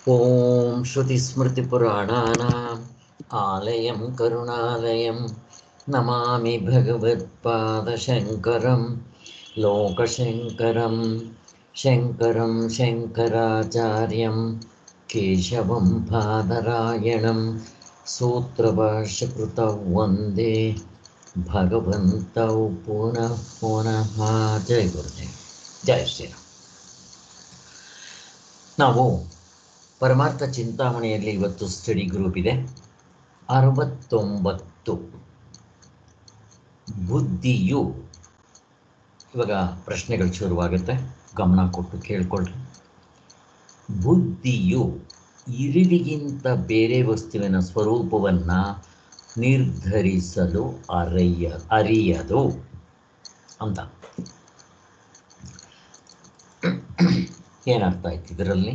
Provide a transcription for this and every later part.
ॐ श्रुतिस्मृतिपुराणानाम् आलयं करुणालयं नमामि भगवत्पादशङ्करं लोकशङ्करं शङ्करं शङ्कराचार्यं केशवं पादरायणं सूत्रभाष्यकृतौ वन्दे भगवन्तौ पुनः पुनः जय गुरुदेव ಜಯ ಶ್ರೀರಾಮ್ ನಾವು ಪರಮಾರ್ಥ ಚಿಂತಾಮಣಿಯಲ್ಲಿ ಇವತ್ತು ಸ್ಟಡಿ ಗ್ರೂಪ್ ಇದೆ ಅರವತ್ತೊಂಬತ್ತು ಬುದ್ಧಿಯು ಇವಾಗ ಪ್ರಶ್ನೆಗಳು ಶುರುವಾಗುತ್ತೆ ಗಮನ ಕೊಟ್ಟು ಕೇಳ್ಕೊಳ್ರಿ ಬುದ್ಧಿಯು ಇರುವಿಗಿಂತ ಬೇರೆ ವಸ್ತುವಿನ ಸ್ವರೂಪವನ್ನು ನಿರ್ಧರಿಸಲು ಅರಿಯ ಅರಿಯದು ಅಂತ ಏನರ್ಥ ಆಯ್ತು ಇದರಲ್ಲಿ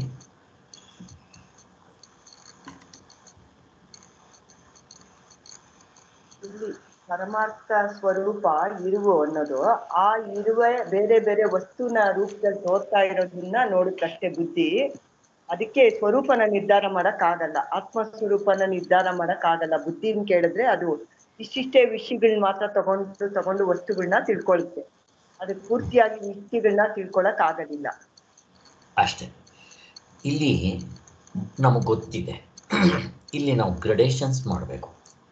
ಇಲ್ಲಿ ಪರಮಾರ್ಥ ಸ್ವರೂಪ ಇರುವು ಅನ್ನೋದು ಆ ಇರುವ ಬೇರೆ ಬೇರೆ ವಸ್ತುನ ರೂಪದಲ್ಲಿ ತೋರ್ತಾ ಇರೋದನ್ನ ನೋಡುತ್ತಷ್ಟೇ ಬುದ್ಧಿ ಅದಕ್ಕೆ ಸ್ವರೂಪನ ನಿರ್ಧಾರ ಮಾಡಕ್ ಆಗಲ್ಲ ಆತ್ಮ ಸ್ವರೂಪನ ನಿರ್ಧಾರ ಮಾಡಕ್ ಆಗಲ್ಲ ಬುದ್ಧಿನ ಕೇಳಿದ್ರೆ ಅದು ಇಷ್ಟಿಷ್ಟೇ ವಿಷಯಗಳನ್ನ ಮಾತ್ರ ತಗೊಂಡು ತಗೊಂಡು ವಸ್ತುಗಳನ್ನ ತಿಳ್ಕೊಳುತ್ತೆ ಅದಕ್ಕೆ ಪೂರ್ತಿಯಾಗಿ ವಿಷಯಗಳನ್ನ ತಿಳ್ಕೊಳಕ್ ಆಗೋದಿಲ್ಲ ಅಷ್ಟೇ ಇಲ್ಲಿ ನಮಗೆ ಗೊತ್ತಿದೆ ಇಲ್ಲಿ ನಾವು ಗ್ರಡೇಷನ್ಸ್ ಮಾಡಬೇಕು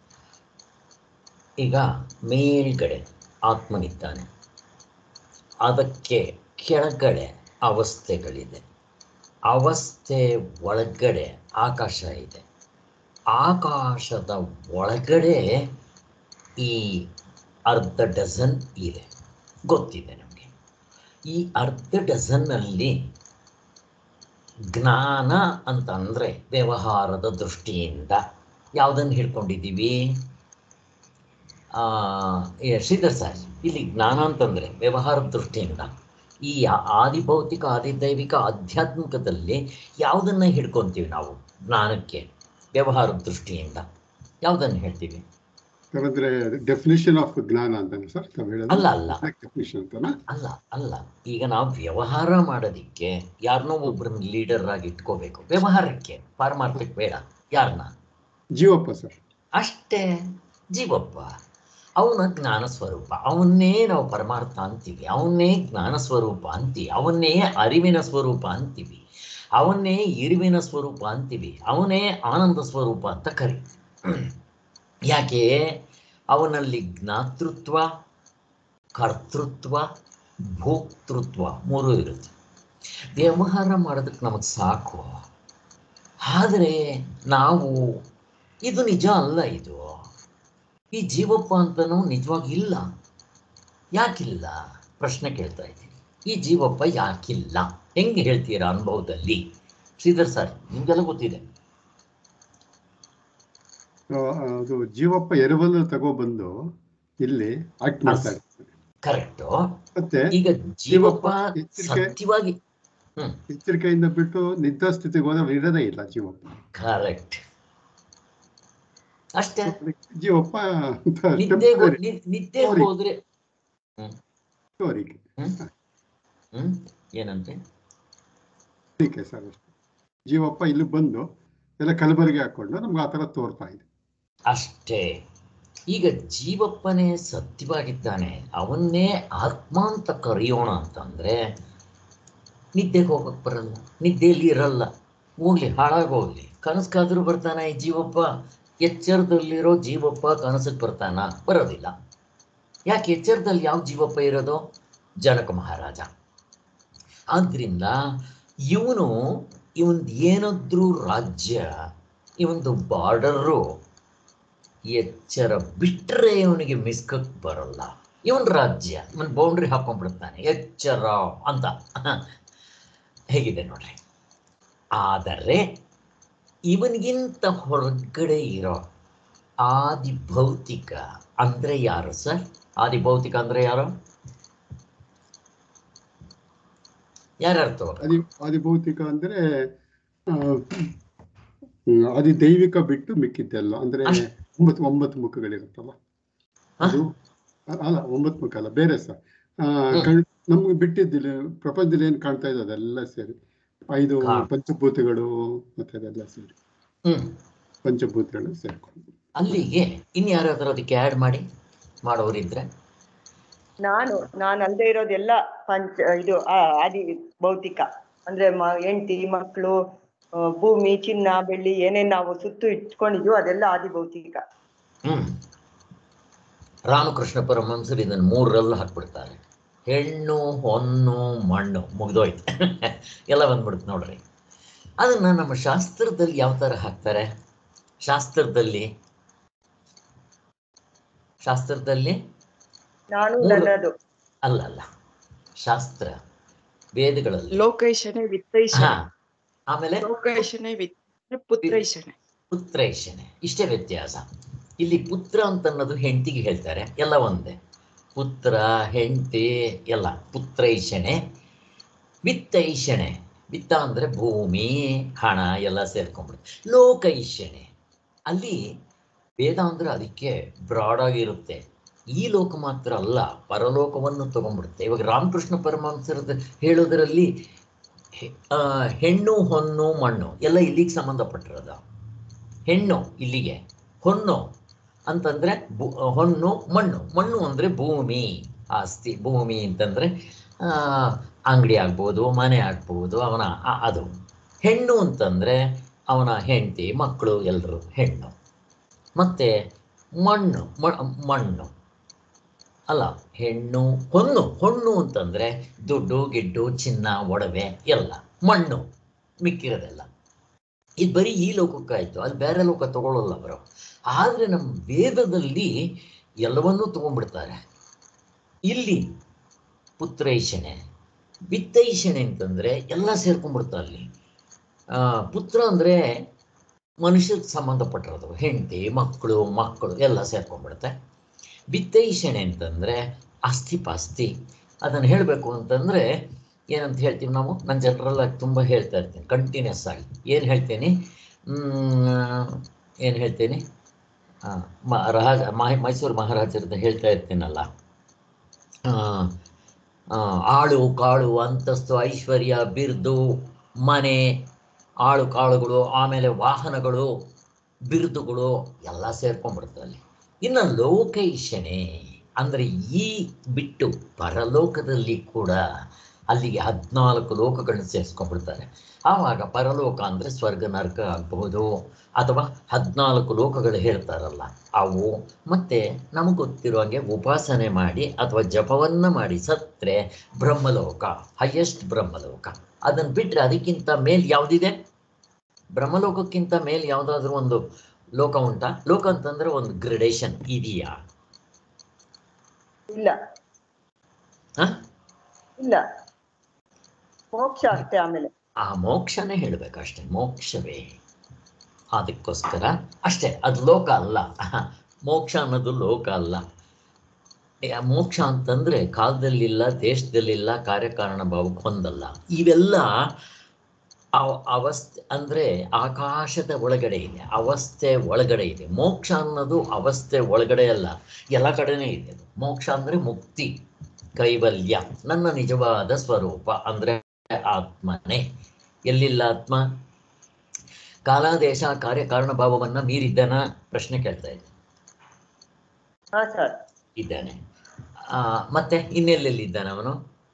ಈಗ ಮೇಲ್ಗಡೆ ಆತ್ಮನಿದ್ದಾನೆ ಅದಕ್ಕೆ ಕೆಳಗಡೆ ಅವಸ್ಥೆಗಳಿದೆ ಅವಸ್ಥೆ ಒಳಗಡೆ ಆಕಾಶ ಇದೆ ಆಕಾಶದ ಒಳಗಡೆ ಈ ಅರ್ಧ ಡಜನ್ ಇದೆ ಗೊತ್ತಿದೆ ನಮಗೆ ಈ ಅರ್ಧ ಡಜನ್ನಲ್ಲಿ ಜ್ಞಾನ ಅಂತ ಅಂದರೆ ವ್ಯವಹಾರದ ದೃಷ್ಟಿಯಿಂದ ಯಾವುದನ್ನು ಹಿಡ್ಕೊಂಡಿದ್ದೀವಿ ಆ, ಏ, ಶ್ರೀಧರ್ ಸರ್ ಇಲ್ಲಿ ಜ್ಞಾನ ಅಂತಂದರೆ ವ್ಯವಹಾರದ ದೃಷ್ಟಿಯಿಂದ ಈ ಆ- ಆದಿಭೌತಿಕ ಆದಿದೈವಿಕ ಆಧ್ಯಾತ್ಮಿಕದಲ್ಲಿ ಯಾವುದನ್ನು ಹಿಡ್ಕೊತೀವಿ ನಾವು ಜ್ಞಾನಕ್ಕೆ ವ್ಯವಹಾರದ ದೃಷ್ಟಿಯಿಂದ ಯಾವುದನ್ನು ಹೇಳ್ತೀವಿ ಅಂದ್ರೆ ಡೆಫಿನಿಷನ್ ಆಫ್ ಜ್ಞಾನ ಅಂತಾನೆ ಸರ್ ತಾವು ಹೇಳೋದು ಅಲ್ಲ ಅಲ್ಲ ಡೆಫಿನಿಷನ್ ಅಂತನಾ ಅಲ್ಲ ಅಲ್ಲ ಈಗ ನಾವು ವ್ಯವಹಾರ ಮಾಡೋದಿಕ್ಕೆ ಯಾರನ್ನೋ ಒಬ್ಬರನ್ನ ಲೀಡರ್ ಆಗಿ ಇಟ್ಕೋಬೇಕು ವ್ಯವಹಾರಕ್ಕೆ ಪಾರಮಾರ್ಥಕ್ಕೆ ಬೇಡ ಯಾರನ್ನ ಜೀವಪ್ಪ ಸರ್ ಅಷ್ಟೇ ಜೀವಪ್ಪ ಅವನ ಜ್ಞಾನ ಸ್ವರೂಪ ಅವನ್ನೇ ನಾವು ಪರಮಾರ್ಥ ಅಂತೀವಿ ಅವನ್ನೇ ಜ್ಞಾನ ಸ್ವರೂಪ ಅಂತೀವಿ ಅವನ್ನೇ ಅರಿವಿನ ಸ್ವರೂಪ ಅಂತೀವಿ ಅವನ್ನೇ ಇರುವಿನ ಸ್ವರೂಪ ಅಂತೀವಿ ಅವನೇ ಆನಂದ ಸ್ವರೂಪ ಅಂತ ಕರಿ ಯಾಕೆ ಅವನಲ್ಲಿ ಜ್ಞಾತೃತ್ವ ಕರ್ತೃತ್ವ ಭೋಕ್ತೃತ್ವ ಮೂರು ಇರುತ್ತೆ ವ್ಯವಹಾರ ಮಾಡೋದಕ್ಕೆ ನಮಗೆ ಸಾಕು ಆದರೆ ನಾವು ಇದು ನಿಜ ಅಲ್ಲ ಇದು ಈ ಜೀವಪ್ಪ ಅಂತನೂ ನಿಜವಾಗಿ ಇಲ್ಲ ಯಾಕಿಲ್ಲ ಪ್ರಶ್ನೆ ಕೇಳ್ತಾ ಇದ್ದೀನಿ ಈ ಜೀವಪ್ಪ ಯಾಕಿಲ್ಲ ಹೆಂಗೆ ಹೇಳ್ತೀರಾ ಅನುಭವದಲ್ಲಿ ಶ್ರೀಧರ್ ಸರ್ ನಿಮ್ಗೆಲ್ಲ ಗೊತ್ತಿದೆ ಆ, ಅದು ಜೀವಪ್ಪ ಎರವಲು ತಗೊಬಂದು ಇಲ್ಲಿ ಆಕ್ಟ್ ಮಾಡ್ತಾ ಇರ್ತಾನೆ ಕರೆಕ್ಟು ಮತ್ತೆ ಈಗ ಜೀವಪ್ಪ ಎಚ್ಚರಿಕೆ- ಸತ್ಯವಾಗಿ ಹ್ಮ್ ಎಚ್ಚರಿಕೆಯಿಂದ ಬಿಟ್ಟು ನಿದ್ರಾ ಸ್ಥಿತಿಗೆ ಹೋದ ಇರೋದೇ ಇಲ್ಲ ಜೀವಪ್ಪ ಕರೆಕ್ಟ್ ಅಷ್ಟೇ ಜೀವಪ್ಪ ಅಂತ ನಿದ್ದೆಗೆ ನಿದ್ದೆಗೆ Sorry. ಹೋದ್ರೆ ತೋರಿಕೆ ಹ್ಮ್ ಹ್ಮ್ ಏನಂತೆ ತೋರಿಕೆ ಸರ್ ಅಷ್ಟೇ ಜೀವಪ್ಪ ಇಲ್ಲಿ ಬಂದು ಎಲ್ಲ ಕಲಬರಿಗೆ ಹಾಕೊಂಡು ನಮ್ಗೆ ಆ ಥರ ತೋರ್ತಾ ಇದೆ ಅಷ್ಟೇ ಈಗ ಜೀವಪ್ಪನೇ ಸತ್ಯವಾಗಿದ್ದಾನೆ ಅವನ್ನೇ ಆತ್ಮ ಅಂತ ಕರೆಯೋಣ ಅಂತಂದ್ರೆ ನಿದ್ದೆಗೆ ಹೋಗಕ್ಕೆ ಬರಲ್ಲ ನಿದ್ದೆಯಲ್ಲಿ ಇರಲ್ಲ ಹೋಗ್ಲಿ ಹಾಳಾಗೋಗ್ಲಿ ಕನಸ್ಗಾದ್ರೂ ಬರ್ತಾನ ಈ ಜೀವಪ್ಪ ಎಚ್ಚರದಲ್ಲಿರೋ ಜೀವಪ್ಪ ಕನಸಿಗೆ ಬರ್ತಾನ ಬರೋದಿಲ್ಲ ಯಾಕೆ ಎಚ್ಚರದಲ್ಲಿ ಯಾವ ಜೀವಪ್ಪ ಇರೋದು ಜನಕ ಮಹಾರಾಜ ಆದ್ರಿಂದ ಇವನು ಇವಂದು ಏನಾದ್ರೂ ರಾಜ್ಯ ಇವಂದು ಬಾರ್ಡರು ಎಚ್ಚರ ಬಿಟ್ಟರೆ ಇವನಿಗೆ ಮಿಸ್ಕಕ್ ಬರಲ್ಲ ಇವನ್ ರಾಜ್ಯ ಇವನ್ ಬೌಂಡ್ರಿ ಹಾಕೊಂಡ್ಬಿಡ್ತಾನೆ ಎಚ್ಚರ ಅಂತ ಹೇಗಿದೆ ನೋಡ್ರಿ ಆದರೆ ಇವನಿಗಿಂತ ಹೊರಗಡೆ ಇರೋ ಆದಿ ಭೌತಿಕ ಅಂದ್ರೆ ಯಾರು ಸರ್ ಆದಿ ಭೌತಿಕ ಅಂದ್ರೆ ಯಾರು ಯಾರ್ಯಾರು ಆದಿ ಆದಿಭೌತಿಕ ಅಂದ್ರೆ ಆ, ಹ್ಮ್, ಆದಿ ದೈವಿಕ ಬಿಟ್ಟು ಮಿಕ್ಕಿದ್ದೆಲ್ಲ ಅಂದ್ರೆ ಅಷ್ಟ್- ಒಂಬತ್ತು ಒಂಬತ್ತು ಮುಖಗಳಿರುತ್ತಲ್ಲ ಹ? ಅದು ಅ- ಅಲ್ಲ ಒಂಬತ್ತು ಮುಖ ಅಲ್ಲ ಬೇರೆ ಸರ್ ಹ್ಮ್. ನಮ್ಗೆ ಬಿಟ್ಟಿದ್ದಿಲ್ಲ ಪ್ರಪಂಚದಲ್ಲಿ ಏನ್ ಕಾಣ್ತಾ ಇದೆ ಅದೆಲ್ಲ ಸೇರಿ ಐದು ಹಾ. ಪಂಚಭೂತಗಳು ಮತ್ತೆ ಅದೆಲ್ಲ ಸೇರಿ ಹ್ಮ್ ಪಂಚಭೂತಗಳು ಸೇರ್ಕೊಂಡು ಅಲ್ಲಿಗೆ ಇನ್ಯಾರಾದ್ರೂ ಅದಕ್ಕೆ ಆ್ಯಡ್ ಮಾಡಿ ಮಾಡೋರಿದ್ರೆ ನಾನು ನಾನು ಅಲ್ಲದೆ ಇರೋದೆಲ್ಲ ಪಂಚ ಇದು ಆ, ಆದಿ ಭೌತಿಕ ಅಂದ್ರೆ ಮ ಹೆಂಡತಿ ಮಕ್ಕಳು ಭೂಮಿ ಚಿನ್ನ ಬೆಳ್ಳಿ ಏನೇನ್ ನಾವು ಸುತ್ತು ಇಟ್ಕೊಂಡಿದ್ವು ಅದೆಲ್ಲ ಆದಿ ಭೌತಿಕ ಹ್ಮ್ ರಾಮಕೃಷ್ಣ ಪರಮಹಂಸರು ಇದನ್ನು ಮೂರರಲ್ಲೂ ಹಾಕ್ಬಿಡ್ತಾರೆ ಹೆಣ್ಣು ಹೊನ್ನು ಮಣ್ಣು ಮುಗ್ದೋಯ್ತು ಎಲ್ಲ ಬಂದ್ಬಿಡುತ್ತೆ ನೋಡ್ರಿ ಅದನ್ನ ನಮ್ಮ ಶಾಸ್ತ್ರದಲ್ಲಿ ಯಾವ ಥರ ಹಾಕ್ತಾರೆ ಶಾಸ್ತ್ರದಲ್ಲಿ ಶಾಸ್ತ್ರದಲ್ಲಿ ನಾನು ಮೂರು. ನನ್ನದು ಅಲ್ಲ ಅಲ್ಲ ಶಾಸ್ತ್ರ ವೇದಗಳಲ್ಲಿ ಲೋಕೈಷಣೆ ವಿತ್ತೈಷಣೆ ಹಾ ಆಮೇಲೆ ಲೋಕೈಷಣೆ ವಿತ್ ಪುತ್ರೈಷಣೆ ಪುತ್ರೈಷಣೆ ಇಷ್ಟೇ ವ್ಯತ್ಯಾಸ ಇಲ್ಲಿ ಪುತ್ರ ಅಂತ ಅನ್ನೋದು ಹೆಂಡತಿಗೆ ಹೇಳ್ತಾರೆ ಎಲ್ಲ ಒಂದೇ ಪುತ್ರ ಹೆಂಡತಿ ಎಲ್ಲ ಪುತ್ರೈಷಣೆ ವಿತ್ತೈಷಣೆ ವಿತ್ತ ಅಂದರೆ ಭೂಮಿ ಹಣ ಎಲ್ಲ ಸೇರ್ಕೊಂಡ್ಬಿಡುತ್ತೆ ಲೋಕೈಷಣೆ ಅಲ್ಲಿ ವೇದ ಅಂದ್ರೆ ಅದಕ್ಕೆ ಬ್ರಾಡ್ ಆಗಿರುತ್ತೆ ಈ ಲೋಕ ಮಾತ್ರ ಅಲ್ಲ ಪರಲೋಕವನ್ನು ತಗೊಂಡ್ಬಿಡುತ್ತೆ ಇವಾಗ ರಾಮಕೃಷ್ಣ ಪರಮಹಂಸರದ ಹೇಳೋದರಲ್ಲಿ ಹೆ- ಆ, ಹೆಣ್ಣು ಹೊನ್ನು ಮಣ್ಣು ಎಲ್ಲ ಇಲ್ಲಿಗೆ ಸಂಬಂಧಪಟ್ಟಿರೋದ ಹೆಣ್ಣು ಇಲ್ಲಿಗೆ ಹೊನ್ನು ಅಂತಂದ್ರೆ ಭೂ ಹೊನ್ನು ಮಣ್ಣು ಮಣ್ಣು ಅಂದ್ರೆ ಭೂಮಿ ಆಸ್ತಿ ಭೂಮಿ ಅಂತಂದ್ರೆ ಆ, ಅಂಗಡಿ ಆಗ್ಬೋದು ಮನೆ ಆಗ್ಬೋದು ಅವನ ಆ- ಅದು ಹೆಣ್ಣು ಅಂತಂದ್ರೆ ಅವನ ಹೆಂಡತಿ ಮಕ್ಕಳು ಎಲ್ಲರೂ ಹೆಣ್ಣು ಮತ್ತೆ ಮಣ್ಣು ಮ- ಮಣ್ಣು ಅಲ್ಲ ಹೆಣ್ಣು ಹೊನ್ನು ಹೊಣ್ಣು ಅಂತಂದ್ರೆ ದುಡ್ಡು ಗಿಡ್ಡು ಚಿನ್ನ ಒಡವೆ ಎಲ್ಲ ಮಣ್ಣು ಮಿಕ್ಕಿರೋದೆಲ್ಲ ಇದು ಬರೀ ಈ ಲೋಕಕ್ಕಾಯ್ತು ಅಲ್ಲಿ ಬೇರೆ ಲೋಕ ತಗೊಳ್ಳಲ್ಲ ಅವರು ಆದ್ರೆ ನಮ್ಮ ವೇದದಲ್ಲಿ ಎಲ್ಲವನ್ನೂ ತಗೊಂಡ್ಬಿಡ್ತಾರೆ ಇಲ್ಲಿ ಪುತ್ರೈಷಣೆ ವಿತ್ತೈಷಣೆ ಅಂತಂದ್ರೆ ಎಲ್ಲ ಸೇರ್ಕೊಂಡ್ಬಿಡ್ತಾರೆ ಅಲ್ಲಿ ಆ, ಪುತ್ರ ಅಂದ್ರೆ ಮನುಷ್ಯಕ್ಕೆ ಸಂಬಂಧಪಟ್ಟಿರೋದು ಹೆಂಡತಿ ಮಕ್ಕಳು ಮಕ್ಕಳು ಎಲ್ಲ ಸೇರ್ಕೊಂಡ್ಬಿಡುತ್ತೆ ವಿತ್ತೈಷಣೆ ಅಂತಂದ್ರೆ ಆಸ್ತಿ ಪಾಸ್ತಿ ಅದನ್ನು ಹೇಳಬೇಕು ಅಂತಂದ್ರೆ ಏನಂತ ಹೇಳ್ತೀವಿ ನಾವು ನಾನು ಜನರಲ್ ಆಗಿ ತುಂಬ ಹೇಳ್ತಾ ಇರ್ತೀನಿ ಕಂಟಿನ್ಯೂಸ್ ಆಗಿ ಏನು ಹೇಳ್ತೀನಿ ಏನು ಹೇಳ್ತೀನಿ ಆ, ಮ ರಾಜ ಮೈ- ಮೈಸೂರು ಮಹಾರಾಜರದ ಹೇಳ್ತಾ ಇರ್ತೀನಲ್ಲ ಆ, ಆ, ಆಳು ಕಾಳು ಅಂತಸ್ತು ಐಶ್ವರ್ಯ ಬಿರುದು ಮನೆ ಆಳು ಕಾಳುಗಳು ಆಮೇಲೆ ವಾಹನಗಳು ಬಿರುದುಗಳು ಎಲ್ಲ ಸೇರ್ಕೊಂಡ್ಬಿಡುತ್ತೆ ಅಲ್ಲಿ ಇನ್ನು ಲೋಕೈಷಣೆ ಅಂದರೆ ಈ ಬಿಟ್ಟು ಪರಲೋಕದಲ್ಲಿ ಕೂಡ ಅಲ್ಲಿಗೆ ಹದಿನಾಲ್ಕು ಲೋಕಗಳನ್ನ ಸೇರಿಸ್ಕೊಂಡ್ಬಿಡ್ತಾರೆ ಆವಾಗ ಪರಲೋಕ ಅಂದರೆ ಸ್ವರ್ಗ ನರಕ ಆಗಬಹುದು ಅಥವಾ ಹದಿನಾಲ್ಕು ಲೋಕಗಳು ಹೇಳ್ತಾರಲ್ಲ ಅವು ಮತ್ತೆ ನಮಗೆ ಗೊತ್ತಿರೋ ಹಾಗೆ ಉಪಾಸನೆ ಮಾಡಿ ಅಥವಾ ಜಪವನ್ನ ಮಾಡಿ ಸತ್ರೆ ಬ್ರಹ್ಮಲೋಕ ಹೈಯೆಸ್ಟ್ ಬ್ರಹ್ಮಲೋಕ ಅದನ್ನು ಬಿಟ್ಟರೆ ಅದಕ್ಕಿಂತ ಮೇಲ್ ಯಾವುದಿದೆ ಬ್ರಹ್ಮಲೋಕಕ್ಕಿಂತ ಮೇಲ್ ಯಾವುದಾದ್ರೂ ಒಂದು ಲೋಕ ಉಂಟಾ ಲೋಕ ಅಂತಂದ್ರೆ ಒಂದು ಗ್ರಡೇಷನ್ ಇದೆಯಾ ಇಲ್ಲ ಹ? ಇಲ್ಲ ಮೋಕ್ಷ ಅಷ್ಟೇ ಆಮೇಲೆ ಆ ಮೋಕ್ಷನೇ ಹೇಳಬೇಕಷ್ಟೆ ಮೋಕ್ಷವೇ ಅದಕ್ಕೋಸ್ಕರ ಅಷ್ಟೇ ಅದು ಲೋಕ ಅಲ್ಲ ಮೋಕ್ಷ ಅನ್ನೋದು ಲೋಕ ಅಲ್ಲ ಏ, ಆ ಮೋಕ್ಷ ಅಂತಂದ್ರೆ ಕಾಲದಲ್ಲಿಲ್ಲ ದೇಶದಲ್ಲಿಲ್ಲ ಕಾರ್ಯಕಾರಣ ಭಾವಕ್ಕೆ ಹೊಂದಲ್ಲ ಇವೆಲ್ಲ ಅವ- ಅವಸ್ಥೆ ಅಂದ್ರೆ ಆಕಾಶದ ಒಳಗಡೆ ಇದೆ ಅವಸ್ಥೆ ಒಳಗಡೆ ಇದೆ ಮೋಕ್ಷ ಅನ್ನೋದು ಅವಸ್ಥೆ ಒಳಗಡೆ ಅಲ್ಲ ಎಲ್ಲ ಕಡೆನೇ ಇದೆ ಅದು. ಮೋಕ್ಷ ಅಂದ್ರೆ ಮುಕ್ತಿ ಕೈವಲ್ಯ ನನ್ನ ನಿಜವಾದ ಸ್ವರೂಪ ಅಂದ್ರೆ ಆತ್ಮನೇ ಎಲ್ಲಿಲ್ಲ ಆತ್ಮ ಕಾಲಾದೇಶ ಕಾರ್ಯಕಾರಣ ಭಾವವನ್ನ ಮೀರಿದ್ದನ ಪ್ರಶ್ನೆ ಕೇಳ್ತಾ ಇದೆ ಹಾ ಸರ್ ಇದ್ದಾನೆ ಆ, ಮತ್ತೆ ಇನ್ನೆಲ್ಲೆಲ್ಲಿದ್ದಾನೆ ಅವನು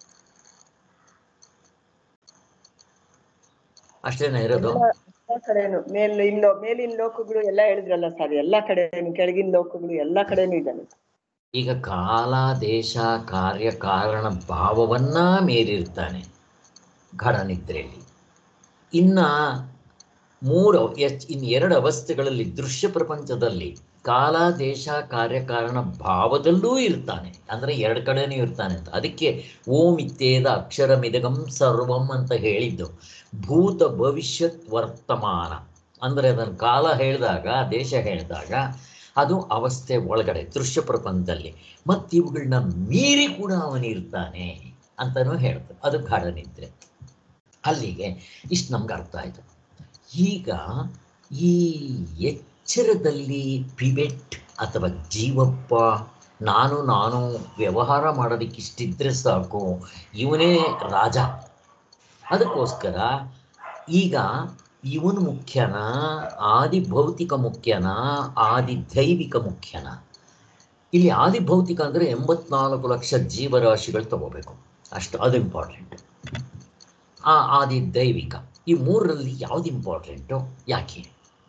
ಅಷ್ಟೇನ ಇರೋದು ಎಲ್ಲ ಎಲ್ಲ ಕಡೆನು ಮೇಲ್ ಇಲ್ಲೋ ಮೇಲಿನ ಲೋಕಗಳು ಎಲ್ಲ ಹೇಳಿದ್ರಲ್ಲ ಸರ್ ಎಲ್ಲ ಕಡೆನು ಕೆಳಗಿನ ಲೋಕಗಳು ಎಲ್ಲ ಕಡೆನೂ ಇದ್ದಾನೆ ಈಗ ಕಾಲ ದೇಶ ಕಾರ್ಯ ಕಾರಣ ಭಾವವನ್ನ ಮೀರಿರ್ತಾನೆ ಗಾಢನಿದ್ರೆಯಲ್ಲಿ ಇನ್ನ ಮೂರು ಎಚ್ ಇನ್ ಎರಡು ಅವಸ್ಥೆಗಳಲ್ಲಿ ದೃಶ್ಯ ಪ್ರಪಂಚದಲ್ಲಿ ಕಾಲ ದೇಶ ಕಾರ್ಯಕಾರಣ ಭಾವದಲ್ಲೂ ಇರ್ತಾನೆ ಅಂದ್ರೆ ಎರಡು ಕಡೆನೂ ಇರ್ತಾನೆ ಅಂತ ಅದಕ್ಕೆ ಓಂ ಇತ್ತೇದ ಅಕ್ಷರ ಮಿದಗಂ ಸರ್ವಂ ಅಂತ ಹೇಳಿದ್ದು ಭೂತ ಭವಿಷ್ಯತ್ ವರ್ತಮಾನ ಅಂದ್ರೆ ಅದನ್ನು ಕಾಲ ಹೇಳಿದಾಗ ದೇಶ ಹೇಳಿದಾಗ ಅದು ಅವಸ್ಥೆ ಒಳಗಡೆ ದೃಶ್ಯ ಪ್ರಪಂಚದಲ್ಲಿ ಮತ್ತು ಇವುಗಳನ್ನ ಮೀರಿ ಕೂಡ ಅವನಿರ್ತಾನೆ ಅಂತಲೂ ಹೇಳ್ತಾರೆ ಅದು ಗಾಢನಿದ್ರೆ ಅಲ್ಲಿಗೆ ಇಷ್ಟು ನಮ್ಗೆ ಅರ್ಥ ಆಯಿತು ಈಗ ಈ ಎಚ್ಚರದಲ್ಲಿ ಪಿಬೆಟ್ ಅಥವಾ ಜೀವಪ್ಪ ನಾನು ನಾನು ವ್ಯವಹಾರ ಮಾಡೋದಕ್ಕೆ ಇಷ್ಟಿದ್ರೆ ಸಾಕು ಇವನೇ ರಾಜ ಅದಕ್ಕೋಸ್ಕರ ಈಗ ಇವನು ಮುಖ್ಯನಾ ಆದಿ ಭೌತಿಕ ಮುಖ್ಯನಾ ಆದಿ ದೈವಿಕ ಮುಖ್ಯನಾ ಇಲ್ಲಿ ಆದಿ ಭೌತಿಕ ಅಂದರೆ ಎಂಬತ್ನಾಲ್ಕು ಲಕ್ಷ ಜೀವರಾಶಿಗಳು ತಗೋಬೇಕು ಅಷ್ಟು ಅದು ಇಂಪಾರ್ಟೆಂಟ್ ಆ ಆದಿ ದೈವಿಕ ಈ ಮೂರರಲ್ಲಿ ಯಾವ್ದು ಇಂಪಾರ್ಟೆಂಟು ಯಾಕೆ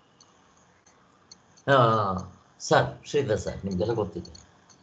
ಆ, ಸರ್ ಶ್ರೀಧರ್ ಸರ್ ನಿಮಗೆಲ್ಲ ಗೊತ್ತಿದೆ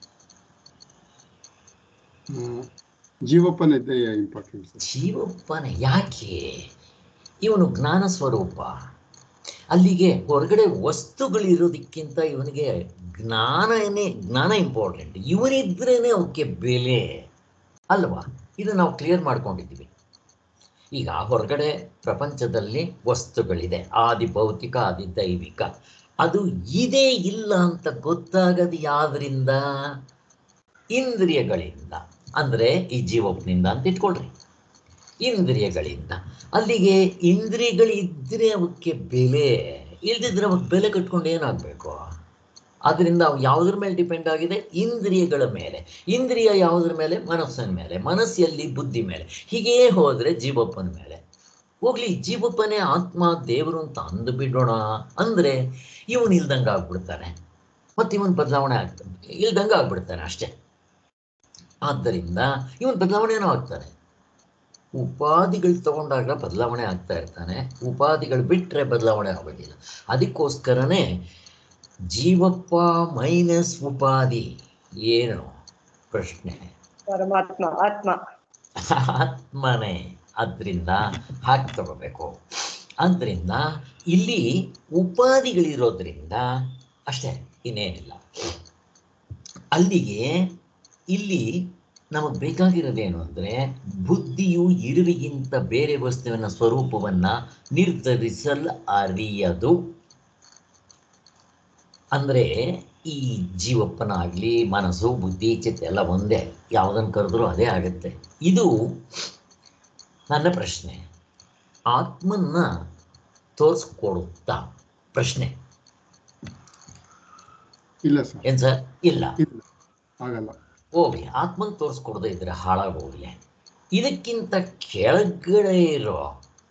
ಆ, ಜೀವಪ್ಪನ ಇಂಪಾರ್ಟೆಂಟ್ ಸರ್ ಜೀವಪ್ಪನೇ ಯಾಕೆ ಇವನು ಜ್ಞಾನ ಸ್ವರೂಪ ಅಲ್ಲಿಗೆ ಹೊರಗಡೆ ವಸ್ತುಗಳಿರೋದಕ್ಕಿಂತ ಇವನಿಗೆ ಜ್ಞಾನನೇ ಜ್ಞಾನ ಇಂಪಾರ್ಟೆಂಟ್ ಇವನಿದ್ರೇನೆ ಅವಕ್ಕೆ ಬೆಲೆ ಅಲ್ವಾ ಇದು ನಾವು ಕ್ಲಿಯರ್ ಮಾಡ್ಕೊಂಡಿದ್ದೀವಿ ಈಗ ಹೊರಗಡೆ ಪ್ರಪಂಚದಲ್ಲಿ ವಸ್ತುಗಳಿದೆ ಆದಿ ಭೌತಿಕ ಆದಿ ದೈವಿಕ ಅದು ಇದೆ ಇಲ್ಲ ಅಂತ ಗೊತ್ತಾಗದು ಯಾವ್ದ್ರಿಂದ ಇಂದ್ರಿಯಗಳಿಂದ ಅಂದ್ರೆ ಈ ಜೀವಪ್ನಿಂದ ಅಂತ ಇಟ್ಕೊಳ್ರಿ ಇಂದ್ರಿಯಗಳಿಂದ ಅಲ್ಲಿಗೆ ಇಂದ್ರಿಯಗಳಿದ್ರೆ ಅವಕ್ಕೆ ಬೆಲೆ ಇಲ್ದಿದ್ರೆ ಅವಕ್ಕೆ ಬೆಲೆ ಕಟ್ಕೊಂಡು ಏನಾಗಬೇಕು ಅದರಿಂದ ಅವು ಯಾವುದ್ರ ಮೇಲೆ ಡಿಪೆಂಡ್ ಆಗಿದೆ ಇಂದ್ರಿಯಗಳ ಮೇಲೆ ಇಂದ್ರಿಯ ಯಾವುದ್ರ ಮೇಲೆ ಮನಸ್ಸಿನ ಮೇಲೆ ಮನಸ್ಸಲ್ಲಿ ಬುದ್ಧಿ ಮೇಲೆ ಹೀಗೇ ಹೋದ್ರೆ ಜೀವಪ್ಪನ ಮೇಲೆ ಹೋಗ್ಲಿ ಜೀವಪ್ಪನೇ ಆತ್ಮ ದೇವರು ಅಂತ ಅಂದು ಬಿಡೋಣ ಅಂದ್ರೆ ಇವನು ಇಲ್ದಂಗೆ ಆಗ್ಬಿಡ್ತಾನೆ ಮತ್ತೆ ಇವನ್ ಬದಲಾವಣೆ ಆಗ್ತಾನೆ ಇಲ್ದಂಗೆ ಆಗ್ಬಿಡ್ತಾನೆ ಅಷ್ಟೇ ಆದ್ದರಿಂದ ಇವನ್ ಬದಲಾವಣೆನೂ ಆಗ್ತಾನೆ ಉಪಾಧಿಗಳು ತಗೊಂಡಾಗ ಬದಲಾವಣೆ ಆಗ್ತಾ ಇರ್ತಾನೆ ಉಪಾಧಿಗಳು ಬಿಟ್ಟರೆ ಬದಲಾವಣೆ ಆಗೋದಿಲ್ಲ ಅದಕ್ಕೋಸ್ಕರನೇ ಜೀವಪ್ಪ ಮೈನಸ್ ಉಪಾಧಿ ಏನು ಪ್ರಶ್ನೆ ಪರಮಾತ್ಮ ಆತ್ಮ ಆತ್ಮನೇ ಅದರಿಂದ ಹಾಕಿ ತಗೋಬೇಕು ಆದ್ದರಿಂದ ಇಲ್ಲಿ ಉಪಾಧಿಗಳಿರೋದ್ರಿಂದ ಅಷ್ಟೇ ಇನ್ನೇನಿಲ್ಲ ಅಲ್ಲಿಗೆ ಇಲ್ಲಿ ನಮಗೆ ಬೇಕಾಗಿರೋದೇನು ಅಂದರೆ ಬುದ್ಧಿಯು ಇರುವಿಗಿಂತ ಬೇರೆ ವಸ್ತುವಿನ ಸ್ವರೂಪವನ್ನ ನಿರ್ಧರಿಸಲು ಅರಿಯದು ಅಂದರೆ ಈ ಜೀವಪ್ಪನ ಆಗಲಿ ಮನಸ್ಸು ಬುದ್ಧಿ ಚಿತ್ತ ಎಲ್ಲ ಒಂದೇ ಯಾವುದನ್ನು ಕರೆದ್ರೂ ಅದೇ ಆಗುತ್ತೆ ಇದು ನನ್ನ ಪ್ರಶ್ನೆ ಆತ್ಮನ್ನ ತೋರಿಸ್ಕೊಡುತ್ತಾ ಪ್ರಶ್ನೆ ಇಲ್ಲ ಸರ್ ಏನ್ ಸರ್ ಇಲ್ಲ ಇಲ್ಲ ಆಗಲ್ಲ ಹೋಗ್ಲಿ ಆತ್ಮನ್ ತೋರಿಸ್ಕೊಡದೇ ಇದ್ರೆ ಹಾಳಾಗೋಗ್ಲಿ ಇದಕ್ಕಿಂತ ಕೆಳಗಡೆ ಇರೋ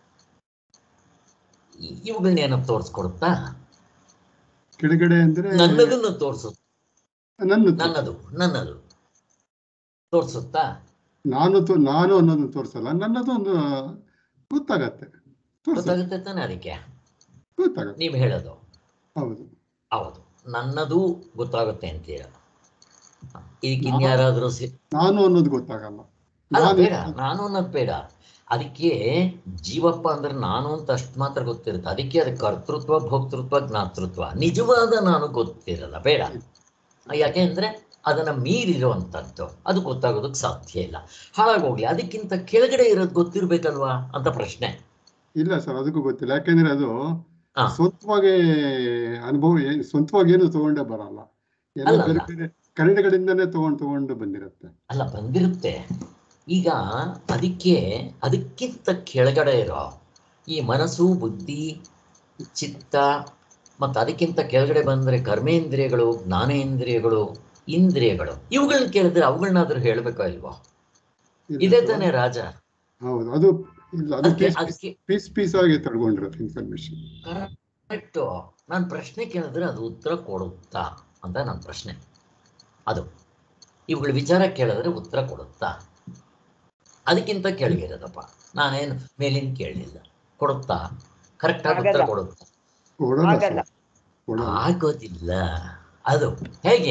ಇ- ಇವುಗಳನ್ನೇನೋ ತೋರಿಸ್ಕೊಡುತ್ತಾ ಕೆಳಗಡೆ ಅಂದ್ರೆ ನನ್ನದನ್ನು ತೋರಿಸುತ್ತ ನನ್ನ ನನ್ನದು ನನ್ನದು ತೋರಿಸುತ್ತಾ ನಾನು ತೋ- ನಾನು ಅನ್ನೋದನ್ನ ತೋರಿಸಲ್ಲ ನನ್ನದು ಒಂದು ಗೊತ್ತಾಗತ್ತೆ ತೋರ್ಸಲ್ಲ ಗೊತ್ತಾಗುತ್ತೆ ತಾನೆ ಅದಕ್ಕೆ ಗೊತ್ತಾಗತ್ತೆ ನೀವು ಹೇಳೋದು ಹೌದು ಹೌದು ನನ್ನದು ಗೊತ್ತಾಗುತ್ತೆ ಅಂತೀರ ಇದಕ್ಕೆ ಇನ್ಯಾರಾದ್ರೂ ಸಿ ನಾನು ಅನ್ನೋದು ಗೊತ್ತಾಗಲ್ಲ ಅಲ್ಲ ನಾನು ಬೇಡ ನಾನು ಅನ್ನೋದು ಬೇಡ ಅದಕ್ಕೆ ಜೀವಪ್ಪ ಅಂದ್ರೆ ನಾನು ಅಂತ ಅಷ್ಟು ಮಾತ್ರ ಗೊತ್ತಿರುತ್ತೆ ಅದಕ್ಕೆ ಅದಕ್ಕೆ ಕರ್ತೃತ್ವ ಭೋಕ್ತೃತ್ವ ಜ್ಞಾತೃತ್ವ ನಿಜವಾದ ನಾನು ಗೊತ್ತಿರಲ್ಲ ಬೇಡ ಯಾಕೆ ಅಂದ್ರೆ ಅದನ್ನ ಮೀರಿರುವಂಥದ್ದು ಅದು ಗೊತ್ತಾಗೋದಕ್ಕೆ ಸಾಧ್ಯ ಇಲ್ಲ ಹಾಳಾಗೋಗ್ಲಿ ಅದಕ್ಕಿಂತ ಕೆಳಗಡೆ ಇರೋದು ಗೊತ್ತಿರ್ಬೇಕಲ್ವಾ ಅಂತ ಪ್ರಶ್ನೆ ಇಲ್ಲ ಸರ್ ಅದಕ್ಕೂ ಗೊತ್ತಿಲ್ಲ ಯಾಕೆಂದ್ರೆ ಅದು ಹಾ. ಸ್ವಂತವಾಗಿ ಅನುಭವ ಏನ್- ಸ್ವಂತವಾಗಿ ಏನು ತಗೊಂಡೇ ಬರಲ್ಲ ಎಲ್ಲ ಅಲ್ಲ, ಬೇರೆ ಅಲ್ಲ. ಬೇರೆ ಕನ್ನಡಗಳಿಂದನೇ ತಗೊಂಡು ತಗೊಂಡು ಬಂದಿರುತ್ತೆ ಅಲ್ಲ ಬಂದಿರುತ್ತೆ ಈಗ ಅದಕ್ಕೆ ಅದಕ್ಕಿಂತ ಕೆಳಗಡೆ ಇರೋ ಈ ಮನಸ್ಸು ಬುದ್ಧಿ ಚಿತ್ತ ಮತ್ತು ಅದಕ್ಕಿಂತ ಕೆಳಗಡೆ ಬಂದರೆ ಕರ್ಮೇಂದ್ರಿಯಗಳು ಜ್ಞಾನೇಂದ್ರಿಯಗಳು ಇಂದ್ರಿಯಗಳು ಇವುಗಳನ್ನ ಕೇಳಿದ್ರೆ ಅವುಗಳನ್ನಾದ್ರೂ ಹೇಳಬೇಕೋ ಇಲ್ವೋ ಇಲ್ಲ ಇದೇ ಸರ್. ತಾನೇ ರಾಜ ಹೌದು ಅದು ಇಲ್ಲ ಅದು ಅದಕ್ಕೆ ಪೀಸ್ ಅದಕ್ಕೆ ಪೀಸ್ ಪೀಸ್ ಆಗಿ ತಗೊಂಡಿರುತ್ತೆ ಇನ್ಫಾರ್ಮೇಶನ್ ಕರೆಕ್ಟು ನಾನು ಪ್ರಶ್ನೆ ಕೇಳಿದ್ರೆ ಅದು ಉತ್ತರ ಕೊಡುತ್ತಾ ಅಂತ ನನ್ನ ಪ್ರಶ್ನೆ ಅದು ಇವುಗಳ ವಿಚಾರ ಕೇಳಿದ್ರೆ ಉತ್ತರ ಕೊಡುತ್ತಾ ಅದಕ್ಕಿಂತ ಕೆಳಗಿರೋದಪ್ಪ ನಾನೇನು ಮೇಲಿನ ಕೇಳಲಿಲ್ಲ ಕೊಡುತ್ತಾ ಕರೆಕ್ಟಾಗಿ ಉತ್ತರ ಆಗಲ್ಲ. ಕೊಡುತ್ತಾ ಕೊಡಲ್ಲ ಆಗಲ್ಲ. ಸರ್ ಕೊಡಲ್ಲ ಆಗೋದಿಲ್ಲ ಅದು ಹೇಗೆ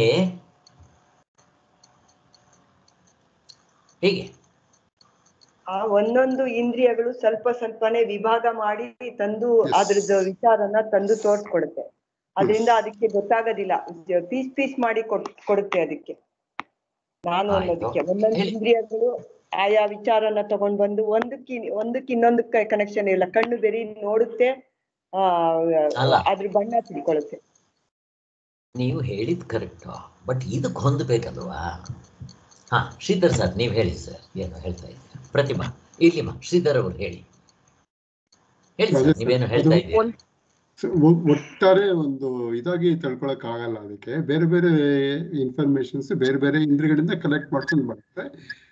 ಹೇಗೆ ಆ ಒಂದೊಂದು ಇಂದ್ರಿಯಗಳು ಸ್ವಲ್ಪ ಸ್ವಲ್ಪನೇ ವಿಭಾಗ ಮಾಡಿ ತಂದು Yes. ಅದ್ರದ್ದು ವಿಚಾರನ ತಂದು ತೋರ್ಸ್ಕೊಡುತ್ತೆ ಅದರಿಂದ ಅದಕ್ಕೆ ಗೊತ್ತಾಗೋದಿಲ್ಲ ಪೀಸ್ ಪೀಸ್ ಮಾಡಿ ಕೊಡ್ ಕೊಡುತ್ತೆ ಅದಕ್ಕೆ ನಾನು ಆಯ್ತು. ಅನ್ನೋದಕ್ಕೆ ಒಂದೊಂದು ಹೇಳಿ. ಇಂದ್ರಿಯಗಳು ಆಯಾ ವಿಚಾರನ ತಗೊಂಡ್ ಬಂದು ಒಂದಕ್ಕೆ ಒಂದಕ್ಕೆ ಇನ್ನೊಂದಕ್ಕೆ ಕನೆಕ್ಷನ್ ಇಲ್ಲ ಕಣ್ಣು ಬೆರಿ ನೋಡುತ್ತೆ ಆ ಅಲ್ಲ. ಅದ್ರ ಬಣ್ಣ ತಿಳ್ಕೊಳುತ್ತೆ ನೀವು ಹೇಳಿದ್ ಕರೆಕ್ಟು ಬಟ್ ಇದಕ್ಕೆ ಹೊಂದಬೇಕಲ್ವಾ ಹಾ ಶ್ರೀಧರ್ ಸರ್ ನೀವು ಹೇಳಿ ಸರ್ ಏನು ಹೇಳ್ತಾ ಇದ್ದೀರಾ ಪ್ರತಿಮಾ ಇಲ್ಲಿಮ್ಮ ಶ್ರೀಧರ್ ಅವರು ಹೇಳಿ ಹೇಳಿ ಅದೇ ಸರ್ ಸರ್, ನೀವೇನು ಹೇಳ್ತಾ ಅದು ಇದ್ದೀರಾ ಸೊ, ಒ- ಒಟ್ಟಾರೆ ಒಂದು ಇದಾಗಿ ತಿಳ್ಕೊಳಕ್ ಆಗಲ್ಲ ಅದಕ್ಕೆ ಬೇರೆ ಬೇರೆ ಇನ್ಫಾರ್ಮೇಶನ್ಸ್ ಬೇರೆ ಬೇರೆ ಇಂದ್ರಿಯಗಳಿಂದ ಕಲೆಕ್ಟ್ ಮಾಡ್ಕೊಂಡು ಬರುತ್ತೆ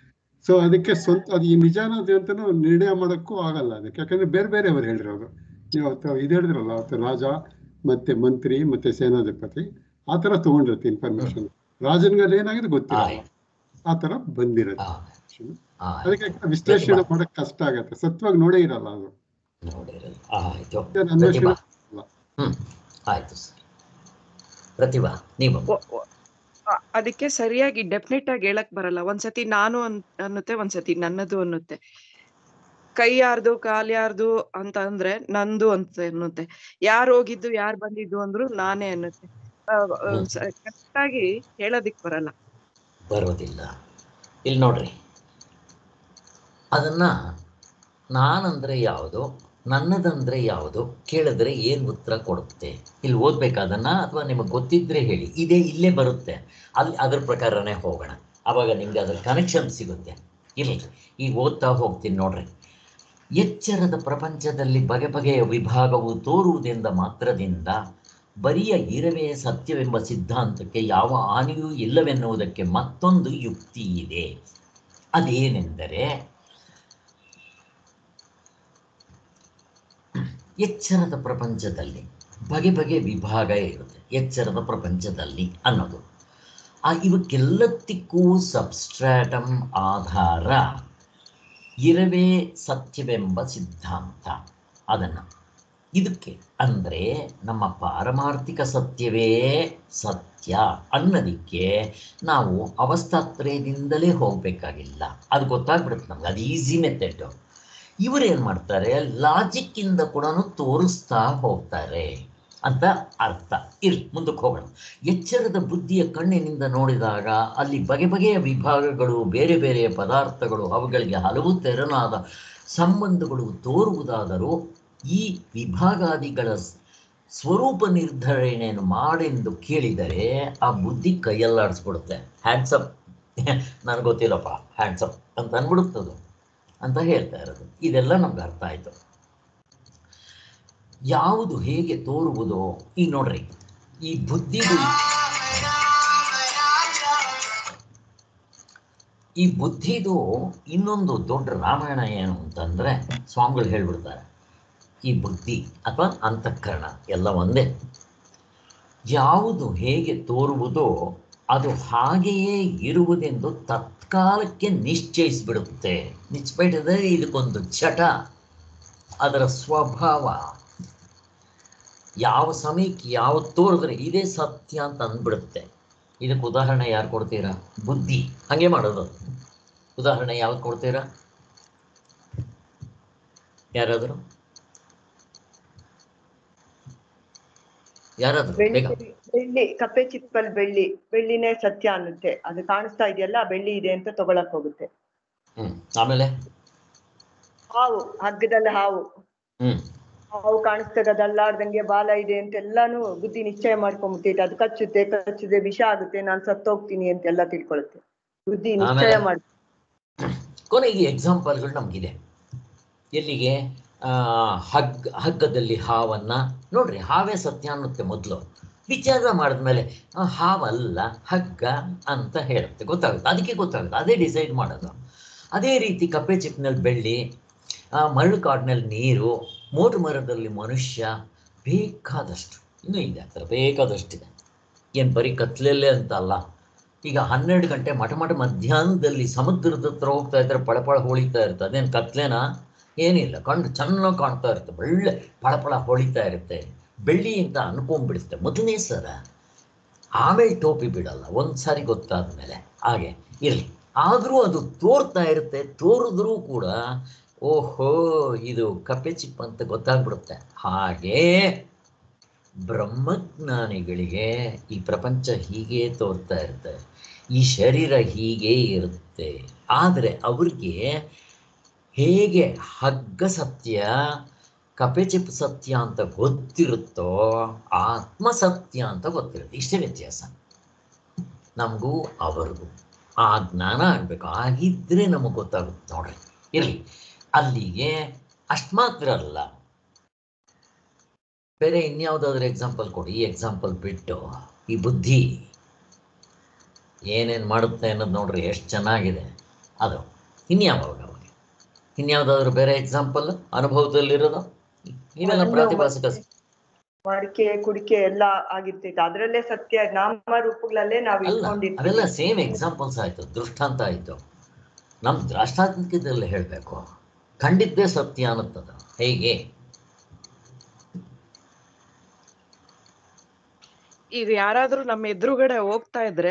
ಸೊ ಅದಕ್ಕೆ ಸ್ವಂತ ಅದು ಈ ನಿಜ ಅನ್ನೋದು ಅಂತನೂ ನಿರ್ಣಯ ಮಾಡೋಕ್ಕೂ ಆಗಲ್ಲ ಅದಕ್ಕೆ ಯಾಕಂದ್ರೆ ಬೇರೆ ಬೇರೆ ಅವರು ಹೇಳಿರೋದು ನೀವು ಅವತ್ತು ಇದು ಹೇಳಿದ್ರಲ್ಲ ಅವತ್ತು ರಾಜ ಮತ್ತೆ ಮಂತ್ರಿ ಮತ್ತೆ ಸೇನಾಧಿಪತಿ ಆ ತರ ತಗೊಂಡಿರುತ್ತೆ ಇನ್ಫಾರ್ಮೇಶನ್ ರಾಜನ್ಗೆ ಅಲ್ಲಿ ಏನಾಗಿದೆ ಗೊತ್ತಿಲ್ಲ ಆಯ್ತು ಆ ತರ ಬಂದಿರುತ್ತೆ ಆ, ಆ, ಅದಕ್ಕೆ ವಿಶ್ಲೇಷಣೆ ಮಾಡಕ್ ಕಷ್ಟ ಆಗತ್ತೆ ಸತ್ವಾಗಿ ನೋಡೇ ಇರಲ್ಲ ಅದು ನೋಡಿರಲ್ಲ ಆಯ್ತು ಇದನ್ನ ಅನ್ವೇಷಣೆ ಪ್ರತಿಭಾ ಹ್ಮ್ ಆಯ್ತು ಸರ್ ಪ್ರತಿಭಾ ನೀವು ಒ- ಒ- ಅ- ಅದಕ್ಕೆ ಸರಿಯಾಗಿ ಡೆಫಿನೆಟ್ ಆಗಿ ಹೇಳಕ್ ಬರಲ್ಲ ಒಂದ್ಸತಿ ನಾನು ಅನ್- ಅನ್ನುತ್ತೆ ಒಂದ್ಸತಿ ನನ್ನದು ಅನ್ನುತ್ತೆ ಕೈ ಯಾರ್ದು ಕಾಲ್ ಯಾರ್ದು ಅಂತ ಅಂದ್ರೆ ನಂದು ಅಂತ ಅನ್ನುತ್ತೆ ಯಾರು ಹೋಗಿದ್ದು ಯಾರು ಬಂದಿದ್ದು ಅಂದ್ರು ನಾನೇ ಅನ್ನುತ್ತೆ ಕರೆಕ್ಟ್ ಆಗಿ ಹೇಳೋದಿಕ್ ಬರಲ್ಲ ಬರೋದಿಲ್ಲ ಇಲ್ಲಿ ನೋಡ್ರಿ ಅದನ್ನ ನಾನಂದ್ರೆ ಯಾವುದು ನನ್ನದಂದ್ರೆ ಯಾವುದು ಕೇಳಿದ್ರೆ ಏನು ಉತ್ತರ ಕೊಡುತ್ತೆ ಇಲ್ಲಿ ಓದ್ಬೇಕಾದನ್ನ ಅಥವಾ ನಿಮಗೆ ಗೊತ್ತಿದ್ರೆ ಹೇಳಿ ಇದೇ ಇಲ್ಲೇ ಬರುತ್ತೆ ಅಲ್ಲಿ ಅದ್ರ ಪ್ರಕಾರನೇ ಹೋಗೋಣ ಆವಾಗ ನಿಮ್ಗೆ ಅದ್ರ ಕನೆಕ್ಷನ್ ಸಿಗುತ್ತೆ ಇರಲಿ ಈಗ ಓದ್ತಾ ಹೋಗ್ತೀನಿ ನೋಡ್ರಿ ಎಚ್ಚರದ ಪ್ರಪಂಚದಲ್ಲಿ ಬಗೆ ಬಗೆಯ ವಿಭಾಗವು ತೋರುವುದೆಂದ ಮಾತ್ರದಿಂದ ಬರಿಯ ಇರವೇ ಸತ್ಯವೆಂಬ ಸಿದ್ಧಾಂತಕ್ಕೆ ಯಾವ ಹಾನಿಯೂ ಇಲ್ಲವೆನ್ನುವುದಕ್ಕೆ ಮತ್ತೊಂದು ಯುಕ್ತಿ ಇದೆ ಅದೇನೆಂದರೆ ಎಚ್ಚರದ ಪ್ರಪಂಚದಲ್ಲಿ ಬಗೆ ಬಗೆ ವಿಭಾಗ ಇರುತ್ತೆ ಎಚ್ಚರದ ಪ್ರಪಂಚದಲ್ಲಿ ಅನ್ನೋದು ಆ ಇವಕ್ಕೆಲ್ಲದಕ್ಕೂ ಸಬ್ಸ್ಟ್ರಾಟಮ್ ಆಧಾರ ಇರವೇ ಸತ್ಯವೆಂಬ ಸಿದ್ಧಾಂತ ಅದನ್ನು ಇದಕ್ಕೆ ಅಂದರೆ ನಮ್ಮ ಪಾರಮಾರ್ಥಿಕ ಸತ್ಯವೇ ಸತ್ಯ ಅನ್ನೋದಕ್ಕೆ ನಾವು ಅವಸ್ಥಾತ್ರಯದಿಂದಲೇ ಹೋಗಬೇಕಾಗಿಲ್ಲ ಅದು ಗೊತ್ತಾಗ್ಬಿಡುತ್ತೆ ನಮ್ಗೆ ಅದು ಈಸಿ ಮೆಥಡ್ ಇವರೇನು ಮಾಡ್ತಾರೆ ಲಾಜಿಕ್ಕಿಂದ ಕೂಡ ತೋರಿಸ್ತಾ ಹೋಗ್ತಾರೆ ಅಂತ ಅರ್ಥ ಇರ್ಲಿ ಮುಂದಕ್ಕೆ ಹೋಗೋಣ ಎಚ್ಚರದ ಬುದ್ಧಿಯ ಕಣ್ಣಿನಿಂದ ನೋಡಿದಾಗ ಅಲ್ಲಿ ಬಗೆ ಬಗೆಯ ವಿಭಾಗಗಳು ಬೇರೆ ಬೇರೆಯ ಪದಾರ್ಥಗಳು ಅವುಗಳಿಗೆ ಹಲವು ತೆರನಾದ ಸಂಬಂಧಗಳು ತೋರುವುದಾದರೂ ಈ ವಿಭಾಗಾದಿಗಳ ಸ್- ಸ್ವರೂಪ ನಿರ್ಧರಣೆಯನ್ನು ಮಾಡೆಂದು ಕೇಳಿದರೆ ಆ ಬುದ್ಧಿ ಕೈಯಲ್ಲಾಡಿಸ್ಬಿಡುತ್ತೆ ಹ್ಯಾಂಡ್ಸಪ್ ನನಗೆ ಗೊತ್ತಿಲ್ಲಪ್ಪ ಹ್ಯಾಂಡ್ಸಪ್ ಅಂತ ಅಂದ್ಬಿಡುತ್ತದು ಅಂತ ಹೇಳ್ತಾ ಇರೋದು ಇದೆಲ್ಲ ನಮ್ಗೆ ಅರ್ಥ ಆಯ್ತು ಯಾವುದು ಹೇಗೆ ತೋರುವುದೋ ಈಗ ನೋಡ್ರಿ ಈ ಬುದ್ಧಿದು ಈ ಬುದ್ಧಿದು ಇನ್ನೊಂದು ದೊಡ್ಡ ರಾಮಾಯಣ ಏನು ಅಂತಂದ್ರೆ ಸ್ವಾಮಿಗಳು ಹೇಳ್ಬಿಡ್ತಾರೆ ಈ ಬುದ್ಧಿ ಅಥವಾ ಅಂತಃಕರಣ ಎಲ್ಲ ಒಂದೇ ಯಾವುದು ಹೇಗೆ ತೋರುವುದೋ ಅದು ಹಾಗೆಯೇ ಇರುವುದೆಂದು ತತ್ಕಾಲಕ್ಕೆ ನಿಶ್ಚಯಿಸಿಬಿಡುತ್ತೆ ನಿಶ್ಚಯಿಸಿದರೆ ಇದಕ್ಕೊಂದು ಚಟ ಅದರ ಸ್ವಭಾವ ಯಾವ ಸಮಯಕ್ಕೆ ಯಾವ ತೋರಿದ್ರೆ ಇದೇ ಸತ್ಯ ಅಂತ ಅಂದ್ಬಿಡುತ್ತೆ ಇದಕ್ಕೆ ಉದಾಹರಣೆ ಯಾರು ಕೊಡ್ತೀರಾ ಬುದ್ಧಿ ಹಂಗೆ ಮಾಡೋದು ಉದಾಹರಣೆ ಯಾವ್ದು ಕೊಡ್ತೀರಾ ಯಾರಾದರೂ ಯಾರಾದರೂ ಬೆಳ್ಳಿ ಬೇಗ ಬೆಳ್ಳಿ ಕಪ್ಪೆ ಚಿಪ್ಪಲ್ ಬೆಳ್ಳಿ ಬೆಳ್ಳಿನೇ ಸತ್ಯ ಅನ್ನುತ್ತೆ ಅದು ಕಾಣಿಸ್ತಾ ಇದೆಯಲ್ಲ ಬೆಳ್ಳಿ ಇದೆ ಅಂತ ತಗೊಳಕ್ ಹೋಗುತ್ತೆ ಹ್ಮ್ ಆಮೇಲೆ ಹಾವು ಹಗ್ಗದಲ್ಲಿ ಹಾವು ಹ್ಮ್ ಹಾವು ಕಾಣಿಸ್ತದೆ ಅದು ಅಲ್ಲಾಡ್ದಂಗೆ ಬಾಲ ಇದೆ ಅಂತ ಎಲ್ಲಾನು ಬುದ್ಧಿ ನಿಶ್ಚಯ ಮಾಡ್ಕೊಂಡ್ಬಿಟ್ಟೈತೆ ಅದು ಕಚ್ಚುತ್ತೆ ಕಚ್ಚುತ್ತೆ ವಿಷ ಆಗುತ್ತೆ ನಾನ್ ಸತ್ತೋಗ್ತೀನಿ ಅಂತೆಲ್ಲ ತಿಳ್ಕೊಳುತ್ತೆ ಬುದ್ಧಿ ನಿಶ್ಚಯ ಆಮೇಲೆ? ಮಾಡಿ ಕೊನೆಗೆ ಎಕ್ಸಾಂಪಲ್ಗಳು ನಮಗಿದೆ ಎಲ್ಲಿಗೆ ಆ, ಹಗ್ಗ ಹಗ್ಗದಲ್ಲಿ ಹಾವನ್ನ ನೋಡ್ರಿ ಹಾವೇ ಸತ್ಯ ಅನ್ನುತ್ತೆ ಮೊದಲು ವಿಚಾರ ಮಾಡಿದ್ಮೇಲೆ ಆ, ಹಾವಲ್ಲ ಹಗ್ಗ ಅಂತ ಹೇಳುತ್ತೆ ಗೊತ್ತಾಗುತ್ತೆ ಅದಕ್ಕೆ ಗೊತ್ತಾಗುತ್ತೆ ಅದೇ ಡಿಸೈಡ್ ಮಾಡೋದು ಅದೇ ರೀತಿ ಕಪ್ಪೆ ಚಿಪ್ನಲ್ಲಿ ಬೆಳ್ಳಿ ಆ, ಮರಳು ಕಾಡಿನಲ್ಲಿ ನೀರು ಮೋಟು ಮರದಲ್ಲಿ ಮನುಷ್ಯ ಬೇಕಾದಷ್ಟು ಇನ್ನೂ ಇದೆ ಆ ಥರ ಬೇಕಾದಷ್ಟಿದೆ ಏನು ಬರೀ ಕತ್ಲಲ್ಲೇ ಅಂತ ಅಲ್ಲ ಈಗ ಹನ್ನೆರಡು ಗಂಟೆ ಮಠ ಮಠ ಮಧ್ಯಾಹ್ನದಲ್ಲಿ ಸಮುದ್ರದ ಹತ್ರ ಹೋಗ್ತಾ ಇದ್ರೆ ಪಳಪಳ ಹೊಳಿತಾ ಇರುತ್ತೆ ಅದೇನು ಕತ್ಲೆನಾ ಏನಿಲ್ಲ ಕಣ್ಣು ಚೆನ್ನಾಗಿ ಕಾಣ್ತಾ ಇರುತ್ತೆ ಒಳ್ಳೆ ಪಳಪಳ ಹೊಳಿತಾ ಇರುತ್ತೆ ಬೆಳ್ಳಿ ಅಂತ ಅನ್ಕೊಂಡ್ಬಿಡುತ್ತೆ ಮೊದಲನೇ ಸರ ಆಮೇಲೆ ಟೋಪಿ ಬಿಡಲ್ಲ ಒಂದು ಸಾರಿ ಗೊತ್ತಾದ್ಮೇಲೆ ಹಾಗೆ ಇರಲಿ ಆದರೂ ಅದು ತೋರ್ತಾ ಇರುತ್ತೆ ತೋರಿದ್ರೂ ಕೂಡ ಓಹೋ ಇದು ಕಪ್ಪೆ ಚಿಪ್ ಅಂತ ಗೊತ್ತಾಗ್ಬಿಡುತ್ತೆ ಹಾಗೇ ಬ್ರಹ್ಮಜ್ಞಾನಿಗಳಿಗೆ ಈ ಪ್ರಪಂಚ ಹೀಗೆ ತೋರ್ತಾ ಇರುತ್ತೆ ಈ ಶರೀರ ಹೀಗೆ ಇರುತ್ತೆ ಆದರೆ ಅವ್ರಿಗೆ ಹೇಗೆ ಹಗ್ಗ ಸತ್ಯ ಕಪೆಚಿಪ್ ಸತ್ಯ ಅಂತ ಗೊತ್ತಿರುತ್ತೋ ಆತ್ಮ ಸತ್ಯ ಅಂತ ಗೊತ್ತಿರುತ್ತೆ ಇಷ್ಟೇ ವ್ಯತ್ಯಾಸ ನಮಗೂ ಅವ್ರಿಗೂ ಆ ಜ್ಞಾನ ಆಗಬೇಕು ಆಗಿದ್ರೆ ನಮಗೆ ಗೊತ್ತಾಗುತ್ತೆ ನೋಡ್ರಿ ಇರಲಿ ಅಲ್ಲಿಗೆ ಅಷ್ಟು ಮಾತ್ರ ಅಲ್ಲ ಬೇರೆ ಇನ್ಯಾವುದಾದ್ರೂ ಎಕ್ಸಾಂಪಲ್ ಕೊಡಿ ಈ ಎಕ್ಸಾಂಪಲ್ ಬಿಟ್ಟು ಈ ಬುದ್ಧಿ ಏನೇನು ಮಾಡುತ್ತೆ ಅನ್ನೋದು ನೋಡ್ರಿ ಎಷ್ಟು ಚೆನ್ನಾಗಿದೆ ಅದು ಇನ್ಯಾವಾಗ ಅವಾಗ ಇನ್ಯಾವುದಾದ್ರು ಬೇರೆ ಎಕ್ಸಾಂಪಲ್ ಅನುಭವದಲ್ಲಿರೋದು ಇವೆಲ್ಲ ಒಂದು ಪ್ರಾತಿಭಾಸಿಕ ಮಡಿಕೆ ಕುಡಿಕೆ ಎಲ್ಲ ಆಗಿರ್ತೈತೆ ಅದ್ರಲ್ಲೇ ಸತ್ಯ ನಾಮ ರೂಪಗಳಲ್ಲೇ ನಾವ್ ಅಲ್ಲ ಅವೆಲ್ಲ ಇಟ್ಕೊಂಡಿರ್ತೀವಿ ಸೇಮ್ ಎಕ್ಸಾಂಪಲ್ಸ್ ಆಯ್ತು ದೃಷ್ಟಾಂತ ಆಯ್ತು ನಮ್ ದ್ರಾಷ್ಟಾಂತಿಕದಲ್ಲಿ ಹೇಳ್ಬೇಕು ಕಂಡಿದ್ದೇ ಸತ್ಯ ಅನ್ನತ್ತದ ಹೇಗೆ ಈಗ ಯಾರಾದ್ರೂ ನಮ್ಮ ಎದುರುಗಡೆ ಹೋಗ್ತಾ ಇದ್ರೆ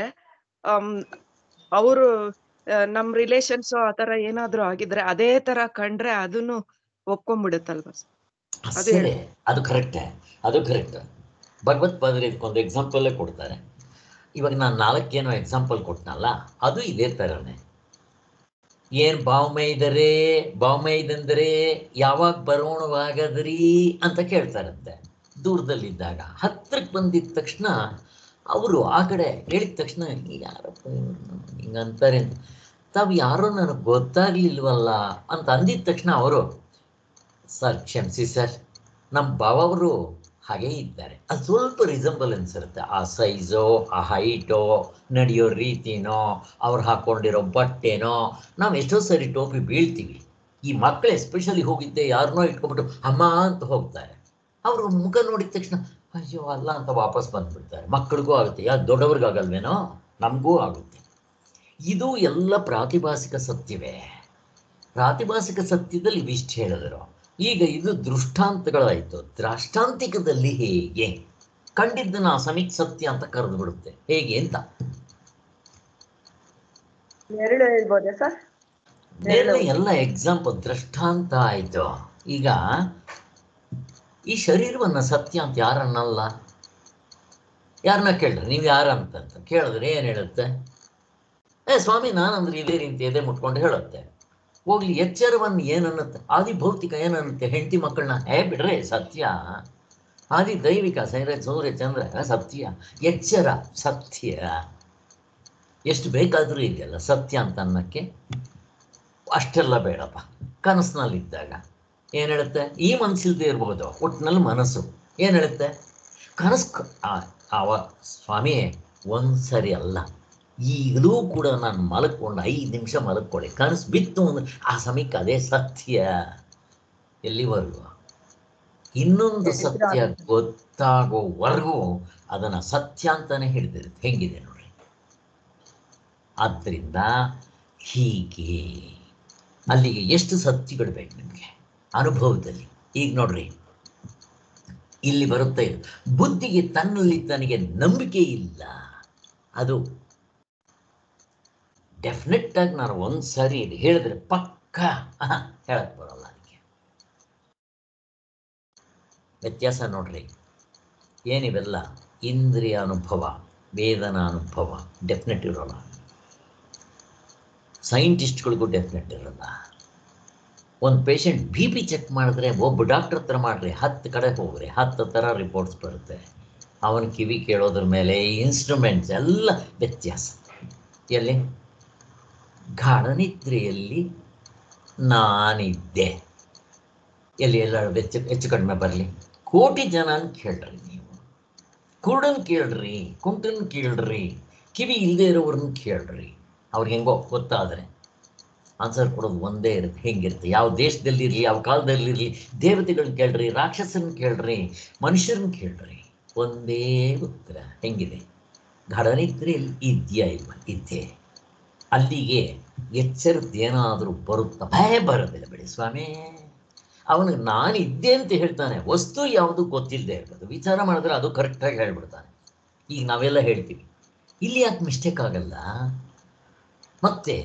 ಅವರು ನಮ್ ರಿಲೇಷನ್ಸ್ ಆತರ ಏನಾದ್ರೂ ಆಗಿದ್ರೆ ಅದೇ ತರ ಕಂಡ್ರೆ ಅದನ್ನು ಒಪ್ಕೊಂಡ್ಬಿಡುತ್ತಲ್ವಾ sir? ಅದು ಸರಿ ಅದು ಕರೆಕ್ಟೇ ಅದು ಕರೆಕ್ಟ್ ಭಗವತ್ಪಾದರು ಇದಕ್ಕೊಂದು ಎಕ್ಸಾಂಪಲ್ಲೇ ಕೊಡ್ತಾರೆ ಇವಾಗ ನಾನು ನಾಲ್ಕೇನೋ ಎಕ್ಸಾಂಪಲ್ ಕೊಟ್ನಲ್ಲ ಅದು ಇದೇ ಥರನೇ ಏನ್ ಬಾವ್ಮೈದರೆ ಬಾವ್ಮೈದಂದರೆ ಯಾವಾಗ ಬರೋಣವಾಗದ್ರಿ ಅಂತ ಕೇಳ್ತಾರಂತೆ ದೂರದಲ್ಲಿದ್ದಾಗ ಹತ್ರಕ್ಕೆ ಬಂದಿದ ತಕ್ಷಣ ಅವರು ಆ ಕಡೆ ಹೇಳಿದ ತಕ್ಷಣ ಯಾರಪ್ಪ ಇವ್ರು ಹಿಂಗಂತಾರೆ ಅಂತ ತಾವು ಯಾರೋ ನನಗೆ ಗೊತ್ತಾಗ್ಲಿಲ್ವಲ್ಲ ಅಂತ ಅಂದಿದ ತಕ್ಷಣ ಅವರು ಸರ್ ಕ್ಷಮಿಸಿ ಸರ್ ನಮ್ಮ ಬಾವವರು ಹಾಗೇ ಇದ್ದಾರೆ ಅದು ಸ್ವಲ್ಪ ರಿಸಂಬಲೆನ್ಸ್ ಇರುತ್ತೆ ಆ ಸೈಜೋ ಆ ಹೈಟೋ ನಡೆಯೋ ರೀತಿನೋ ಅವ್ರು ಹಾಕ್ಕೊಂಡಿರೋ ಬಟ್ಟೆನೋ ನಾವು ಎಷ್ಟೋ ಸರಿ ಟೋಪಿ ಬೀಳ್ತೀವಿ ಈ ಮಕ್ಕಳು ಎಸ್ಪೆಷಲಿ ಹೋಗಿದ್ದೆ ಯಾರನ್ನೋ ಇಟ್ಕೊಂಡ್ಬಿಟ್ಟು ಅಮ್ಮ ಅಂತ ಹೋಗ್ತಾರೆ ಅವರು ಮುಖ ನೋಡಿದ ತಕ್ಷಣ ಅಯ್ಯೋ ಅಲ್ಲ ಅಂತ ವಾಪಸ್ ಬಂದ್ಬಿಡ್ತಾರೆ ಮಕ್ಕಳಿಗೂ ಆಗುತ್ತೆ ಯಾ ದೊಡ್ಡವ್ರಿಗಾಗಲ್ವೇನೋ ನಮಗೂ ಆಗುತ್ತೆ ಇದು ಎಲ್ಲ ಪ್ರಾತಿಭಾಸಿಕ ಸತ್ಯವೇ ಪ್ರಾತಿಭಾಸಿಕ ಸತ್ಯದಲ್ಲಿ ಇವಿಷ್ಟು ಹೇಳಿದರು ಈಗ ಇದು ದೃಷ್ಟಾಂತಗಳಾಯಿತು ದ್ರಾಷ್ಟಾಂತಿಕದಲ್ಲಿ ಹೇಗೆ ಕಂಡಿದ್ದನ್ನ ಸಮಿಕ್ ಸತ್ಯ ಅಂತ ಕರೆದು ಬಿಡುತ್ತೆ ಹೇಗೆ ಅಂತ ಎರಡು ಹೇಳ್ಬೋದಾ ಸರ್ ಬೇರೆ ಎಲ್ಲ ಎಕ್ಸಾಂಪಲ್ ದೃಷ್ಟಾಂತ ಆಯ್ತು ಈಗ ಈ ಶರೀರವನ್ನ ಸತ್ಯ ಅಂತ ಯಾರನ್ನಲ್ಲ ಯಾರನ್ನ ಕೇಳ್ರಿ ನೀವು ಯಾರಂತ ಕೇಳಿದ್ರೆ ಏನ್ ಹೇಳುತ್ತೆ ಏ ಸ್ವಾಮಿ ನಾನಂದ್ರೆ ಇದೇ ರೀತಿ ಎದೆ ಮುಟ್ಕೊಂಡು ಹೇಳುತ್ತೆ ಹೋಗ್ಲಿ ಎಚ್ಚರವನ್ನು ಏನನ್ನುತ್ತೆ ಆದಿ ಭೌತಿಕ ಏನನ್ನುತ್ತೆ ಹೆಂಡತಿ ಮಕ್ಕಳನ್ನ ಏ ಬಿಡ್ರೆ ಸತ್ಯ ಆದಿ ದೈವಿಕ ಸೈರ ಸೂರ್ಯ ಚಂದ್ರ ಸತ್ಯ ಎಚ್ಚರ ಸತ್ಯ ಎಷ್ಟು ಬೇಕಾದರೂ ಇದೆಯಲ್ಲ ಸತ್ಯ ಅಂತ ಅನ್ನಕ್ಕೆ ಅಷ್ಟೆಲ್ಲ ಬೇಡಪ್ಪ ಕನಸಿನಲ್ಲಿದ್ದಾಗ ಏನು ಹೇಳುತ್ತೆ ಈ ಮನಸ್ಸಿಲ್ದೇ ಇರ್ಬೋದು ಒಟ್ಟಿನಲ್ಲಿ ಮನಸ್ಸು ಏನು ಹೇಳುತ್ತೆ ಕನಸು ಕ- ಆ- ಆವ ಸ್ವಾಮಿ ಒಂದ್ಸರಿ ಅಲ್ಲ ಈಗಲೂ ಕೂಡ ನಾನು ಮಲಕ್ಕೊಂಡು ಐದು ನಿಮಿಷ ಮಲಕ್ಕೊಳ್ಳಿ ಕನಸು ಬಿತ್ತು ಅಂದ್ರೆ ಆ ಸಮಯಕ್ಕೆ ಅದೇ ಸತ್ಯ ಎಲ್ಲಿವರೆಗೂ ಇನ್ನೊಂದು ಸತ್ಯ ಗೊತ್ತಾಗೋವರೆಗೂ ಅದನ್ನ ಸತ್ಯ ಅಂತಾನೆ ಹಿಡಿದಿರುತ್ತೆ ಹೆಂಗಿದೆ ನೋಡ್ರಿ ಆದ್ದರಿಂದ ಹೀಗೆ ಅಲ್ಲಿಗೆ ಎಷ್ಟು ಸತ್ಯಗಳು ಬೇಕು ನಿಮಗೆ ಅನುಭವದಲ್ಲಿ ಈಗ ನೋಡ್ರಿ ಇಲ್ಲಿ ಬರುತ್ತೆ ಇದು ಬುದ್ಧಿಗೆ ತನ್ನಲ್ಲಿ ತನಗೆ ನಂಬಿಕೆ ಇಲ್ಲ ಅದು ಡೆಫಿನೆಟ್ ಆಗಿ ನಾನು ಒಂದ್ಸರಿ ಇದು ಹೇಳಿದ್ರೆ ಪಕ್ಕ ಆಹಾ, ಹೇಳಕ್ ಬರಲ್ಲ ಅದಕ್ಕೆ ವ್ಯತ್ಯಾಸ ನೋಡ್ರಿ ಏನಿವೆಲ್ಲ ಇಂದ್ರಿಯ ಅನುಭವ ವೇದನಾ ಅನುಭವ ಡೆಫಿನೆಟ್ ಇರೋಲ್ಲ ಸೈಂಟಿಸ್ಟ್ಗಳಿಗೂ ಡೆಫಿನೆಟ್ ಇರಲ್ಲ ಒಂದು ಪೇಷಂಟ್ ಬಿ ಪಿ ಚೆಕ್ ಮಾಡಿದ್ರೆ ಒಬ್ಬ ಡಾಕ್ಟರ್ ಹತ್ರ ಮಾಡ್ರಿ ಹತ್ತು ಕಡೆ ಹೋಗ್ರಿ ಹತ್ತು ಥರ ರಿಪೋರ್ಟ್ಸ್ ಬರುತ್ತೆ ಅವನ ಕಿವಿ ಕೇಳೋದ್ರ ಮೇಲೆ ಇನ್ಸ್ಟ್ರೂಮೆಂಟ್ಸ್ ಎಲ್ಲ ವ್ಯತ್ಯಾಸ ಎಲ್ಲಿ ಗಾಢನಿದ್ರೆಯಲ್ಲಿ ನಾನಿದ್ದೆ ಎಲ್ಲಿ ಎಲ್ಲ ಹೆಚ್ಚು ಹೆಚ್ಚು ಕಡಿಮೆ ಬರಲಿ ಕೋಟಿ ಜನನ್ ಕೇಳ್ರಿ ನೀವು ಕುರುಡನ್ ಕೇಳ್ರಿ ಕುಂಟನ್ ಕೇಳ್ರಿ ಕಿವಿ ಇಲ್ಲದೆ ಇರೋವ್ರನ್ನ ಕೇಳ್ರಿ ಅವ್ರಿಗೆ ಹೆಂಗೋ ಗೊತ್ತಾದರೆ ಆನ್ಸರ್ ಕೊಡೋದು ಒಂದೇ ಇರುತ್ತೆ ಹೆಂಗಿರುತ್ತೆ ಯಾವ ದೇಶದಲ್ಲಿರಲಿ ಯಾವ ಕಾಲದಲ್ಲಿರಲಿ ದೇವತೆಗಳನ್ನ ಕೇಳ್ರಿ ರಾಕ್ಷಸರನ್ನ ಕೇಳ್ರಿ ಮನುಷ್ಯರನ್ನ ಕೇಳ್ರಿ ಒಂದೇ ಉತ್ತರ ಹೆಂಗಿದೆ ಘಡನಿದ್ರೆಯಲ್ಲಿ ಇದೆಯಾ ಇಲ್ವ ಇದ್ದೆ ಅಲ್ಲಿಗೆ ಎಚ್ಚರದ್ದೇನಾದರೂ ಬರುತ್ತಾ ಭಯ ಬರೋದಿಲ್ಲ ಬಿಡಿ ಸ್ವಾಮಿ ಅವನು ನಾನು ಇದ್ದೆ ಅಂತ ಹೇಳ್ತಾನೆ ವಸ್ತು ಯಾವುದು ಗೊತ್ತಿಲ್ಲದೆ ಇರ್ಬೋದು ವಿಚಾರ ಮಾಡಿದ್ರೆ ಅದು ಕರೆಕ್ಟಾಗಿ ಹೇಳ್ಬಿಡ್ತಾನೆ ಈಗ ನಾವೆಲ್ಲ ಹೇಳ್ತೀವಿ ಇಲ್ಲಿ ಯಾಕೆ ಮಿಸ್ಟೇಕ್ ಆಗಲ್ಲ ಮತ್ತೆ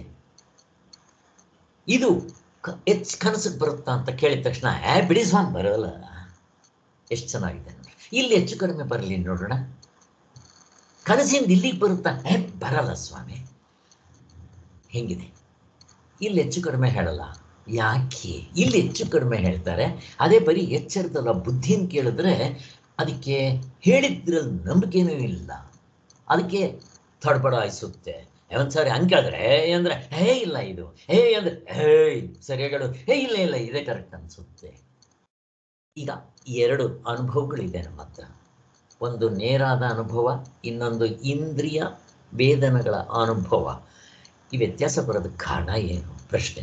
ಇದು ಕ- ಹೆಚ್ಚು ಕನಸಿಗೆ ಬರುತ್ತಾ ಅಂತ ಕೇಳಿದ ತಕ್ಷಣ ಏ ಬಿಡಿ ಸ್ವಾಮಿ ಬರೋಲ್ಲ ಎಷ್ಟು ಚೆನ್ನಾಗಿದೆ ನೋಡಿ ಇಲ್ಲಿ ಹೆಚ್ಚು ಕಡಿಮೆ ಬರಲಿ ನೋಡೋಣ ಕನಸಿಂದ ಇಲ್ಲಿಗೆ ಬರುತ್ತಾ ಏ ಬರಲ್ಲ ಸ್ವಾಮಿ ಹೆಂಗಿದೆ ಇಲ್ಲಿ ಹೆಚ್ಚು ಕಡಿಮೆ ಹೇಳಲ್ಲ ಯಾಕೆ ಇಲ್ಲಿ ಹೆಚ್ಚು ಕಡಿಮೆ ಹೇಳ್ತಾರೆ ಅದೇ ಬರೀ ಎಚ್ಚರದಲ್ಲ ಬುದ್ಧಿನ ಕೇಳಿದ್ರೆ ಅದಕ್ಕೆ ಹೇಳಿದ್ರಲ್ಲಿ ನಂಬಿಕೆನೂ ಇಲ್ಲ ಅದಕ್ಕೆ ತಡಬಡಾಯಿಸುತ್ತೆ ಒಂದ್ಸಾರಿ ಹಂಗೆ ಕೇಳಿದ್ರೆ ಹೇ ಅಂದ್ರೆ ಹೇ ಇಲ್ಲ ಇದು ಹೇ ಅಂದ್ರೆ ಹೇ ಸರಿಯಾಗಿ ಹೇಳು ಹೇ ಇಲ್ಲ ಇಲ್ಲ ಇದೇ ಕರೆಕ್ಟ್ ಅನ್ಸುತ್ತೆ ಈಗ ಎರಡು ಅನುಭವಗಳಿದೆ ನಮ್ಮ ಹತ್ರ ಒಂದು ನೇರಾದ ಅನುಭವ ಇನ್ನೊಂದು ಇಂದ್ರಿಯ ವೇದನೆಗಳ ಅನುಭವ ಈ ವ್ಯತ್ಯಾಸ ಬರೋದಕ್ಕೆ ಕಾರಣ ಏನು ಪ್ರಶ್ನೆ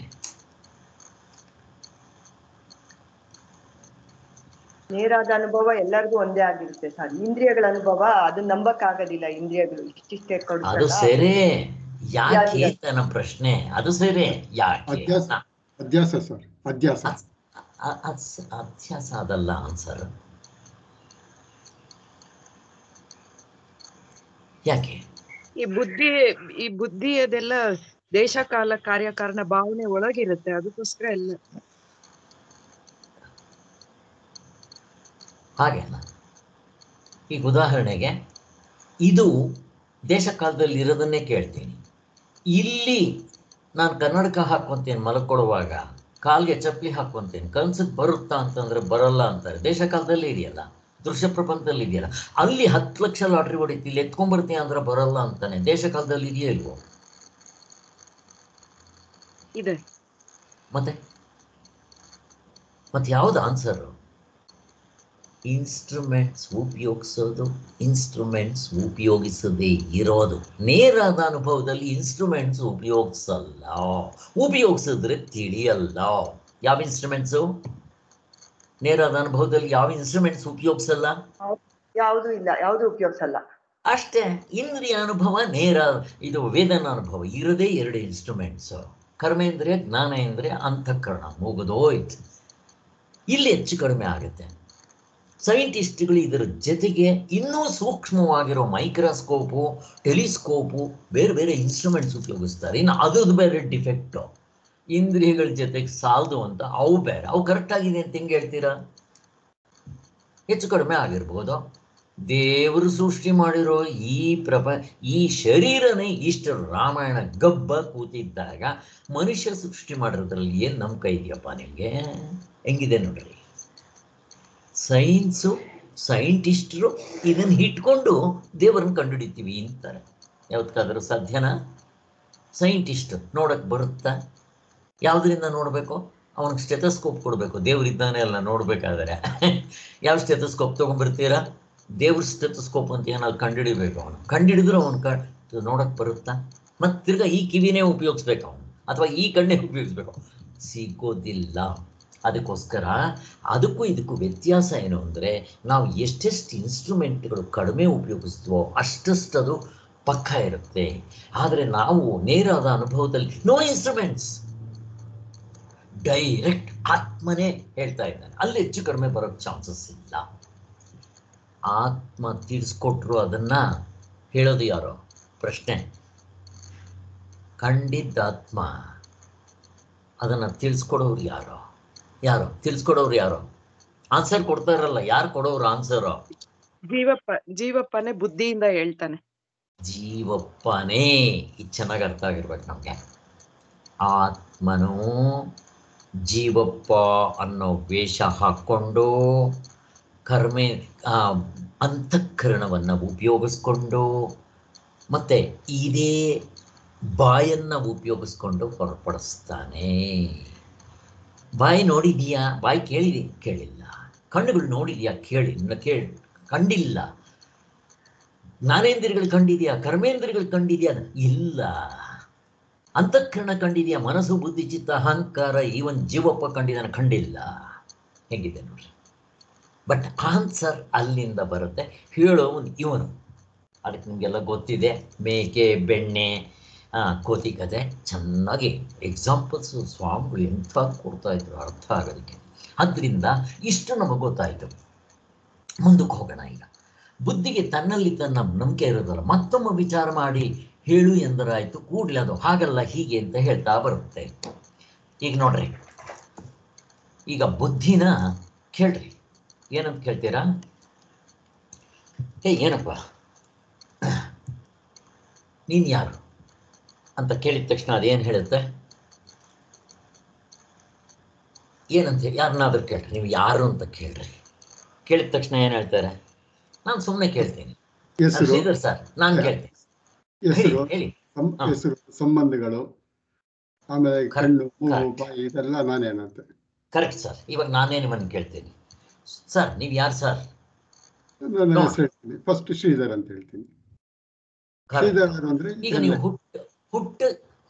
ನೇರಾದ ಅನುಭವ ಎಲ್ಲರಿಗೂ ಒಂದೇ ಆಗಿರುತ್ತೆ ಸರ್ ಇಂದ್ರಿಯಗಳ ಅನುಭವ ಅದನ್ನ ನಂಬಕ್ ಆಗೋದಿಲ್ಲ ಇಂದ್ರಿಯಗಳು ಇಷ್ಟಿಷ್ಟೇ ಅದು ಕೊಡ್ತಲ್ಲ ಸರಿ ಯಾಕೆ ಯಾಕೆ? ನನ್ನ ಪ್ರಶ್ನೆ ಅದು ಸರಿ ಯಾಕೆ ಅಧ್ಯಾಸ ಅಧ್ಯಾಸ ಸರ್ ಅಧ್ಯಾಸ ಅ- ಅದ್- ಅಧ್ಯಾಸ ಅದಲ್ಲ ಆನ್ಸರ್ ಯಾಕೆ ಈ ಬುದ್ಧಿ ಈ ಬುದ್ಧಿ ಅದೆಲ್ಲ ದೇಶ ಕಾಲ ಕಾರ್ಯಕಾರಣ ಭಾವನೆ ಒಳಗಿರುತ್ತೆ ಅದಕ್ಕೋಸ್ಕರ ಎಲ್ಲ ಹಾಗೇನ ಈಗ ಉದಾಹರಣೆಗೆ ಇದು ದೇಶ ಕಾಲದಲ್ಲಿ ಇರೋದನ್ನೇ ಕೇಳ್ತೀನಿ ಇಲ್ಲಿ ನಾನು ಕನ್ನಡಕ ಹಾಕ್ಕೊಂತೀನಿ ಮಲ್ಕೊಳ್ಳುವಾಗ ಕಾಲ್ಗೆ ಚಪ್ಪಲಿ ಹಾಕ್ಕೊಂತೀನಿ ಕನ್ಸಿಗೆ ಬರುತ್ತಾ ಅಂತಂದ್ರೆ ಬರಲ್ಲ ಅಂತಾರೆ ದೇಶ ಕಾಲದಲ್ಲಿ ಇದೆಯಲ್ಲ ದೃಶ್ಯ ಪ್ರಪಂಚದಲ್ಲಿ ಇದೆಯಲ್ಲ ಅಲ್ಲಿ ಹತ್ತು ಲಕ್ಷ ಲಾಟ್ರಿ ಹೊಡಿತಿ ಇಲ್ಲಿ ಎತ್ಕೊಂಡ್ಬರ್ತೀನಿ ಅಂದ್ರೆ ಬರಲ್ಲ ಅಂತಾನೆ ದೇಶ ಕಾಲದಲ್ಲಿ ಇದೆಯೋ ಇಲ್ವೋ ಇದೆ ಮತ್ತೆ ಮತ್ತೆ ಯಾವ್ದು ಆನ್ಸರು ಇನ್ಸ್ಟ್ರೂಮೆಂಟ್ಸ್ ಉಪಯೋಗಿಸೋದು ಇನ್ಸ್ಟ್ರೂಮೆಂಟ್ಸ್ ಉಪಯೋಗಿಸದೇ ಇರೋದು ನೇರಾದ ಅನುಭವದಲ್ಲಿ ಇನ್ಸ್ಟ್ರೂಮೆಂಟ್ಸ್ ಉಪಯೋಗಿಸಲ್ಲ ಉಪಯೋಗಿಸಿದ್ರೆ ತಿಳಿಯಲ್ಲ ಯಾವ ಇನ್ಸ್ಟ್ರೂಮೆಂಟ್ಸು ನೇರಾದ ಅನುಭವದಲ್ಲಿ ಯಾವ ಇನ್ಸ್ಟ್ರೂಮೆಂಟ್ಸ್ ಉಪಯೋಗಿಸಲ್ಲ ಯಾವ್ದು ಇಲ್ಲ ಯಾವ್ದು ಉಪಯೋಗಿಸಲ್ಲ ಅಷ್ಟೇ ಇಂದ್ರಿಯ ಅನುಭವ ನೇರ ಇದು ವೇದನ ಅನುಭವ ಇರದೇ ಎರಡು ಇನ್ಸ್ಟ್ರೂಮೆಂಟ್ಸ್ ಕರ್ಮೇಂದ್ರಿಯ ಜ್ಞಾನೇಂದ್ರಿಯ ಅಂತಃಕರಣ ಮುಗಿದೋಯ್ತು ಇಲ್ಲಿ ಹೆಚ್ಚು ಕಡಿಮೆ ಆಗುತ್ತೆ ಸೈಂಟಿಸ್ಟ್ಗಳು ಇದರ ಜೊತೆಗೆ ಇನ್ನೂ ಸೂಕ್ಷ್ಮವಾಗಿರೋ ಮೈಕ್ರೋಸ್ಕೋಪು ಟೆಲಿಸ್ಕೋಪು ಬೇರೆ ಬೇರೆ ಇನ್ಸ್ಟ್ರೂಮೆಂಟ್ಸ್ ಉಪಯೋಗಿಸ್ತಾರೆ ಇನ್ನು ಅದು ಬೇರೆ ಡಿಫೆಕ್ಟು ಇಂದ್ರಿಯಗಳ ಜೊತೆಗೆ ಸಾಲದು ಅಂತ ಅವು ಬೇರೆ ಅವು ಕರೆಕ್ಟ್ ಆಗಿದೆ ಅಂತ ಹೆಂಗೆ ಹೇಳ್ತೀರಾ ಹೆಚ್ಚು ಕಡಿಮೆ ಆಗಿರ್ಬೋದು ದೇವರು ಸೃಷ್ಟಿ ಮಾಡಿರೋ ಈ ಪ್ರಪ ಈ ಶರೀರನೇ ಇಷ್ಟು ರಾಮಾಯಣ ಗಬ್ಬ ಕೂತಿದ್ದಾಗ ಮನುಷ್ಯ ಸೃಷ್ಟಿ ಮಾಡಿರೋದ್ರಲ್ಲಿ ಏನು ನಮ್ಮ ಕೈ ಇದೆಯಪ್ಪ ನಿಮಗೆ ಹೆಂಗಿದೆ ನೋಡ್ರಿ ಸೈನ್ಸು ಸೈಂಟಿಸ್ಟರು ಇದನ್ನು ಇಟ್ಕೊಂಡು ದೇವರನ್ನ ಕಂಡುಹಿಡಿತೀವಿ ಅಂತಾರೆ ಯಾವತ್ತಾದ್ರೂ ಸಾಧ್ಯನಾ ಸೈಂಟಿಸ್ಟ್ ನೋಡಕ್ಕೆ ಬರುತ್ತಾ ಯಾವುದರಿಂದ ನೋಡಬೇಕು ಅವನಿಗೆ ಸ್ಟೆಥಸ್ಕೋಪ್ ಕೊಡಬೇಕು ದೇವರಿದ್ದಾನೆ ಅಲ್ಲ ನೋಡ್ಬೇಕಾದ್ರೆ ಯಾವ ಸ್ಟೆಥಸ್ಕೋಪ್ ತೊಗೊಂಡ್ಬರ್ತೀರಾ ದೇವ್ರ ಸ್ಟೆಥಸ್ಕೋಪ್ ಅಂತ ಏನಾದ್ರು ಕಂಡುಹಿಡಿಬೇಕು ಅವನು ಕಂಡುಹಿಡಿದ್ರು ಅವನು ಕ ನೋಡಕ್ ಬರುತ್ತಾ ಮತ್ತೆ ತಿರ್ಗಾ ಈ ಕಿವಿನೇ ಉಪಯೋಗಿಸ್ಬೇಕು ಅವನು ಅಥವಾ ಈ ಕಣ್ಣೇ ಉಪಯೋಗಿಸ್ಬೇಕು ಸಿಗೋದಿಲ್ಲ ಅದಕ್ಕೋಸ್ಕರ ಅದಕ್ಕೂ ಇದಕ್ಕೂ ವ್ಯತ್ಯಾಸ ಏನು ಅಂದರೆ ನಾವು ಎಷ್ಟೆಷ್ಟು ಇನ್ಸ್ಟ್ರೂಮೆಂಟ್ಗಳು ಕಡಿಮೆ ಉಪಯೋಗಿಸ್ತೀವೋ ಅಷ್ಟಷ್ಟು ಅದು ಪಕ್ಕ ಇರುತ್ತೆ ಆದರೆ ನಾವು ನೇರಾದ ಅನುಭವದಲ್ಲಿ ನೋ ಇನ್ಸ್ಟ್ರೂಮೆಂಟ್ಸ್ ಡೈರೆಕ್ಟ್ ಆತ್ಮನೇ ಹೇಳ್ತಾ ಇದ್ದಾನೆ ಅಲ್ಲಿ ಹೆಚ್ಚು ಕಡಿಮೆ ಬರೋಕ್ಕೆ ಚಾನ್ಸಸ್ ಇಲ್ಲ ಆತ್ಮ ತೀರಿಸ್ಕೊಟ್ರು ಅದನ್ನ ಹೇಳೋದು ಯಾರೋ ಪ್ರಶ್ನೆ ಕಂಡಿದ್ದ ಆತ್ಮ ಅದನ್ನ ತಿಳಿಸ್ಕೊಡೋರು ಯಾರೋ ಯಾರು ತಿಳಿಸ್ಕೊಡೋರು ಯಾರೋ ಆನ್ಸರ್ ಕೊಡ್ತಾ ಇರಲ್ಲ ಯಾರು ಕೊಡೋರು ಆನ್ಸರು ಜೀವಪ್ಪ ಜೀವಪ್ಪನೇ ಬುದ್ಧಿಯಿಂದ ಹೇಳ್ತಾನೆ ಜೀವಪ್ಪನೇ ಇದು ಚೆನ್ನಾಗಿ ಅರ್ಥ ಆಗಿರ್ಬೇಕು ನಮಗೆ ಆತ್ಮನು ಜೀವಪ್ಪ ಅನ್ನೋ ವೇಷ ಹಾಕ್ಕೊಂಡು ಕರ್ಮೆ ಆ, ಅಂತಃಕರಣವನ್ನು ಉಪಯೋಗಿಸ್ಕೊಂಡು ಮತ್ತೆ ಇದೇ ಬಾಯನ್ನು ಉಪಯೋಗಿಸ್ಕೊಂಡು ಹೊರಪಡಿಸ್ತಾನೆ ಬಾಯಿ ನೋಡಿದೀಯಾ ಬಾಯಿ ಕೇಳಿದಿ ಕೇಳಿಲ್ಲ ಕಣ್ಣುಗಳು ನೋಡಿದ್ಯಾ ಕೇಳಿ ಕೇಳಿ ಕಂಡಿಲ್ಲ ಜ್ಞಾನೇಂದ್ರಿಯಗಳು ಕಂಡಿದ್ಯಾ ಕರ್ಮೇಂದ್ರಿಯಗಳು ಕಂಡಿದ್ಯಾ ಇಲ್ಲ ಅಂತಃಕರಣ ಕಂಡಿದ್ಯಾ ಮನಸ್ಸು ಬುದ್ಧಿ ಚಿತ್ತ ಅಹಂಕಾರ ಇವನ್ ಜೀವಪ್ಪ ಕಂಡಿದ್ದಾನೆ ಕಂಡಿಲ್ಲ ಹೇಗಿದೆ ನೋಡ್ರಿ ಬಟ್ ಆನ್ಸರ್ ಅಲ್ಲಿಂದ ಬರುತ್ತೆ ಹೇಳೋವನು ಇವನು ಅದಕ್ಕೆ ನಿಮಗೆಲ್ಲ ಗೊತ್ತಿದೆ ಮೇಕೆ ಬೆಣ್ಣೆ ಆ, ಕೋತಿ ಕತೆ ಚೆನ್ನಾಗಿ ಎಕ್ಸಾಂಪಲ್ಸು ಸ್ವಾಮಿಗಳು ಎಂಥ ಕೊಡ್ತಾ ಇದ್ರು ಅರ್ಥ ಆಗೋದಕ್ಕೆ ಅದರಿಂದ ಇಷ್ಟು ನಮಗೆ ಗೊತ್ತಾಯಿತು ಮುಂದಕ್ಕೆ ಹೋಗೋಣ ಈಗ ಬುದ್ಧಿಗೆ ತನ್ನಲ್ಲಿ ತನ್ನ ನಂಬಿಕೆ ಇರೋದಲ್ಲ ಮತ್ತೊಮ್ಮೆ ವಿಚಾರ ಮಾಡಿ ಹೇಳು ಎಂದರಾಯ್ತು ಕೂಡಲೇ ಅದು ಹಾಗಲ್ಲ ಹೀಗೆ ಅಂತ ಹೇಳ್ತಾ ಬರುತ್ತೆ ಈಗ ನೋಡ್ರಿ ಈಗ ಬುದ್ಧಿನ ಕೇಳ್ರಿ ಏನಂತ ಕೇಳ್ತೀರಾ ಏ ಏನಪ್ಪ ನೀನ್ ಯಾರು ಅಂತ ಕೇಳಿದ ತಕ್ಷಣ ಅದೇನು ಹೇಳುತ್ತೆ ಏನಂತ ಯಾರನ್ನಾದ್ರೂ ಕೇಳ್ರಿ ನೀವು ಯಾರು ಅಂತ ಕೇಳ್ರಿ ಕೇಳಿದ ತಕ್ಷಣ ಏನು ಹೇಳ್ತಾರೆ ನಾನು ಸುಮ್ಮನೆ ಕೇಳ್ತೀನಿ ನಾನು ಹೆಸರು ಶ್ರೀಧರ್ ಸರ್ ನಾನು ಕೇಳ್ತೀನಿ ಹೇಳಿ ಹೆಸರು ಹೇಳಿ ಸಂ- ಹಾ. ಹೆಸರು ಸಂಬಂಧಗಳು ಆಮೇಲೆ Correct, ಕಣ್ಣು ಮೂಗು correct. ಬಾಯಿ ಇದೆಲ್ಲ ನಾನೇನಂತೆ ಕರೆಕ್ಟ್ ಸರ್ ಇವಾಗ ನಾನೇ ನಿಮ್ಮನ್ನು ಕೇಳ್ತೀನಿ ಸರ್ ನೀವು ಯಾರು ಸರ್ ನನ್ನ No. ಹೆಸರು ಹೇಳ್ತೀನಿ ಫಸ್ಟ್ ಶ್ರೀಧರ್ ಅಂತ ಹೇಳ್ತೀನಿ Correct. ಶ್ರೀಧರ್ ಅಂದ್ರೆ ಈಗ ನೀವು ಹುಟ್ಟು ಹುಟ್ಟು ಹುಟ್ಟಿದ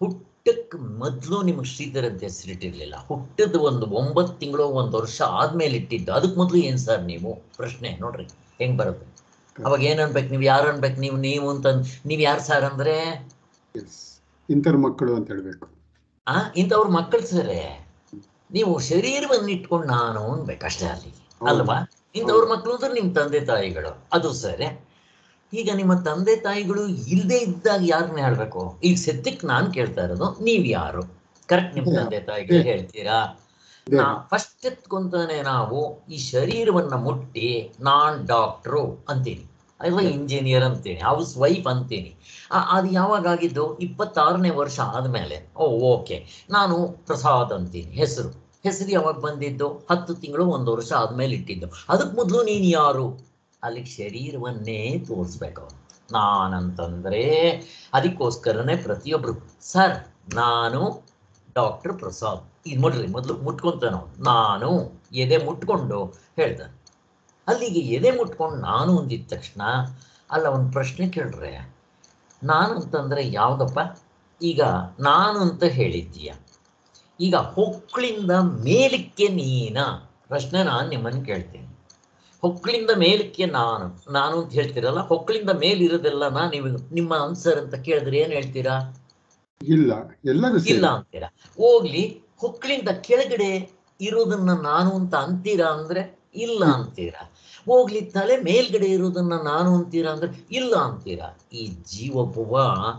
ಹುಟ್ಟಕ್ಕೆ ಮೊದಲು ನಿಮಗೆ ಶ್ರೀಧರ್ ಅಂತ ಹೆಸರಿಟ್ಟಿರ್ಲಿಲ್ಲ ಹುಟ್ಟದ ಒಂದು ಒಂಬತ್ತು ತಿಂಗಳು ಒಂದು ವರ್ಷ ಆದ್ಮೇಲೆ ಇಟ್ಟಿದ್ದು ಅದಕ್ಕೆ ಮೊದಲು ಏನು ಸರ್ ನೀವು ಪ್ರಶ್ನೆ ನೋಡ್ರಿ ಹೆಂಗ್ ಬರುತ್ತೆ ಅವಾಗ ಏನ್ ಅನ್ಬೇಕು ನೀವು ಯಾರು ಅನ್ಬೇಕು ನೀವು ನೀವು ಅಂತ ನೀವು ಯಾರು ಸರ್ ಅಂದ್ರೆ ಎಸ್ ಇಂಥವ್ರ ಮಕ್ಕಳು ಅಂತ ಹೇಳ್ಬೇಕು ಆ ಇಂಥವ್ರ ಮಕ್ಕಳು ಸರೇ ನೀವು ಶರೀರವನ್ನು ಇಟ್ಕೊಂಡು ನಾನು ಅನ್ಬೇಕು ಅಷ್ಟೇ ಅಲ್ಲಿ ಹೌದು. ಅಲ್ವಾ ಇಂಥವ್ರ ಮಕ್ಕಳು ಅಂದ್ರೆ ನಿಮ್ಮ ತಂದೆ ತಾಯಿಗಳು ಅದು ಸರಿ ಈಗ ನಿಮ್ಮ ತಂದೆ ತಾಯಿಗಳು ಇಲ್ಲದೆ ಇದ್ದಾಗ ಯಾರನ್ನ ಹೇಳ್ಬೇಕು ಈಗ ಸದ್ಯಕ್ಕೆ ನಾನು ಕೇಳ್ತಾ ಇರೋದು ನೀವ್ ಯಾರು ಕರೆಕ್ಟ್ ನಿಮ್ ತಂದೆ ತಾಯಿಗಳು ಹೇಳ್ತೀರಾ ದೇಹ. ಫಸ್ಟ್ ಎತ್ಕೊಂತಾನೆ ನಾವು ಈ ಶರೀರವನ್ನ ಮುಟ್ಟಿ ನಾನ್ ಡಾಕ್ಟ್ರು ಅಂತೀನಿ ಅಥವಾ ಇಂಜಿನಿಯರ್ ಅಂತೀನಿ ಹೌಸ್ ವೈಫ್ ಅಂತೀನಿ ಆ- ಅದು ಯಾವಾಗ ಆಗಿದ್ದು ಇಪ್ಪತ್ತಾರನೇ ವರ್ಷ ಆದ್ಮೇಲೆ ಓ ಓಕೆ ನಾನು ಪ್ರಸಾದ್ ಅಂತೀನಿ ಹೆಸರು ಹೆಸರು ಯಾವಾಗ ಬಂದಿದ್ದು ಹತ್ತು ತಿಂಗಳು ಒಂದು ವರ್ಷ ಆದ್ಮೇಲೆ ಇಟ್ಟಿದ್ದು ಅದಕ್ಕೆ ಮೊದಲು ನೀನು ಯಾರು ಅಲ್ಲಿಗೆ ಶರೀರವನ್ನೇ ತೋರಿಸ್ಬೇಕು ನಾನಂತಂದ್ರೆ ಅದಕ್ಕೋಸ್ಕರನೇ ಪ್ರತಿಯೊಬ್ರು ಸರ್ ನಾನು ಡಾಕ್ಟರ್ ಪ್ರಸಾದ್ ಇದು ನೋಡ್ರಿ ಮೊದಲು ಮುಟ್ಕೊಂತಾನು ನಾನು ಎದೆ ಮುಟ್ಕೊಂಡು ಹೇಳ್ದ ಅಲ್ಲಿಗೆ ಎದೆ ಮುಟ್ಕೊಂಡು ನಾನು ಅಂದಿದ ತಕ್ಷಣ ಅಲ್ಲ ಒಂದು ಪ್ರಶ್ನೆ ಕೇಳ್ರೆ ನಾನು ಅಂತಂದ್ರೆ ಯಾವ್ದಪ್ಪ ಈಗ ನಾನು ಅಂತ ಹೇಳಿದ್ದೀಯ ಈಗ ಹೊಕ್ಕಳಿಂದ ಮೇಲಕ್ಕೆ ನೀನ ಪ್ರಶ್ನೆ ನಾನು ನಿಮ್ಮನ್ನು ಕೇಳ್ತೀನಿ ಹೊಕ್ಕಳಿಂದ ಮೇಲಕ್ಕೆ ನಾನು ನಾನು ಅಂತ ಹೇಳ್ತೀರಲ್ಲ ಹೊಕ್ಕಳಿಂದ ಮೇಲಿರೋದೆಲ್ಲನ ನೀವು ನಿಮ್ಮ ಆನ್ಸರ್ ಅಂತ ಕೇಳಿದ್ರೆ ಏನ್ ಹೇಳ್ತೀರಾ ಇಲ್ಲ ಎಲ್ಲರೂ ಇಲ್ಲ ಸೇರಿ ಅಂತೀರಾ ಹೋಗ್ಲಿ ಹೊಕ್ಕಳಿಂದ ಕೆಳಗಡೆ ಇರೋದನ್ನ ನಾನು ಅಂತ ಅಂತೀರಾ ಅಂದ್ರೆ ಇಲ್ಲ ಅಂತೀರಾ ಹೋಗ್ಲಿ ತಲೆ ಮೇಲ್ಗಡೆ ಇರೋದನ್ನ ನಾನು ಅಂತೀರಾ ಅಂದ್ರೆ ಇಲ್ಲ ಅಂತೀರಾ ಈ ಜೀವೊಬ್ಬವ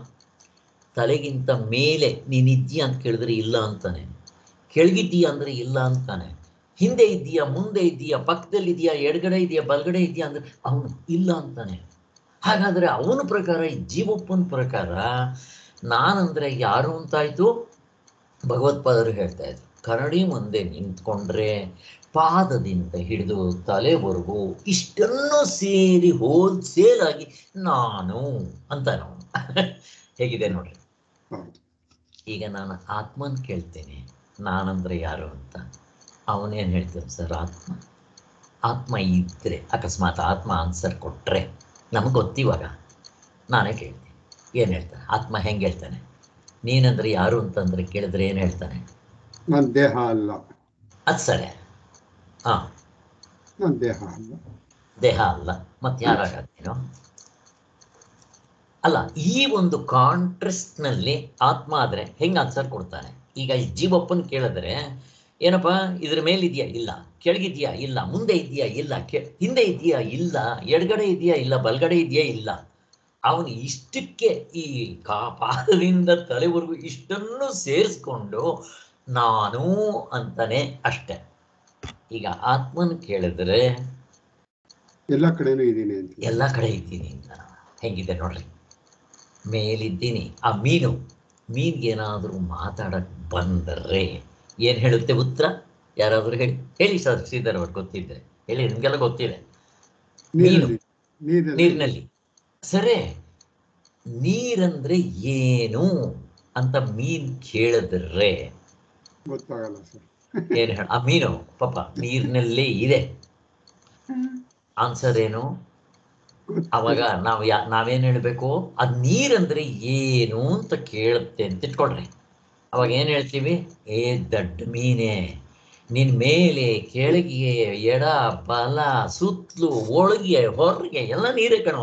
ತಲೆಗಿಂತ ಮೇಲೆ ನೀನಿದ್ದೀಯ ಅಂತ ಕೇಳಿದ್ರೆ ಇಲ್ಲ ಅಂತಾನೆ ಕೆಳಗಿದ್ದೀಯ ಅಂದ್ರೆ ಇಲ್ಲ ಅಂತಾನೆ ಹಿಂದೆ ಇದ್ದೀಯಾ ಮುಂದೆ ಇದ್ದೀಯಾ ಪಕ್ಕದಲ್ಲಿ ಇದೆಯಾ ಎಡಗಡೆ ಇದೆಯಾ ಬಲಗಡೆ ಇದೆಯಾ ಅಂದ್ರೆ ಅವನು ಇಲ್ಲ ಅಂತಾನೆ ಹಾಗಾದ್ರೆ ಅವನ ಪ್ರಕಾರ ಈ ಜೀವಪ್ಪನ ಪ್ರಕಾರ ನಾನಂದ್ರೆ ಯಾರು ಅಂತಾಯ್ತು ಭಗವತ್ಪಾದರು ಹೇಳ್ತಾ ಇದ್ರು ಕರಡಿ ಮುಂದೆ ನಿಂತ್ಕೊಂಡ್ರೆ ಪಾದದಿಂದ ಹಿಡಿದು ತಲೆವರೆಗೂ ಇಷ್ಟನ್ನು ಸೇರಿ ಹೋಲ್ಸೇಲ್ ಆಗಿ ನಾನು ಅಂತ ನಾವು ಹೇಗಿದೆ ನೋಡ್ರಿ ಹೌದು. ಈಗ ನಾನು ಆತ್ಮನ್ ಕೇಳ್ತೇನೆ ನಾನಂದ್ರೆ ಯಾರು ಅಂತ ಅವನೇನು ಹೇಳ್ತಾನೆ ಸರ್ ಆತ್ಮ ಆತ್ಮ ಇದ್ರೆ ಅಕಸ್ಮಾತ್ ಆತ್ಮ ಆನ್ಸರ್ ಕೊಟ್ರೆ ನಮಗೆ ಗೊತ್ತಿವಾಗ ನಾನೇ ಕೇಳ್ತೀನಿ ಏನು ಹೇಳ್ತಾನೆ ಆತ್ಮ ಹೆಂಗೆ ಹೇಳ್ತಾನೆ ನೀನಂದ್ರೆ ಯಾರು ಅಂತಂದ್ರೆ ಕೇಳಿದ್ರೆ ಏನು ಹೇಳ್ತಾನೆ ನಾನು ದೇಹ ಅಲ್ಲ ಅದು ಸರಿ ಹಾಂ ನಾನು ದೇಹ ಅಲ್ಲ ದೇಹ ಅಲ್ಲ ಮತ್ತೆ ಯಾರಾಗತ್ತೀನೋ ಅಲ್ಲ ಈ ಒಂದು ಕಾಂಟ್ರೆಸ್ಟ್ ನಲ್ಲಿ ಆತ್ಮ ಆದ್ರೆ ಹೆಂಗ್ ಆನ್ಸರ್ ಕೊಡ್ತಾನೆ ಈಗ ಈ ಜೀವಪ್ಪನ್ ಕೇಳಿದ್ರೆ ಏನಪ್ಪ ಇದ್ರ ಮೇಲೆ ಇದೆಯಾ ಇಲ್ಲ ಕೆಳಗಿದ್ಯಾ ಇಲ್ಲ ಮುಂದೆ ಇದೆಯಾ ಇಲ್ಲ ಕೆ ಹಿಂದೆ ಇದೆಯಾ ಇಲ್ಲ ಎಡಗಡೆ ಇದೆಯಾ ಇಲ್ಲ ಬಲಗಡೆ ಇದೆಯಾ ಇಲ್ಲ ಅವನು ಇಷ್ಟಕ್ಕೆ ಈ ಕಾ ಪಾದದಿಂದ ತಲೆವರೆಗೂ ಇಷ್ಟನ್ನು ಸೇರಿಸ್ಕೊಂಡು ನಾನು ಅಂತಾನೆ ಅಷ್ಟೆ ಈಗ ಆತ್ಮನ್ ಕೇಳಿದ್ರೆ ಎಲ್ಲ ಕಡೆನೂ ಇದ್ದೀನಿ ಅಂತ ಎಲ್ಲ ಕಡೆ ಇದ್ದೀನಿ ಅಂತ ಹೆಂಗಿದೆ ನೋಡ್ರಿ ಮೇಲಿದ್ದೀನಿ ಆ ಮೀನು ಮೀನ್ಗೇನಾದರೂ ಮಾತಾಡಕ್ ಬಂದರೆ ಏನ್ ಹೇಳುತ್ತೆ ಉತ್ತರ ಯಾರಾದರೂ ಹೇಳಿ ಹೇಳಿ ಸರ್ ಶ್ರೀಧರ್ ಅವ್ರು ಗೊತ್ತಿದ್ರೆ ಹೇಳಿ ನಿಮ್ಗೆಲ್ಲ ಗೊತ್ತಿದೆ ನೀರಲ್ಲಿ ನೀರಲ್ಲಿ ನೀರಿನಲ್ಲಿ ಸರಿ ನೀರಂದ್ರೆ ಏನು ಅಂತ ಮೀನ್ ಕೇಳಿದ್ರೆ ಗೊತ್ತಾಗಲ್ಲ ಸರ್ ಏನ್ ಹೇಳ ಆ ಮೀನು ಪಾಪ ನೀರಿನಲ್ಲೇ ಇದೆ ಆನ್ಸರ್ ಏನು ಅವಾಗ ನಾವು ಯಾ ನಾವೇನ್ ಹೇಳ್ಬೇಕು ಅದ್ ನೀರಂದ್ರೆ ಏನು ಅಂತ ಕೇಳುತ್ತೆ ಅಂತ ಇಟ್ಕೊಳ್ರಿ ಅವಾಗ ಏನ್ ಹೇಳ್ತೀವಿ ಏ ದಡ್ಡ ಮೀನೆ ನಿನ್ ಮೇಲೆ ಕೆಳಗೆ ಎಡ ಬಲ ಸುತ್ತಲೂ ಒಳಗೆ ಹೊರಗೆ ಎಲ್ಲ ನೀರೇ ಕಣೋ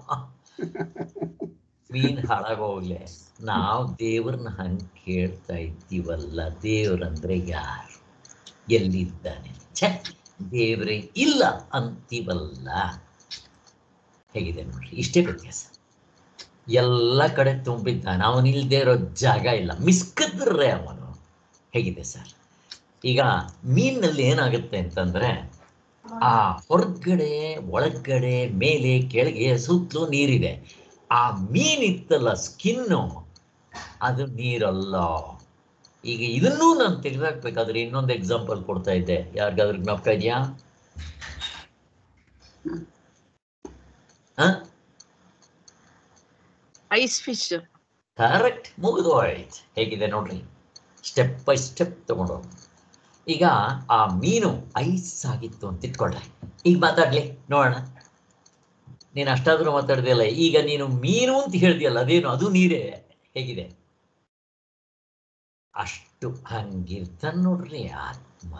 ಮೀನ್ ಹಾಳಾಗೋಗ್ಲೆ ನಾವು ದೇವ್ರನ್ನ ಹಂಗ್ ಕೇಳ್ತಾ ಇದ್ದೀವಲ್ಲ ದೇವ್ರಂದ್ರೆ ಯಾರು ಎಲ್ಲಿದ್ದಾನೆ ಛೆ ದೇವ್ರೆ ಇಲ್ಲ ಅಂತೀವಲ್ಲ ಹೇಗಿದೆ ನೋಡ್ರಿ ಇಷ್ಟೇ ವ್ಯತ್ಯಾಸ ಎಲ್ಲ ಕಡೆ ತುಂಬಿದ್ದಾನೆ ಅವನಿಲ್ದೇ ಇರೋ ಜಾಗ ಇಲ್ಲ ಮಿಸ್ಕದ್ರೆ ಅವನು ಹೇಗಿದೆ ಸರ್ ಈಗ ಮೀನಲ್ಲಿ ಏನಾಗುತ್ತೆ ಅಂತಂದ್ರೆ ಆ ಹೊರಗಡೆ ಒಳಗಡೆ ಮೇಲೆ ಕೆಳಗೆ ಸುತ್ತಲೂ ನೀರಿದೆ ಆ ಮೀನಿತ್ತಲ್ಲ ಸ್ಕಿನ್ನು ಅದು ನೀರಲ್ಲ ಈಗ ಇದನ್ನೂ ನಾನು ತೆಗೆದಾಕ್ಬೇಕಾದ್ರೆ ಇನ್ನೊಂದು ಎಕ್ಸಾಂಪಲ್ ಕೊಡ್ತಾ ಇದ್ದೆ ಯಾರಿಗಾದ್ರೂ ಜ್ಞಾಪಕ ಇದೆಯಾ ಹ ಐಸ್ ಫಿಶ್ ಕರೆಕ್ಟ್ ಮುಗಿದು ಹೋಯ್ತು ಹೇಗಿದೆ ನೋಡ್ರಿ ಸ್ಟೆಪ್ ಬೈ ಸ್ಟೆಪ್ ತಗೊಂಡು ಈಗ ಆ ಮೀನು ಐಸ್ ಆಗಿತ್ತು ಅಂತ ಇಟ್ಕೊಳ್ರಿ ಈಗ ಮಾತಾಡ್ಲಿ ನೋಡೋಣ ನೀನು ಅಷ್ಟಾದ್ರೂ ಮಾತಾಡ್ದಿಲ್ಲ ಈಗ ನೀನು ಮೀನು ಅಂತ ಹೇಳ್ದಿಯಲ್ಲ ಅದೇನು ಅದು ನೀರೇ ಹೇಗಿದೆ ಅಷ್ಟು ಹಂಗಿರ್ತಾನೆ ನೋಡ್ರಿ ಆತ್ಮ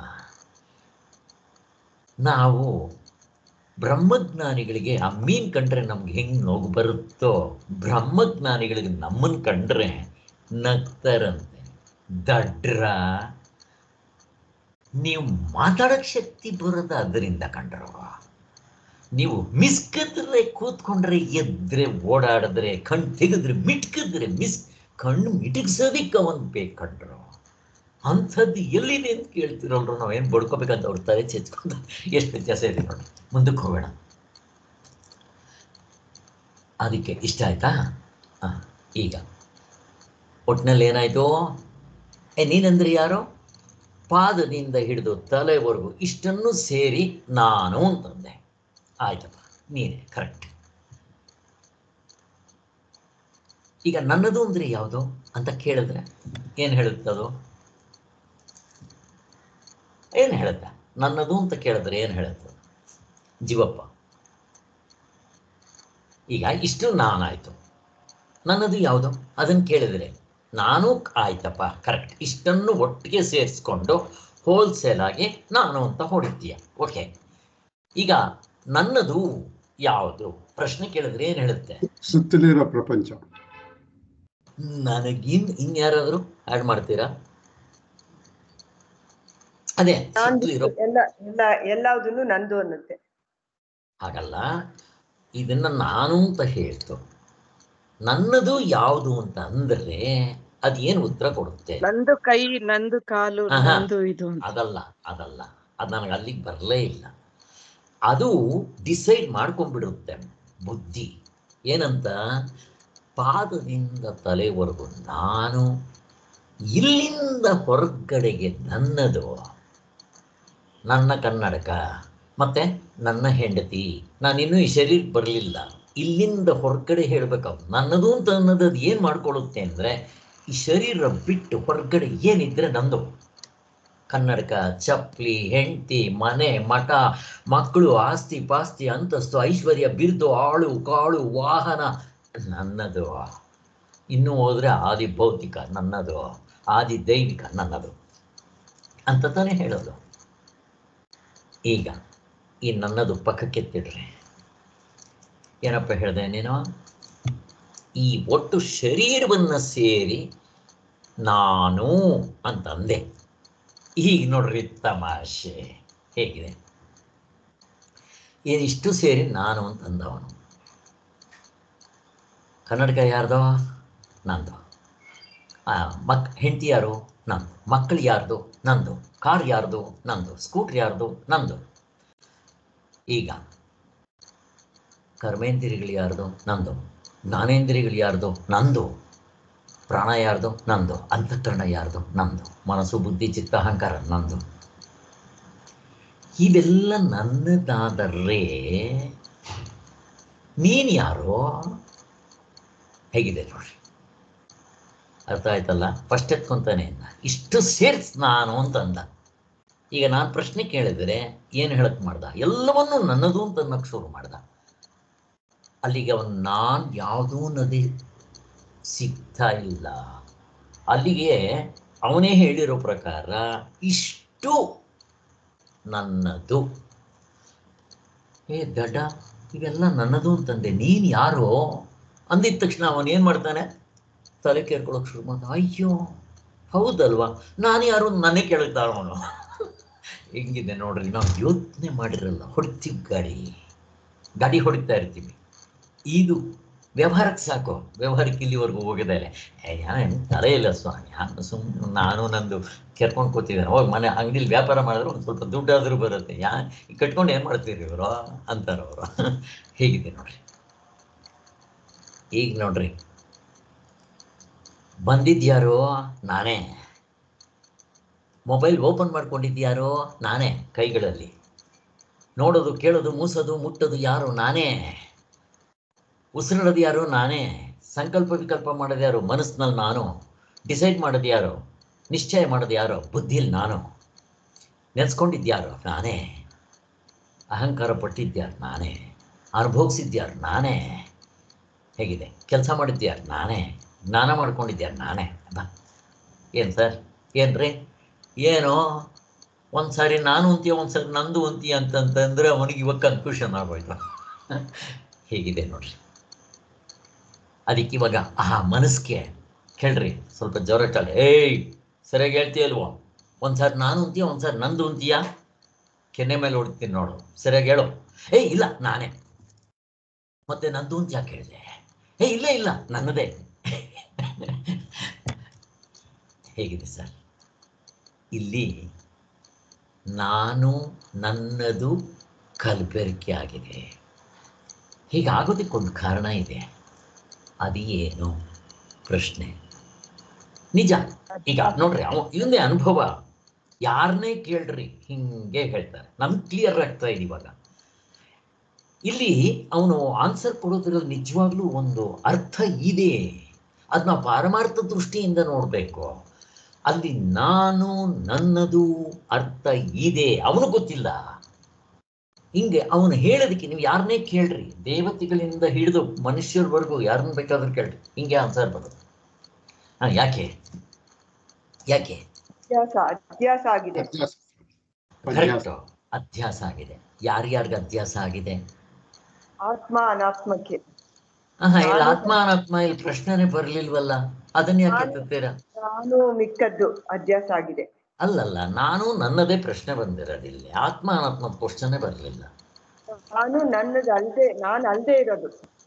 ನಾವು ಬ್ರಹ್ಮಜ್ಞಾನಿಗಳಿಗೆ ಆ ಮೀನ್ ಕಂಡ್ರೆ ನಮ್ಗೆ ಹೆಂಗ್ ನೋವು ಬರುತ್ತೋ ಬ್ರಹ್ಮಜ್ಞಾನಿಗಳಿಗೆ ನಮ್ಮನ್ ಕಂಡ್ರೆ ನಗ್ತಾರಂತೆ ದಡ್ರ ನೀವು ಮಾತಾಡಕ್ ಶಕ್ತಿ ಬರೋದು ಅದರಿಂದ ಕಂಡ್ರವ ನೀವು ಮಿಸ್ಕಿದ್ರೆ ಕೂತ್ಕೊಂಡ್ರೆ ಎದ್ರೆ ಓಡಾಡಿದ್ರೆ ಕಣ್ ತೆಗೆದ್ರೆ ಮಿಟ್ಕಿದ್ರೆ ಮಿಸ್ ಕಣ್ಣು ಮಿಟುಕ್ಸೋದಿಕ್ಕೆ ಅವನ್ ಬೇಕು ಕಂಡ್ರು ಅಂಥದ್ದು ಎಲ್ಲಿದೆ ಅಂತ ಕೇಳ್ತಿರಲ್ರು ನಾವೇನು ಬಡ್ಕೋಬೇಕಂತ ಅವ್ರ ತಲೆ ಚೆಚ್ಕೊಂಡು ಎಷ್ಟು ವ್ಯತ್ಯಾಸ ಇದೆ ನೋಡಿ ಮುಂದಕ್ಕೆ ಹೋಗೋಣ ಅದಕ್ಕೆ ಇಷ್ಟ ಆಯ್ತಾ ಹಾಂ ಈಗ ಒಟ್ಟಿನಲ್ಲಿ ಏನಾಯ್ತು ಏ ನೀನಂದ್ರೆ ಯಾರು ಪಾದದಿಂದ ಹಿಡಿದು ತಲೆವರೆಗೂ ಇಷ್ಟನ್ನು ಸೇರಿ ನಾನು ಅಂತಂದೆ ಆಯ್ತಪ್ಪ ನೀನೆ ಕರೆಕ್ಟ್ ಈಗ ನನ್ನದು ಅಂದ್ರೆ ಯಾವುದು ಅಂತ ಕೇಳಿದ್ರೆ ಏನು ಹೇಳುತ್ತದು ಏನು ಹೇಳುತ್ತೆ ನನ್ನದು ಅಂತ ಕೇಳಿದ್ರೆ ಏನು ಹೇಳುತ್ತೆ ಜೀವಪ್ಪ ಈಗ ಇಷ್ಟು ನಾನಾಯ್ತು ನನ್ನದು ಯಾವುದು ಅದನ್ನು ಕೇಳಿದ್ರೆ ನಾನು ಆಯ್ತಪ್ಪ ಕರೆಕ್ಟ್ ಇಷ್ಟನ್ನು ಒಟ್ಟಿಗೆ ಸೇರಿಸ್ಕೊಂಡು ಹೋಲ್ಸೇಲ್ ಆಗಿ ನಾನು ಅಂತ ಹೊಡಿತೀಯ ಓಕೆ ಈಗ ನನ್ನದು ಯಾವುದು ಪ್ರಶ್ನೆ ಕೇಳಿದ್ರೆ ಏನು ಹೇಳುತ್ತೆ ಸುತ್ತಲಿರೋ ಪ್ರಪಂಚ ನನಗಿನ್ ಇನ್ಯಾರಾದ್ರೂ ಆಡ್ ಮಾಡ್ತೀರಾ ಅದೇ ನಾನ್ ಸುತ್ತಲಿರೋ ಎಲ್ಲ ಎಲ್ಲ ಎಲ್ಲದನ್ನು ನಂದು ಅನ್ನುತ್ತೆ ಹಾಗಲ್ಲ ಇದನ್ನ ನಾನು ಅಂತ ಹೇಳ್ತು ನನ್ನದು ಯಾವುದು ಅಂತ ಅಂದ್ರೆ ಅದೇನು ಉತ್ತರ ಕೊಡುತ್ತೆ ನಂದು ಕೈ ನಂದು ಕಾಲು ಆಹಾ. ನಂದು ಇದು ಅಂತ ಅದಲ್ಲ ಅದಲ್ಲ ಅದು ನನಗೆ ಅಲ್ಲಿಗೆ ಬರಲೇ ಇಲ್ಲ ಅದು ಡಿಸೈಡ್ ಮಾಡ್ಕೊಂಡ್ಬಿಡುತ್ತೆ ಬುದ್ಧಿ ಏನಂತ ಪಾದದಿಂದ ತಲೆವರೆಗೂ ನಾನು ಇಲ್ಲಿಂದ ಹೊರಗಡೆಗೆ ನನ್ನದು ನನ್ನ ಕನ್ನಡಕ ಮತ್ತೆ ನನ್ನ ಹೆಂಡತಿ ನಾನಿನ್ನೂ ಈ ಶರೀರಕ್ಕೆ ಬರಲಿಲ್ಲ ಇಲ್ಲಿಂದ ಹೊರಗಡೆ ಹೇಳ್ಬೇಕು ನನ್ನದು ಅಂತ ಅನ್ನೋದು ಅದು ಏನು ಮಾಡ್ಕೊಳ್ಳುತ್ತೆ ಅಂದರೆ ಈ ಶರೀರ ಬಿಟ್ಟು ಹೊರಗಡೆ ಏನಿದ್ರೆ ನಂದು ಕನ್ನಡಕ ಚಪ್ಪಲಿ ಹೆಂಡತಿ ಮನೆ ಮಠ ಮಕ್ಕಳು ಆಸ್ತಿ ಪಾಸ್ತಿ ಅಂತಸ್ತು ಐಶ್ವರ್ಯ ಬಿರುದು ಆಳು ಕಾಳು ವಾಹನ ನನ್ನದು ಇನ್ನು ಹೋದ್ರೆ ಆದಿ ಭೌತಿಕ ನನ್ನದು ಆದಿ ದೈವಿಕ ನನ್ನದು ಅಂತ ತಾನೇ ಹೇಳೋದು ಈಗ ಈ ನನ್ನದು ಪಕ್ಕಕ್ಕೆತ್ತಿಡ್ರಿ ಏನಪ್ಪ ಹೇಳಿದೆ ನೀನು ಈ ಒಟ್ಟು ಶರೀರವನ್ನು ಸೇರಿ ನಾನು ಅಂತಂದೆ ಈಗ ನೋಡ್ರಿ ತಮಾಷೆ ಹೇಗಿದೆ ಇದಿಷ್ಟು ಸೇರಿ ನಾನು ಅಂತಂದವನು ಕನ್ನಡಕ ಯಾರ್ದೋ ನಂದು ಆ, ಮಕ್ ಹೆಂಡತಿ ಯಾರು ನಂದು ಮಕ್ಕಳು ಯಾರ್ದು ನಂದು ಕಾರ್ ಯಾರ್ದು ನಂದು ಸ್ಕೂಟ್ರ್ ಯಾರ್ದು ನಂದು ಈಗ ಕರ್ಮೇಂದ್ರಿಯಗಳು ಯಾರ್ದು ನಂದು ಜ್ಞಾನೇಂದ್ರಿಯಗಳು ಯಾರ್ದು ನಂದು ಪ್ರಾಣ ಯಾರ್ದು ನಂದು ಅಂತಃಕರಣ ಯಾರ್ದು ನಂದು ಮನಸ್ಸು ಬುದ್ಧಿ ಚಿತ್ತ ಅಹಂಕಾರ ನಂದು ಇವೆಲ್ಲ ನನ್ನದಾದರೆ ನೀನು ಯಾರೋ ಹೇಗಿದೆ ನೋಡ್ರಿ ಅರ್ಥ ಆಯ್ತಲ್ಲ ಫಸ್ಟ್ ಎತ್ಕೊಂತಾನೆ ಅಂದ ಇಷ್ಟು ಸೇರ್ಸ್ ನಾನು ಅಂತ ಅಂದ ಈಗ ನಾನು ಪ್ರಶ್ನೆ ಕೇಳಿದರೆ ಏನು ಹೇಳಕ್ ಮಾಡ್ದ ಎಲ್ಲವನ್ನೂ ನನ್ನದು ಅಂತ ಅನ್ನಕ್ಕೆ ಶುರು ಮಾಡ್ದ ಅಲ್ಲಿಗೆ ಅವನು ನಾನು ಯಾವುದೂ ನದಿ ಸಿಗ್ತಾ ಇಲ್ಲ ಅಲ್ಲಿಗೆ ಅವನೇ ಹೇಳಿರೋ ಪ್ರಕಾರ ಇಷ್ಟು ನನ್ನದು ಏ ದಡ್ಡ ಇವೆಲ್ಲ ನನ್ನದು ಅಂತಂದೆ ನೀನು ಯಾರೋ ಅಂದಿದ ತಕ್ಷಣ ಅವನು ಏನು ಮಾಡ್ತಾನೆ ತಲೆ ಕೇಳ್ಕೊಳಕ್ ಶುರು ಮಾಡ್ದ ಅಯ್ಯೋ ಹೌದಲ್ವಾ ನಾನು ಯಾರು ನನಗೆ ಕೇಳ್ತಾರ ಅವನು ಹೆಂಗಿದೆ ನೋಡ್ರಿ ನಾವು ಯೋಚನೆ ಮಾಡಿರಲ್ಲ ಹೊಡಿತೀವಿ ಗಾಡಿ ಗಾಡಿ ಹೊಡಿತಾ ಇರ್ತೀವಿ ಇದು ವ್ಯವಹಾರಕ್ಕೆ ಸಾಕು ವ್ಯವಹಾರಕ್ಕೆ ಇಲ್ಲಿವರೆಗೂ ಹೋಗಿದೆ ಏನು ತಲೆ ಇಲ್ಲ ಸ್ವಾಮಿ ನಾನು ಸುಮ್ಮನೆ ನಾನು ನಂದು ಕೆರ್ಕೊಂಡು ಕೂತಿದ್ದೇನೆ ಹೋಗಿ ಮನೆ ಅಂಗಡಿಲಿ ವ್ಯಾಪಾರ ಮಾಡಿದ್ರೆ ಒಂದು ಸ್ವಲ್ಪ ದುಡ್ಡಾದರೂ ಬರುತ್ತೆ ಯಾ ಈ ಕಟ್ಕೊಂಡು ಏನು ಮಾಡ್ತೀರಿ ಇವರು ಅಂತಾರೆ ಅವರು ಹೇಗಿದೆ ನೋಡ್ರಿ ಈಗ ನೋಡ್ರಿ ಬಂದಿದ್ಯಾರೋ ನಾನೇ ಮೊಬೈಲ್ ಓಪನ್ ಮಾಡ್ಕೊಂಡಿದ್ಯಾರೋ ನಾನೇ ಕೈಗಳಲ್ಲಿ ನೋಡೋದು ಕೇಳೋದು ಮೂಸೋದು ಮುಟ್ಟೋದು ಯಾರು ನಾನೇ ಉಸಿರಾಡೋದು ಯಾರು ನಾನೇ ಸಂಕಲ್ಪ ವಿಕಲ್ಪ ಮಾಡೋದು ಯಾರು ಮನಸ್ಸಿನಲ್ಲಿ ನಾನು ಡಿಸೈಡ್ ಮಾಡೋದು ಯಾರು ನಿಶ್ಚಯ ಮಾಡೋದು ಯಾರು ಬುದ್ಧಿಯಲ್ಲಿ ನಾನು ನೆನೆಸ್ಕೊಂಡಿದ್ಯಾರು ನಾನೇ ಅಹಂಕಾರ ಪಟ್ಟಿದ್ಯಾರು ನಾನೇ ಅನುಭವಿಸಿದ್ಯಾರು ನಾನೇ ಹೇಗಿದೆ ಕೆಲಸ ಮಾಡಿದ್ಯಾರು ನಾನೇ ಜ್ಞಾನ ಮಾಡ್ಕೊಂಡಿದ್ಯಾರು ನಾನೇ ಬಾ ಏನು ಸರ್ ಏನ್ರಿ ಏನೋ ಒಂದು ಸಾರಿ ನಾನು ಅಂತೀಯ ಒಂದು ಸಾರಿ ನಂದು ಅಂತೀಯ ಅಂತಂತಂದ್ರೆ ಅವನಿಗೆ ಇವಾಗ ಕನ್ಫ್ಯೂಷನ್ ಆಗೋಯ್ತು ಹೇಗಿದೆ ನೋಡ್ರಿ ಅದಕ್ಕೆ ಇವಾಗ ಆ ಮನಸ್ಸಿಗೆ ಕೇಳ್ರಿ ಸ್ವಲ್ಪ ಜ್ವರ ಚಾಲೆ ಏಯ್ ಸರಿಯಾಗಿ ಹೇಳ್ತೀಯಲ್ವೋ ಒಂದು ಸಾರಿ ನಾನು ಅಂತೀಯ ಒಂದು ಸಾರಿ ನಂದು ಅಂತೀಯ ಕೆನ್ನೆ ಮೇಲೆ ಹೊಡಿತೀನಿ ನೋಡು ಸರಿಯಾಗಿ ಹೇಳು ಏಯ್ ಇಲ್ಲ ನಾನೇ ಮತ್ತೆ ನಂದು ಅಂತ ಯಾಕೆ ಹೇಳಿದೆ ಏ ಇಲ್ಲ ಇಲ್ಲ ನನ್ನದೇ ಹೇಗಿದೆ ಸರ್ ಇಲ್ಲಿ ನಾನು ನನ್ನದು ಕಲಬೆರಕೆ ಆಗಿದೆ ಹೀಗಾಗೋದಕ್ಕೊಂದು ಕಾರಣ ಇದೆ ಅದು ಏನು ಪ್ರಶ್ನೆ ನಿಜ ಈಗ ನೋಡ್ರಿ ಅವ ಇವಂದೇ ಅನುಭವ ಯಾರನ್ನೇ ಕೇಳ್ರಿ ಹಿಂಗೆ ಹೇಳ್ತಾರೆ ನಮ್ಗೆ ಕ್ಲಿಯರ್ ಆಗ್ತಾ ಇದೆ ಇವಾಗ ಇಲ್ಲಿ ಅವನು ಆನ್ಸರ್ ಕೊಡೋದ್ರಲ್ಲಿ ನಿಜವಾಗ್ಲೂ ಒಂದು ಅರ್ಥ ಇದೆ ಅದನ್ನ ಪಾರಮಾರ್ಥ ದೃಷ್ಟಿಯಿಂದ ನೋಡಬೇಕು ಅಲ್ಲಿ ನಾನು ನನ್ನದು ಅರ್ಥ ಇದೆ ಅವನು ಗೊತ್ತಿಲ್ಲ ಹಿಂಗೆ ಅವನು ಹೇಳೋದಕ್ಕೆ ನೀವು ಯಾರನ್ನೇ ಕೇಳ್ರಿ ದೇವತೆಗಳಿಂದ ಹಿಡಿದು ಮನುಷ್ಯರವರೆಗೂ ಯಾರನ್ನ ಬೇಕಾದ್ರೂ ಕೇಳ್ರಿ ಹಿಂಗೆ ಆನ್ಸರ್ ಬರೋದು ಹಾ ಯಾಕೆ ಯಾಕೆ ಅಧ್ಯಾಸ ಅಧ್ಯಾಸ ಆಗಿದೆ ಅಭ್ಯಾಸ ಅಭ್ಯಾಸ ಕರೆಕ್ಟ್ ಅಧ್ಯಾಸ ಆಗಿದೆ ಯಾರ್ಯಾರಿಗೆ ಅಧ್ಯಾಸ ಆಗಿದೆ ಆತ್ಮ ಅನಾತ್ಮಕ್ಕೆ ಆಹಾ ಇಲ್ಲಿ ನಾನು- ಆತ್ಮ ಅನಾತ್ಮ ಇಲ್ಲಿ ಪ್ರಶ್ನೆನೇ ಬರ್ಲಿಲ್ವಲ್ಲ ಅದನ್ನ ಯಾಕೆ ನಾನು- ಎತ್ತುತ್ತೀರಾ ನಾನು ಮಿಕ್ಕದ್ದು ಅಧ್ಯಾಸ ಆಗಿದೆ ಅಲ್ಲಲ್ಲ ನಾನು ನನ್ನದೇ ಪ್ರಶ್ನೆ ಬಂದಿರೋದಿಲ್ಲ ಆತ್ಮ ಅನಾತ್ಮದ ಕ್ವಶನೇ ಬರಲಿಲ್ಲ ನಾನು ನನ್ನದು ಅಲ್ದೆ ನಾನು ಅಲ್ದೇ ಇರೋದು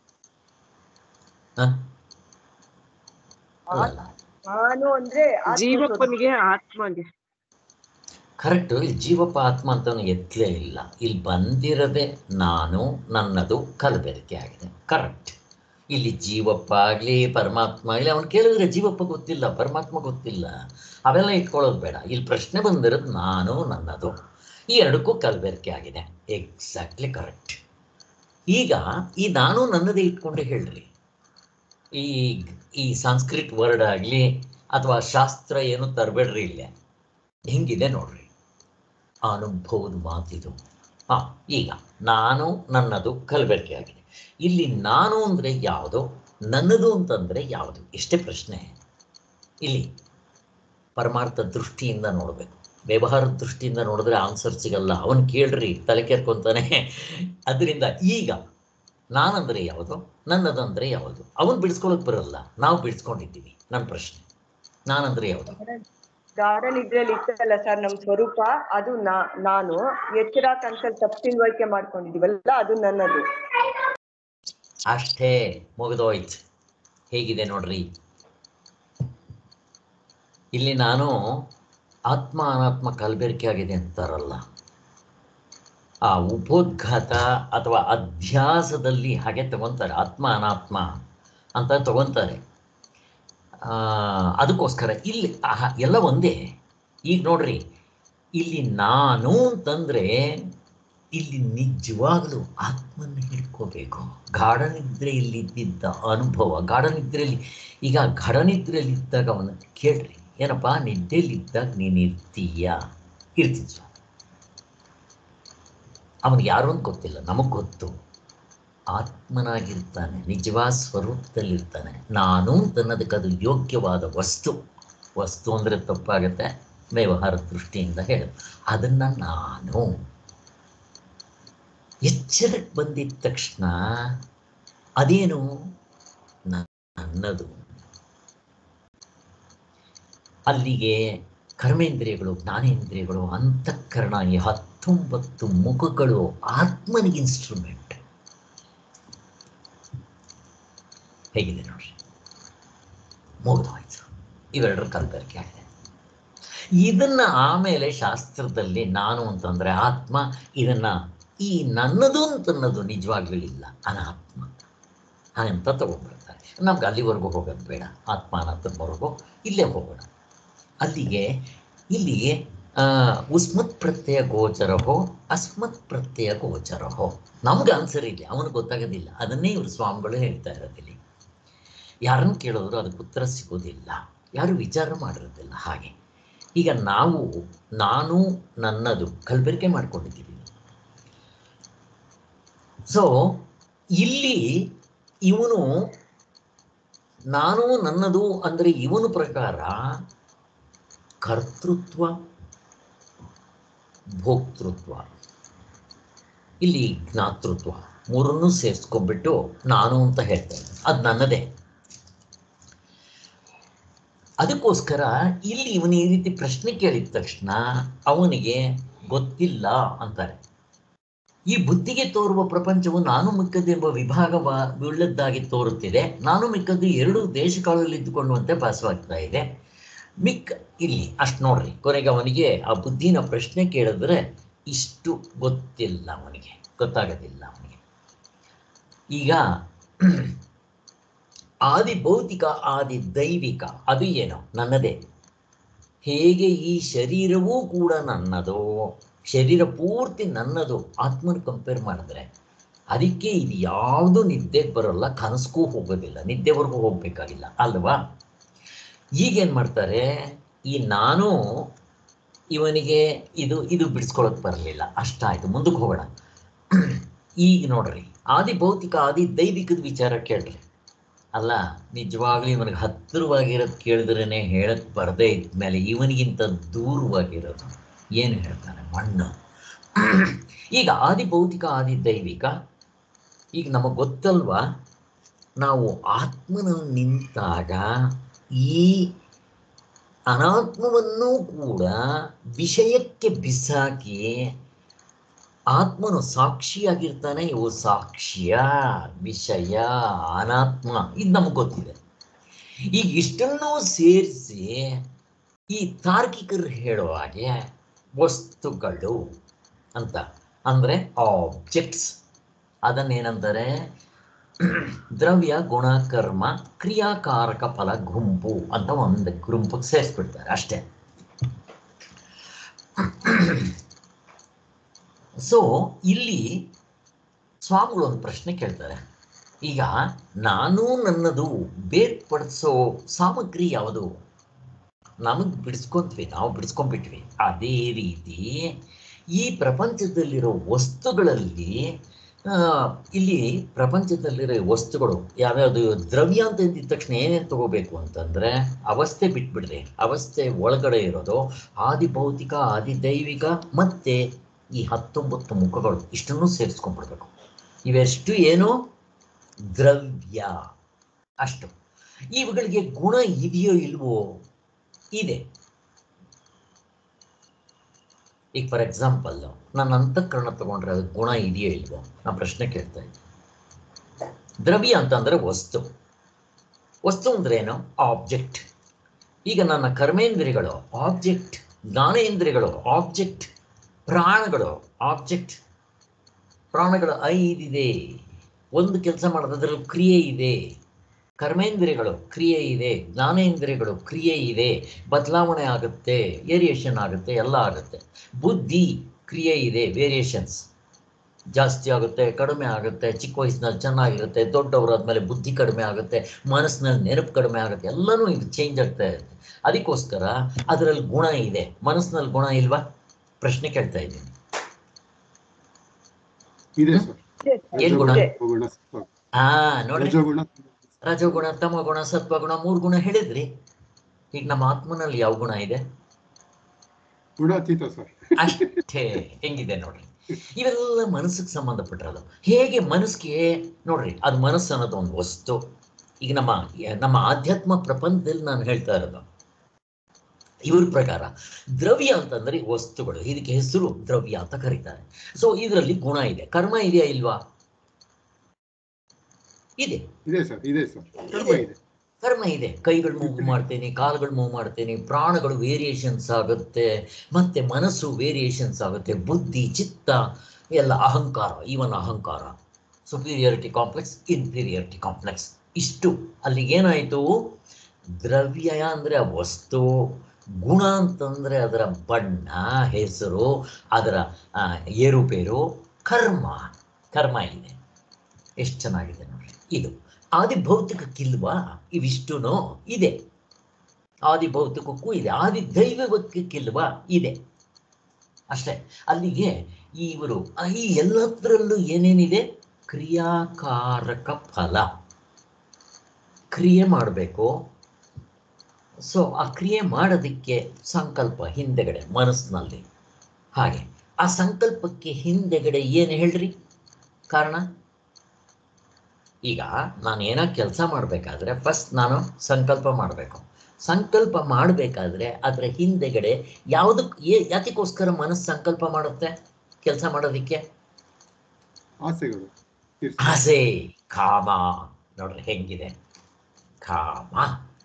ಅಲ್ಲಲ್ಲ ನಾನು ಅಂದ್ರೆ ಆತ್ಮ ಜೀವಪ್ಪನಿಗೆ ಆತ್ಮಗೆ ಕರೆಕ್ಟ್ ಇಲ್ಲಿ ಜೀವಪ್ಪ ಆತ್ಮ ಅಂತಾನು ಎತ್ತಲೇ ಇಲ್ಲ ಇಲ್ಲಿ ಬಂದಿರದೆ ನಾನು ನನ್ನದು ಕಲಬೆರಕೆ ಆಗಿದೆ ಕರೆಕ್ಟ್ ಇಲ್ಲಿ ಜೀವಪ್ಪ ಆಗಲಿ ಪರಮಾತ್ಮ ಆಗಲಿ ಅವನು ಕೇಳಿದ್ರೆ ಜೀವಪ್ಪ ಗೊತ್ತಿಲ್ಲ ಪರಮಾತ್ಮ ಗೊತ್ತಿಲ್ಲ ಅವೆಲ್ಲ ಇಟ್ಕೊಳ್ಳೋದು ಬೇಡ ಇಲ್ಲಿ ಪ್ರಶ್ನೆ ಬಂದಿರೋದು ನಾನು ನನ್ನದು ಈ ಎರಡಕ್ಕೂ ಕಲಬೆರಕೆ ಆಗಿದೆ ಎಕ್ಸಾಕ್ಟ್ಲಿ ಕರೆಕ್ಟ್ ಈಗ ಈ ನಾನು ನನ್ನದೇ ಇಟ್ಕೊಂಡೆ ಹೇಳ್ರಿ ಈ ಈ ಸಂಸ್ಕೃತ್ ವರ್ಡ್ ಆಗಲಿ ಅಥವಾ ಶಾಸ್ತ್ರ ಏನು ತರಬೇಡ್ರಿ ಇಲ್ಲೇ ಹಿಂಗಿದೆ ನೋಡ್ರಿ ಅನುಭವದ ಮಾತಿದು ಹಾ ಈಗ ನಾನು ನನ್ನದು ಕಲಬೆರಕೆ ಆಗಿದೆ ಇಲ್ಲಿ ನಾನು ಅಂದ್ರೆ ಯಾವುದು ನನ್ನದು ಅಂತಂದ್ರೆ ಯಾವುದು ಇಷ್ಟೇ ಪ್ರಶ್ನೆ ಇಲ್ಲಿ ಪರಮಾರ್ಥ ದೃಷ್ಟಿಯಿಂದ ನೋಡಬೇಕು ವ್ಯವಹಾರದ ದೃಷ್ಟಿಯಿಂದ ನೋಡಿದ್ರೆ ಆನ್ಸರ್ ಸಿಗಲ್ಲ ಅವನ್ ಕೇಳ್ರಿ ತಲೆ ಕೆರ್ಕೊಂತಾನೆ ಅದರಿಂದ ಈಗ ನಾನಂದ್ರೆ ಯಾವುದು ನನ್ನದಂದ್ರೆ ಯಾವುದು ಅವನ್ ಬಿಡಿಸ್ಕೊಳಕ್ ಬರಲ್ಲ ನಾವು ಬಿಡಿಸ್ಕೊಂಡಿದ್ದೀವಿ ನನ್ನ ಪ್ರಶ್ನೆ ನಾನಂದ್ರೆ ಯಾವುದು ಗಾರ್ಡನ್ ಇದ್ರಲ್ಲಿ ಇತ್ತಲ್ಲ ಸರ್ ನಮ್ ಸ್ವರೂಪ ಅದು ನಾ ನಾನು ಎಚ್ಚರ ಕನ್ಸಲ್ ತಪ್ಪು ತಿಳುವಳಿಕೆ ಮಾಡ್ಕೊಂಡಿದೀವಲ್ಲ ಅದು ನನ್ನದು ಅಷ್ಟೇ ಮುಗಿದೋಯ್ತು ಹೇಗಿದೆ ನೋಡ್ರಿ ಇಲ್ಲಿ ನಾನು ಆತ್ಮ ಅನಾತ್ಮ ಕಲಬೆರಕೆ ಆಗಿದೆ ಅಂತಾರಲ್ಲ ಆ ಉಪೋದ್ಘಾತ ಅಥವಾ ಅಧ್ಯಾಸದಲ್ಲಿ ಹಾಗೆ ತಗೊಂತಾರೆ ಆತ್ಮ ಅನಾತ್ಮ ಅಂತ ತಗೊಂತಾರೆ ಆ, ಅದಕ್ಕೋಸ್ಕರ ಇಲ್ಲಿ ಆಹಾ, ಎಲ್ಲ ಒಂದೇ ಈಗ ನೋಡ್ರಿ ಇಲ್ಲಿ ನಾನು ಅಂತಂದ್ರೆ ಇಲ್ಲಿ ನಿಜವಾಗ್ಲೂ ಆತ್ಮನ್ನ ಹಿಡ್ಕೋಬೇಕು ಗಾಢ ನಿದ್ರೆಯಲ್ಲಿ ಇದ್ದಿದ್ದ ಅನುಭವ ಗಾಢ ನಿದ್ರೆಯಲ್ಲಿ ಈಗ ಗಾಢ ನಿದ್ರೆಯಲ್ಲಿ ಇದ್ದಾಗ ಅವನ ಕೇಳ್ರಿ ಏನಪ್ಪ ನಿದ್ದೆಯಲ್ಲಿದ್ದಾಗ ನೀನು ಇರ್ತೀಯ ಇರ್ತಿದ್ವ ಅವನಿಗೆ ಯಾರು ಅಂತ ಗೊತ್ತಿಲ್ಲ ನಮಗೆ ಗೊತ್ತು ಆತ್ಮನಾಗಿರ್ತಾನೆ ನಿಜವಾದ ಸ್ವರೂಪದಲ್ಲಿರ್ತಾನೆ ನಾನು ಅನ್ನೋದಕ್ಕೆ ಅದು ಯೋಗ್ಯವಾದ ವಸ್ತು ವಸ್ತು ಅಂದರೆ ತಪ್ಪಾಗುತ್ತೆ ವ್ಯವಹಾರ ದೃಷ್ಟಿಯಿಂದ ಹೇಳು ಅದನ್ನ ನಾನು ಎಚ್ಚರಕ್ಕೆ ಬಂದಿದ ತಕ್ಷಣ ಅದೇನು ನ- ನನ್ನದು ಅಲ್ಲಿಗೆ ಕರ್ಮೇಂದ್ರಿಯಗಳು ಜ್ಞಾನೇಂದ್ರಿಯಗಳು ಅಂತಃಕರಣ ಈ ಹತ್ತೊಂಬತ್ತು ಮುಖಗಳು ಆತ್ಮನಿಗೆ ಇನ್ಸ್ಟ್ರೂಮೆಂಟ್ ಹೇಗಿದೆ ನೋಡ್ರಿ ಮುಗಿದೋಯ್ತು ಇವೆರಡರ ಕಲಬೆರಕೆ ಆಗಿದೆ ಇದನ್ನ ಆಮೇಲೆ ಶಾಸ್ತ್ರದಲ್ಲಿ ನಾನು ಅಂತಂದ್ರೆ ಆತ್ಮ ಇದನ್ನ ಈ ನನ್ನದು ಅಂತನ್ನೋದು ನಿಜವಾಗ್ಲೂ ಇಲ್ಲ ಅನಾತ್ಮ ಅಂತ ತಗೊಂಡ್ಬರ್ತಾರೆ ನಮ್ಗೆ ಅಲ್ಲಿವರೆಗೂ ಹೋಗೋದು ಬೇಡ ಆತ್ಮ ಅನಾತ್ಮವರೆಗೂ ಇಲ್ಲೇ ಹೋಗೋಣ ಅಲ್ಲಿಗೆ ಇಲ್ಲಿ ಆ, ಉಸ್ಮತ್ ಪ್ರತ್ಯಯ ಗೋಚರಹೋ ಅಸ್ಮತ್ ಪ್ರತ್ಯಯ ಗೋಚರಹೋ ನಮ್ಗೆ ಆನ್ಸರ್ ಇಲ್ಲ ಅವನಿಗೆ ಗೊತ್ತಾಗೋದಿಲ್ಲ ಅದನ್ನೇ ಇವರು ಸ್ವಾಮಿಗಳು ಹೇಳ್ತಾ ಇರೋದಿಲ್ಲಿ ಯಾರನ್ನು ಕೇಳಿದ್ರು ಅದಕ್ಕೆ ಉತ್ತರ ಸಿಗೋದಿಲ್ಲ ಯಾರು ವಿಚಾರ ಮಾಡಿರೋದಿಲ್ಲ ಹಾಗೆ ಈಗ ನಾವು ನಾನು ನನ್ನದು ಕಲಬೆರಕೆ ಮಾಡ್ಕೊಂಡಿದ್ದೀವಿ ಸೊ ಇಲ್ಲಿ ಇವನು ನಾನು ನನ್ನದು ಅಂದ್ರೆ ಇವನ ಪ್ರಕಾರ ಕರ್ತೃತ್ವ ಭೋಕ್ತೃತ್ವ ಇಲ್ಲಿ ಜ್ಞಾತೃತ್ವ ಮೂರನ್ನೂ ಸೇರಿಸ್ಕೊಂಡ್ಬಿಟ್ಟು ನಾನು ಅಂತ ಹೇಳ್ತೇನೆ ಅದು ನನ್ನದೇ ಅದಕ್ಕೋಸ್ಕರ ಇಲ್ಲಿ ಇವನು ಈ ರೀತಿ ಪ್ರಶ್ನೆ ಕೇಳಿದ ತಕ್ಷಣ ಅವನಿಗೆ ಗೊತ್ತಿಲ್ಲ ಅಂತಾರೆ ಈ ಬುದ್ಧಿಗೆ ತೋರುವ ಪ್ರಪಂಚವು ನಾನು ಮಿಕ್ಕದ್ದೆಂಬ ವಿಭಾಗ ಉಳ್ಳದ್ದಾಗಿ ತೋರುತ್ತಿದೆ ನಾನು ಮಿಕ್ಕದ್ದು ಎರಡು ದೇಶಕಾಲದಲ್ಲಿ ಇದ್ದುಕೊಳ್ಳುವಂತೆ ಭಾಸವಾಗ್ತಾ ಇದೆ ಮಿಕ್ಕ ಇಲ್ಲಿ ಅಷ್ಟು ನೋಡ್ರಿ ಕೊನೆಗೆ ಅವನಿಗೆ ಆ ಬುದ್ಧಿನ ಪ್ರಶ್ನೆ ಕೇಳಿದ್ರೆ ಇಷ್ಟು ಗೊತ್ತಿಲ್ಲ ಅವನಿಗೆ ಗೊತ್ತಾಗೋದಿಲ್ಲ ಅವನಿಗೆ ಈಗ ಆದಿ ಭೌತಿಕ ಆದಿ ದೈವಿಕ ಅದು ಏನು ನನ್ನದೇ ಹೇಗೆ ಈ ಶರೀರವೂ ಕೂಡ ನನ್ನದು ಶರೀರ ಪೂರ್ತಿ ನನ್ನದು ಆತ್ಮನ ಕಂಪೇರ್ ಮಾಡಿದ್ರೆ ಅದಕ್ಕೆ ಇದು ಯಾವುದು ನಿದ್ದೆಗೆ ಬರೋಲ್ಲ ಕನಸ್ಗೂ ಹೋಗೋದಿಲ್ಲ ನಿದ್ದೆವರೆಗೂ ಹೋಗ್ಬೇಕಾಗಿಲ್ಲ ಅಲ್ವಾ ಈಗೇನ್ ಮಾಡ್ತಾರೆ ಈ ನಾನು ಇವನಿಗೆ ಇದು ಇದು ಬಿಡಿಸ್ಕೊಳಕ್ ಬರಲಿಲ್ಲ ಅಷ್ಟಾಯ್ತು ಮುಂದಕ್ಕೆ ಹೋಗೋಣ ಈಗ ನೋಡ್ರಿ ಆದಿ ಭೌತಿಕ ಆದಿ ದೈವಿಕದ ವಿಚಾರ ಕೇಳ್ರಿ ಅಲ್ಲ ನಿಜವಾಗ್ಲೂ ಇವನಿಗೆ ಹತ್ತಿರವಾಗಿರೋದು ಕೇಳಿದ್ರೇನೆ ಹೇಳಕ್ ಬರದೇ ಇದ್ಮೇಲೆ ಇವನಿಗಿಂತ ದೂರವಾಗಿರೋದು ಏನು ಹೇಳ್ತಾನೆ ಮಣ್ಣು ಈಗ ಆದಿ ಭೌತಿಕ ಆದಿ ದೈವಿಕ ಈಗ ನಮಗೆ ಗೊತ್ತಲ್ವಾ ನಾವು ಆತ್ಮನಲ್ಲಿ ನಿಂತಾಗ ಈ ಅನಾತ್ಮವನ್ನು ಕೂಡ ವಿಷಯಕ್ಕೆ ಬಿಸಾಕಿ ಆತ್ಮನು ಸಾಕ್ಷಿಯಾಗಿರ್ತಾನೆ ಇವು ಸಾಕ್ಷ್ಯ ವಿಷಯ ಅನಾತ್ಮ ಇದು ನಮಗೆ ಗೊತ್ತಿದೆ ಈಗ ಇಷ್ಟನ್ನೂ ಸೇರಿಸಿ ಈ ತಾರ್ಕಿಕರು ಹೇಳೋ ಹಾಗೆ ವಸ್ತುಗಳು ಅಂತ ಅಂದ್ರೆ ಆಬ್ಜೆಕ್ಟ್ಸ್ ಅದನ್ನೇನಂತಾರೆ ದ್ರವ್ಯ ಗುಣ ಕರ್ಮ ಕ್ರಿಯಾಕಾರಕ ಫಲ ಗುಂಪು ಅಂತ ಒಂದು ಗುಂಪಿಗೆ ಸೇರಿಸ್ಬಿಡ್ತಾರೆ ಅಷ್ಟೇ ಸೊ ಇಲ್ಲಿ ಸ್ವಾಮಿಗಳು ಒಂದು ಪ್ರಶ್ನೆ ಕೇಳ್ತಾರೆ ಈಗ ನಾನು ನನ್ನದು ಬೇರ್ಪಡಿಸೋ ಸಾಮಗ್ರಿ ಯಾವುದು ನಮಗೆ ಬಿಡಿಸ್ಕೊಂತ್ವಿ ನಾವು ಬಿಡಿಸ್ಕೊಂಡ್ಬಿಟ್ವಿ ಅದೇ ರೀತಿ ಈ ಪ್ರಪಂಚದಲ್ಲಿರೋ ವಸ್ತುಗಳಲ್ಲಿ ಆ, ಇಲ್ಲಿ ಪ್ರಪಂಚದಲ್ಲಿರೋ ವಸ್ತುಗಳು ಯಾವ್ಯಾವುದು ದ್ರವ್ಯ ಅಂತ ಅಂದಿದ ತಕ್ಷಣ ಏನೇನು ತಗೋಬೇಕು ಅಂತಂದ್ರೆ ಅವಸ್ಥೆ ಬಿಟ್ಬಿಡ್ರಿ ಅವಸ್ಥೆ ಒಳಗಡೆ ಇರೋದು ಆದಿ ಭೌತಿಕ ಆದಿ ದೈವಿಕ ಮತ್ತೆ ಈ ಹತ್ತೊಂಬತ್ತು ಮುಖಗಳು ಇಷ್ಟನ್ನು ಸೇರಿಸ್ಕೊಂಡ್ಬಿಡ್ಬೇಕು ಇವೆಷ್ಟು ಏನು ದ್ರವ್ಯ ಅಷ್ಟು ಇವುಗಳಿಗೆ ಗುಣ ಇದೆಯೋ ಇಲ್ವೋ ಇದೆ ಈಗ ಫಾರ್ ಎಕ್ಸಾಂಪಲ್ ನನ್ನ ಅಂತಃಕರಣ ತಗೊಂಡ್ರೆ ಅದು ಗುಣ ಇದೆಯೋ ಇಲ್ವೋ ನಾ ಪ್ರಶ್ನೆ ಕೇಳ್ತಾ ಇದ್ದೆ ದ್ರವ್ಯ ಅಂತಂದ್ರೆ ವಸ್ತು ವಸ್ತು ಅಂದ್ರೆ ಏನು ಆಬ್ಜೆಕ್ಟ್ ಈಗ ನನ್ನ ಕರ್ಮೇಂದ್ರಿಯಗಳು ಆಬ್ಜೆಕ್ಟ್ ಜ್ಞಾನೇಂದ್ರಿಯಗಳು ಆಬ್ಜೆಕ್ಟ್ ಪ್ರಾಣಗಳು ಆಬ್ಜೆಕ್ಟ್ ಪ್ರಾಣಗಳು ಐದಿದೆ ಒಂದು ಕೆಲಸ ಮಾಡೋದ್ರಲ್ಲಿ ಕ್ರಿಯೆ ಇದೆ ಕರ್ಮೇಂದ್ರಿಯಗಳು ಕ್ರಿಯೆ ಇದೆ ಜ್ಞಾನೇಂದ್ರಿಯಗಳು ಕ್ರಿಯೆ ಇದೆ ಬದಲಾವಣೆ ಆಗುತ್ತೆ ವೇರಿಯೇಷನ್ ಆಗುತ್ತೆ ಎಲ್ಲ ಆಗುತ್ತೆ ಬುದ್ಧಿ ಕ್ರಿಯೆ ಇದೆ ವೇರಿಯೇಷನ್ಸ್ ಜಾಸ್ತಿ ಆಗುತ್ತೆ ಕಡಿಮೆ ಆಗುತ್ತೆ ಚಿಕ್ಕ ವಯಸ್ಸಿನಲ್ಲಿ ಚೆನ್ನಾಗಿರುತ್ತೆ ದೊಡ್ಡವರಾದ್ಮೇಲೆ ಬುದ್ಧಿ ಕಡಿಮೆ ಆಗುತ್ತೆ ಮನಸ್ಸಿನಲ್ಲಿ ನೆನಪು ಕಡಿಮೆ ಆಗುತ್ತೆ ಎಲ್ಲನೂ ಇದು ಚೇಂಜ್ ಆಗ್ತಾ ಇರುತ್ತೆ ಅದಕ್ಕೋಸ್ಕರ ಅದರಲ್ಲಿ ಗುಣ ಇದೆ ಮನಸ್ಸಿನಲ್ಲಿ ಗುಣ ಇಲ್ವಾ ಪ್ರಶ್ನೆ ಕೇಳ್ತಾ ಇದ್ದೀನಿ ಇದೆ ಸರ್ ಏನ್ ಗುಣ? ಗುಣ ಸತ್ವ ಹಾ ನೋಡ್ರಿ ರಜೋಗುಣ ರಜೋಗುಣ ತಮಗುಣ ಸತ್ವಗುಣ ಮೂರು ಗುಣ ಹೇಳಿದ್ರಿ ಈಗ ನಮ್ಮ ಆತ್ಮನಲ್ಲಿ ಯಾವ ಗುಣ ಇದೆ ಗುಣಾತೀತ ಸರ್ ಅಷ್ಟೇ ಹೆಂಗಿದೆ ನೋಡ್ರಿ ಇವೆಲ್ಲ ಮನಸ್ಸಿಗೆ ಸಂಬಂಧಪಟ್ಟಿರೋದು ಹೇಗೆ ಮನಸ್ಸಿಗೆ ನೋಡ್ರಿ ಅದು ಮನಸ್ಸು ಅನ್ನೋದು ಒಂದು ವಸ್ತು ಈಗ ನಮ್ಮ ನಮ್ಮ ಆಧ್ಯಾತ್ಮ ಪ್ರಪಂಚದಲ್ಲಿ ನಾನು ಹೇಳ್ತಾ ಇರೋದು ಇವ್ರ ಪ್ರಕಾರ ದ್ರವ್ಯ ಅಂತಂದ್ರೆ ವಸ್ತುಗಳು ಇದಕ್ಕೆ ಹೆಸರು ದ್ರವ್ಯ ಅಂತ ಕರೀತಾರೆ ಸೊ ಇದರಲ್ಲಿ ಗುಣ ಇದೆ ಕರ್ಮ ಇದೆಯಾ ಇಲ್ವಾ ಇದೆ ಇದೆ ಸರ್ ಇದೆ ಸರ್ ಕಡಿಮೆ ಇದೆ ಕರ್ಮ ಇದೆ ಕೈಗಳು ಮೂವ್ ಮಾಡ್ತೀನಿ ಕಾಲುಗಳು ಮೂವ್ ಮಾಡ್ತೀನಿ ಪ್ರಾಣಗಳು ವೇರಿಯೇಷನ್ಸ್ ಆಗುತ್ತೆ ಮತ್ತೆ ಮನಸ್ಸು ವೇರಿಯೇಷನ್ಸ್ ಆಗುತ್ತೆ ಬುದ್ಧಿ ಚಿತ್ತ ಎಲ್ಲ ಅಹಂಕಾರ ಈವನ್ ಅಹಂಕಾರ ಸುಪೀರಿಯರಿಟಿ ಕಾಂಪ್ಲೆಕ್ಸ್ ಇನ್ಫೀರಿಯರಿಟಿ ಕಾಂಪ್ಲೆಕ್ಸ್ ಇಷ್ಟು ಅಲ್ಲಿಗೆ ಏನಾಯಿತು ದ್ರವ್ಯ ಅಂದ್ರೆ ಆ ವಸ್ತು ಗುಣ ಅಂತಂದ್ರೆ ಅದರ ಬಣ್ಣ ಹೆಸರು ಅದರ ಆ, ಏರುಪೇರು ಕರ್ಮ ಕರ್ಮ ಇದೆ ಎಷ್ಟು ಚೆನ್ನಾಗಿದೆ ನೋಡ್ರಿ ಇದು ಆದಿ ಭೌತಿಕಕ್ಕಿಲ್ವಾ ಇವಿಷ್ಟುನು ಇದೆ ಆದಿ ಭೌತಿಕಕ್ಕೂ ಇದೆ ಆದಿ ದೈವಕ್ಕಿಲ್ವಾ ಇದೆ ಅಷ್ಟೇ ಅಲ್ಲಿಗೆ ಇವರು ಈ ಎಲ್ಲದರಲ್ಲೂ ಏನೇನಿದೆ ಕ್ರಿಯಾಕಾರಕ ಫಲ ಕ್ರಿಯೆ ಮಾಡಬೇಕು ಸೊ ಆ ಕ್ರಿಯೆ ಮಾಡೋದಕ್ಕೆ ಸಂಕಲ್ಪ ಹಿಂದೆಗಡೆ ಮನಸ್ಸಿನಲ್ಲಿ ಹಾಗೆ ಆ ಸಂಕಲ್ಪಕ್ಕೆ ಹಿಂದೆಗಡೆ ಏನು ಹೇಳ್ರಿ ಕಾರಣ ಈಗ ನಾನು ಏನೋ ಕೆಲಸ ಮಾಡಬೇಕಾದ್ರೆ ಫಸ್ಟ್ ನಾನು ಸಂಕಲ್ಪ ಮಾಡಬೇಕು ಸಂಕಲ್ಪ ಮಾಡಬೇಕಾದ್ರೆ ಅದರ ಹಿಂದೆಗಡೆ ಯಾವುದಕ್ಕೆ ಏ ಯಾತಕ್ಕೋಸ್ಕರ ಮನಸ್ಸು ಸಂಕಲ್ಪ ಮಾಡುತ್ತೆ ಕೆಲಸ ಮಾಡೋದಕ್ಕೆ ಆಸೆಗಳು ತೀರ್ಸ- ಆಸೆ ಕಾಮ ನೋಡ್ರಿ ಹೆಂಗಿದೆ ಕಾಮ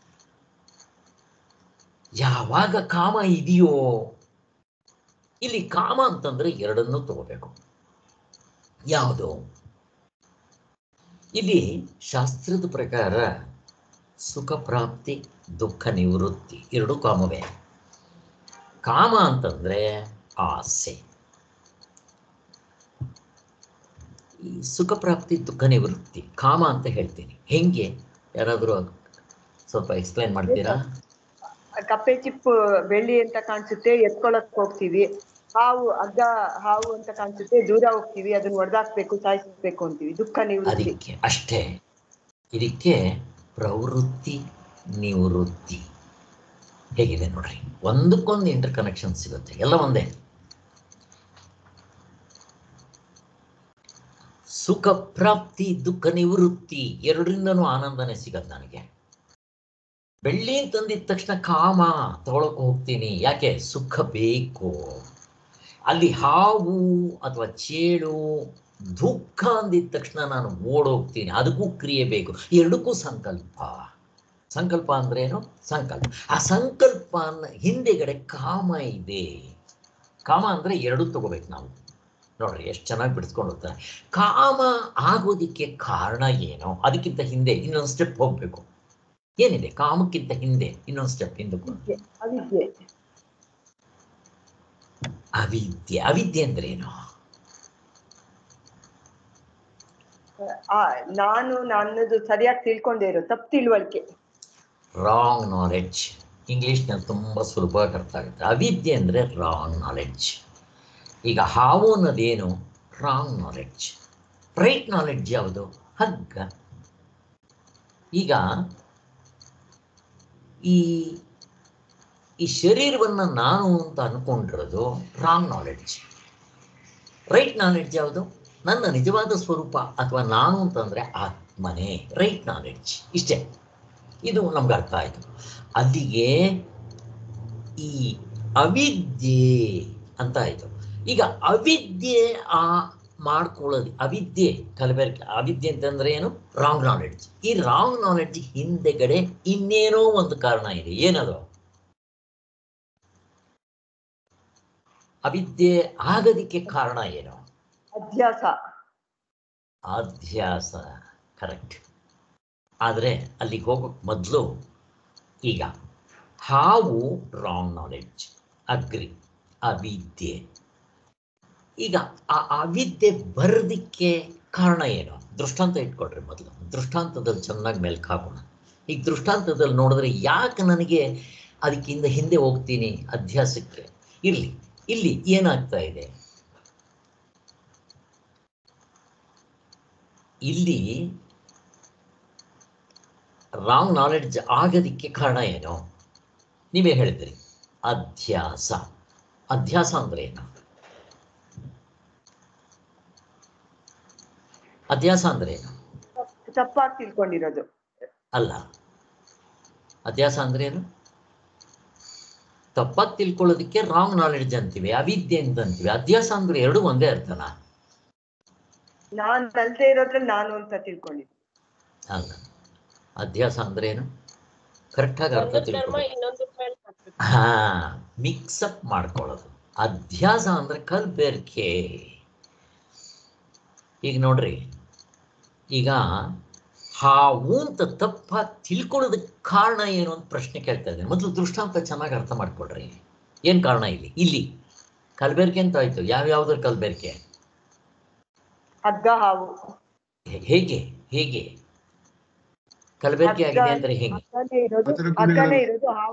ಯಾವಾಗ ಕಾಮ ಇದೆಯೋ ಇಲ್ಲಿ ಕಾಮ ಅಂತಂದ್ರೆ ಎರಡನ್ನೂ ತಗೋಬೇಕು ಯಾವುದು ಇಲ್ಲಿ ಶಾಸ್ತ್ರದ ಪ್ರಕಾರ ಸುಖ ಪ್ರಾಪ್ತಿ ದುಃಖ ನಿವೃತ್ತಿ ಎರಡು ಕಾಮವೇ ಕಾಮ ಅಂತಂದ್ರೆ ಆಸೆ ಈ ಸುಖ ಪ್ರಾಪ್ತಿ ದುಃಖ ನಿವೃತ್ತಿ ಕಾಮ ಅಂತ ಹೇಳ್ತೀನಿ ಹೆಂಗೆ ಯಾರಾದರೂ ಸ್ವಲ್ಪ ಎಕ್ಸ್ಪ್ಲೈನ್ ಮಾಡ್ತೀರಾ ಕಪ್ಪೆ ಚಿಪ್ಪು ಬೆಳ್ಳಿ ಅಂತ ಕಾಣಿಸುತ್ತೆ ಎತ್ಕೊಳಕ್ ಹೋಗ್ತೀವಿ ಹಾವು ಹಗ್ಗ ಹಾವು ಅಂತ ಕಾಣಿಸುತ್ತೆ ದೂರ ಹೋಗ್ತೀವಿ ಅದನ್ನ ಹೊಡೆದಾಕ್ಬೇಕು ಸಾಯಿಸ್ಬೇಕು ಅಂತೀವಿ ದುಃಖ ನಿವೃತ್ತಿ ಅದಕ್ಕೆ ಅಷ್ಟೇ ಇದಕ್ಕೆ ಪ್ರವೃತ್ತಿ ನಿವೃತ್ತಿ ಹೇಗಿದೆ ನೋಡ್ರಿ ಒಂದಕ್ಕೊಂದು ಇಂಟರ್ ಕನೆಕ್ಷನ್ ಸಿಗುತ್ತೆ ಎಲ್ಲ ಒಂದೇ ಸುಖ ಪ್ರಾಪ್ತಿ ದುಃಖ ನಿವೃತ್ತಿ ಎರಡರಿಂದನೂ ಆನಂದನೇ ಸಿಗತ್ತೆ ನನಗೆ ಬೆಳ್ಳಿ ತಂದಿದ ತಕ್ಷಣ ಕಾಮ ತಗೊಳಕ್ ಹೋಗ್ತೀನಿ ಯಾಕೆ ಸುಖ ಬೇಕು ಅಲ್ಲಿ ಹಾವು ಅಥವಾ ಚೇಳು ದುಃಖ ಅಂದಿದ ತಕ್ಷಣ ನಾನು ಓಡೋಗ್ತೀನಿ ಅದಕ್ಕೂ ಕ್ರಿಯೆ ಬೇಕು ಎರಡಕ್ಕೂ ಸಂಕಲ್ಪ ಸಂಕಲ್ಪ ಅಂದ್ರೇನು ಸಂಕಲ್ಪ ಆ ಸಂಕಲ್ಪ ಅನ್ನ ಹಿಂದೆಗಡೆ ಕಾಮ ಇದೆ ಕಾಮ ಅಂದ್ರೆ ಎರಡು ತಗೋಬೇಕು ನಾವು ನೋಡ್ರಿ ಎಷ್ಟು ಚೆನ್ನಾಗಿ ಬಿಡಿಸ್ಕೊಂಡು ಹೋಗ್ತಾರೆ ಕಾಮ ಆಗೋದಿಕ್ಕೆ ಕಾರಣ ಏನು ಅದಕ್ಕಿಂತ ಹಿಂದೆ ಇನ್ನೊಂದು ಸ್ಟೆಪ್ ಹೋಗ್ಬೇಕು ಏನಿದೆ ಕಾಮಕ್ಕಿಂತ ಹಿಂದೆ ಇನ್ನೊಂದು ಸ್ಟೆಪ್ ಹಿಂದಕ್ಕೆ ಅವಿದ್ಯೆ ಅವಿದ್ಯೆ ಅವಿದ್ಯೆ ಅಂದ್ರೆ ಏನು ಆ ನಾನು ನನ್ನದು ಸರಿಯಾಗಿ ತಿಳ್ಕೊಂಡೇ ಇರೋ ತಪ್ಪು ತಿಳುವಳಿಕೆ ರಾಂಗ್ ನಾಲೆಡ್ಜ್ ಇಂಗ್ಲೀಷ್ನಲ್ಲಿ ತುಂಬ ಸುಲಭವಾಗಿ ಅರ್ಥ ಆಗುತ್ತೆ ಅವಿದ್ಯೆ ಅಂದರೆ ರಾಂಗ್ ನಾಲೆಡ್ಜ್ ಈಗ ಹಾವು ಅನ್ನೋದೇನು ರಾಂಗ್ ನಾಲೆಡ್ಜ್ ರೈಟ್ ನಾಲೆಡ್ಜ್ ಯಾವುದು ಹಗ್ಗ ಈಗ ಈ ಈ ಶರೀರವನ್ನು ನಾನು ಅಂತ ಅನ್ಕೊಂಡಿರೋದು ರಾಂಗ್ ನಾಲೆಡ್ಜ್ ರೈಟ್ ನಾಲೆಡ್ಜ್ ಯಾವುದು ನನ್ನ ನಿಜವಾದ ಸ್ವರೂಪ ಅಥವಾ ನಾನು ಅಂತಂದರೆ ಆತ್ಮನೇ ರೈಟ್ ನಾಲೆಡ್ಜ್ ಇಷ್ಟೇ ಇದು ನಮ್ಗೆ ಅರ್ಥ ಆಯಿತು ಅಲ್ಲಿಗೆ ಈ ಅವಿದ್ಯೆ ಅಂತ ಆಯಿತು ಈಗ ಅವಿದ್ಯೆ ಆ ಮಾಡ್ಕೊಳ್ಳೋದು ಅವಿದ್ಯೆ ಕಲಬೆರಕೆ ಅವಿದ್ಯೆ ಅಂತಂದ್ರೆ ಏನು ರಾಂಗ್ ನಾಲೆಡ್ಜ್ ಈ ರಾಂಗ್ ನಾಲೆಡ್ಜ್ ಹಿಂದೆಗಡೆ ಇನ್ನೇನೋ ಒಂದು ಕಾರಣ ಇದೆ ಏನದು ಅವಿದ್ಯೆ ಆಗೋದಿಕ್ಕೆ ಕಾರಣ ಏನು ಅಧ್ಯಾಸ ಅಧ್ಯಾಸ ಕರೆಕ್ಟ್ ಆದರೆ ಅಲ್ಲಿಗೆ ಹೋಗೋಕೆ ಮೊದಲು ಈಗ ಹಾವು ರಾಂಗ್ ನಾಲೆಡ್ಜ್ ಅಗ್ರಿ ಅವಿದ್ಯೆ ಈಗ ಆ ಅವಿದ್ಯೆ ಬರೋದಿಕ್ಕೆ ಕಾರಣ ಏನು ದೃಷ್ಟಾಂತ ಇಟ್ಕೊಡ್ರಿ ಮೊದಲು ದೃಷ್ಟಾಂತದಲ್ಲಿ ಚೆನ್ನಾಗಿ ಮೆಲ್ಕ್ ಹಾಕೋಣ ಈಗ ದೃಷ್ಟಾಂತದಲ್ಲಿ ನೋಡಿದ್ರೆ ಯಾಕೆ ನನಗೆ ಅದಕ್ಕಿಂತ ಹಿಂದೆ ಹೋಗ್ತೀನಿ ಅಧ್ಯಾಸಕ್ಕೆ ಇರಲಿ ಇಲ್ಲಿ ಏನಾಗ್ತಾ ಇದೆ ಇಲ್ಲಿ ರಾಂಗ್ ನಾಲೆಡ್ಜ್ ಆಗೋದಿಕ್ಕೆ ಕಾರಣ ಏನು ನೀವೇ ಹೇಳಿದ್ರಿ ಅಧ್ಯಾಸ ಅಧ್ಯಾಸ ಅಂದ್ರೆ ಏನು ಅಧ್ಯಾಸ ಅಂದ್ರೆ ಏನು ತಪ್ಪಾಗಿ ತಿಳ್ಕೊಂಡಿರೋದು ಅಲ್ಲ ಅಧ್ಯಾಸ ಅಂದ್ರೆ ಏನು ತಪ್ಪಾಗಿ ತಿಳ್ಕೊಳ್ಳೋದಕ್ಕೆ ರಾಂಗ್ ನಾಲೆಡ್ಜ್ ಅಂತೀವಿ ಅವಿದ್ಯೆ ಅಂತ ಅಂತೀವಿ ಅಧ್ಯಾಸ ಅಂದ್ರೆ ಎರಡು ಒಂದೇ ಅರ್ಥನಾ ನಾನ್ ಅಲ್ದೇ ಇರೋದ್ರಲ್ಲಿ ನಾನು ಅಂತ ತಿಳ್ಕೊಂಡಿದ್ದೆ ಅಲ್ಲ ಅಧ್ಯಾಸ ಅಂದ್ರೆ ಏನು ಕರೆಕ್ಟಾಗಿ ಅರ್ಥ ಒಂದು ಕರ್ಮ ತಿಳ್ಕೊಳ್ಳೋದು ಇನ್ನೊಂದು ಮೇಲೆ ಹಾಕ್ಬೇಕು. ಹಾ ಮಿಕ್ಸಪ್ ಮಾಡ್ಕೊಳ್ಳೋದು ಅಧ್ಯಾಸ ಅಂದ್ರೆ ಕಲ್ಬೆರ್ಕೆ ಈಗ ನೋಡ್ರಿ ಈಗ ಹಾವು ಅಂತ ತಪ್ಪ ತಿಳ್ಕೊಳ್ಳೋದಕ್ಕೆ ಕಾರಣ ಏನು ಅಂತ ಪ್ರಶ್ನೆ ಕೇಳ್ತಾ ಇದ್ದೇನೆ ಮೊದಲು ದೃಷ್ಟಾಂತ ಚೆನ್ನಾಗಿ ಅರ್ಥ ಮಾಡ್ಕೊಡ್ರಿ ಏನ್ ಕಾರಣ ಇಲ್ಲಿ ಇಲ್ಲಿ ಕಲ್ಬೆರ್ಕೆ ಅಂತ ಆಯ್ತು ಯಾವ್ಯಾವ್ದ್ರ ಕಲ್ಬೆರ್ಕೆ ಹಗ್ಗ ಹಾವು ಹೇ- ಹೇಗೆ ಹೇಗೆ ಕಲಬೆರಕೆ ಆಗಿದೆ ಅಂದ್ರೆ ಹೇಗೆ ಹಗ್ಗನೇ ಇರೋದು ಅದರ ಗುಣ ಹಗ್ಗನೇ ಏನು? ಇರೋದು ಹಾವು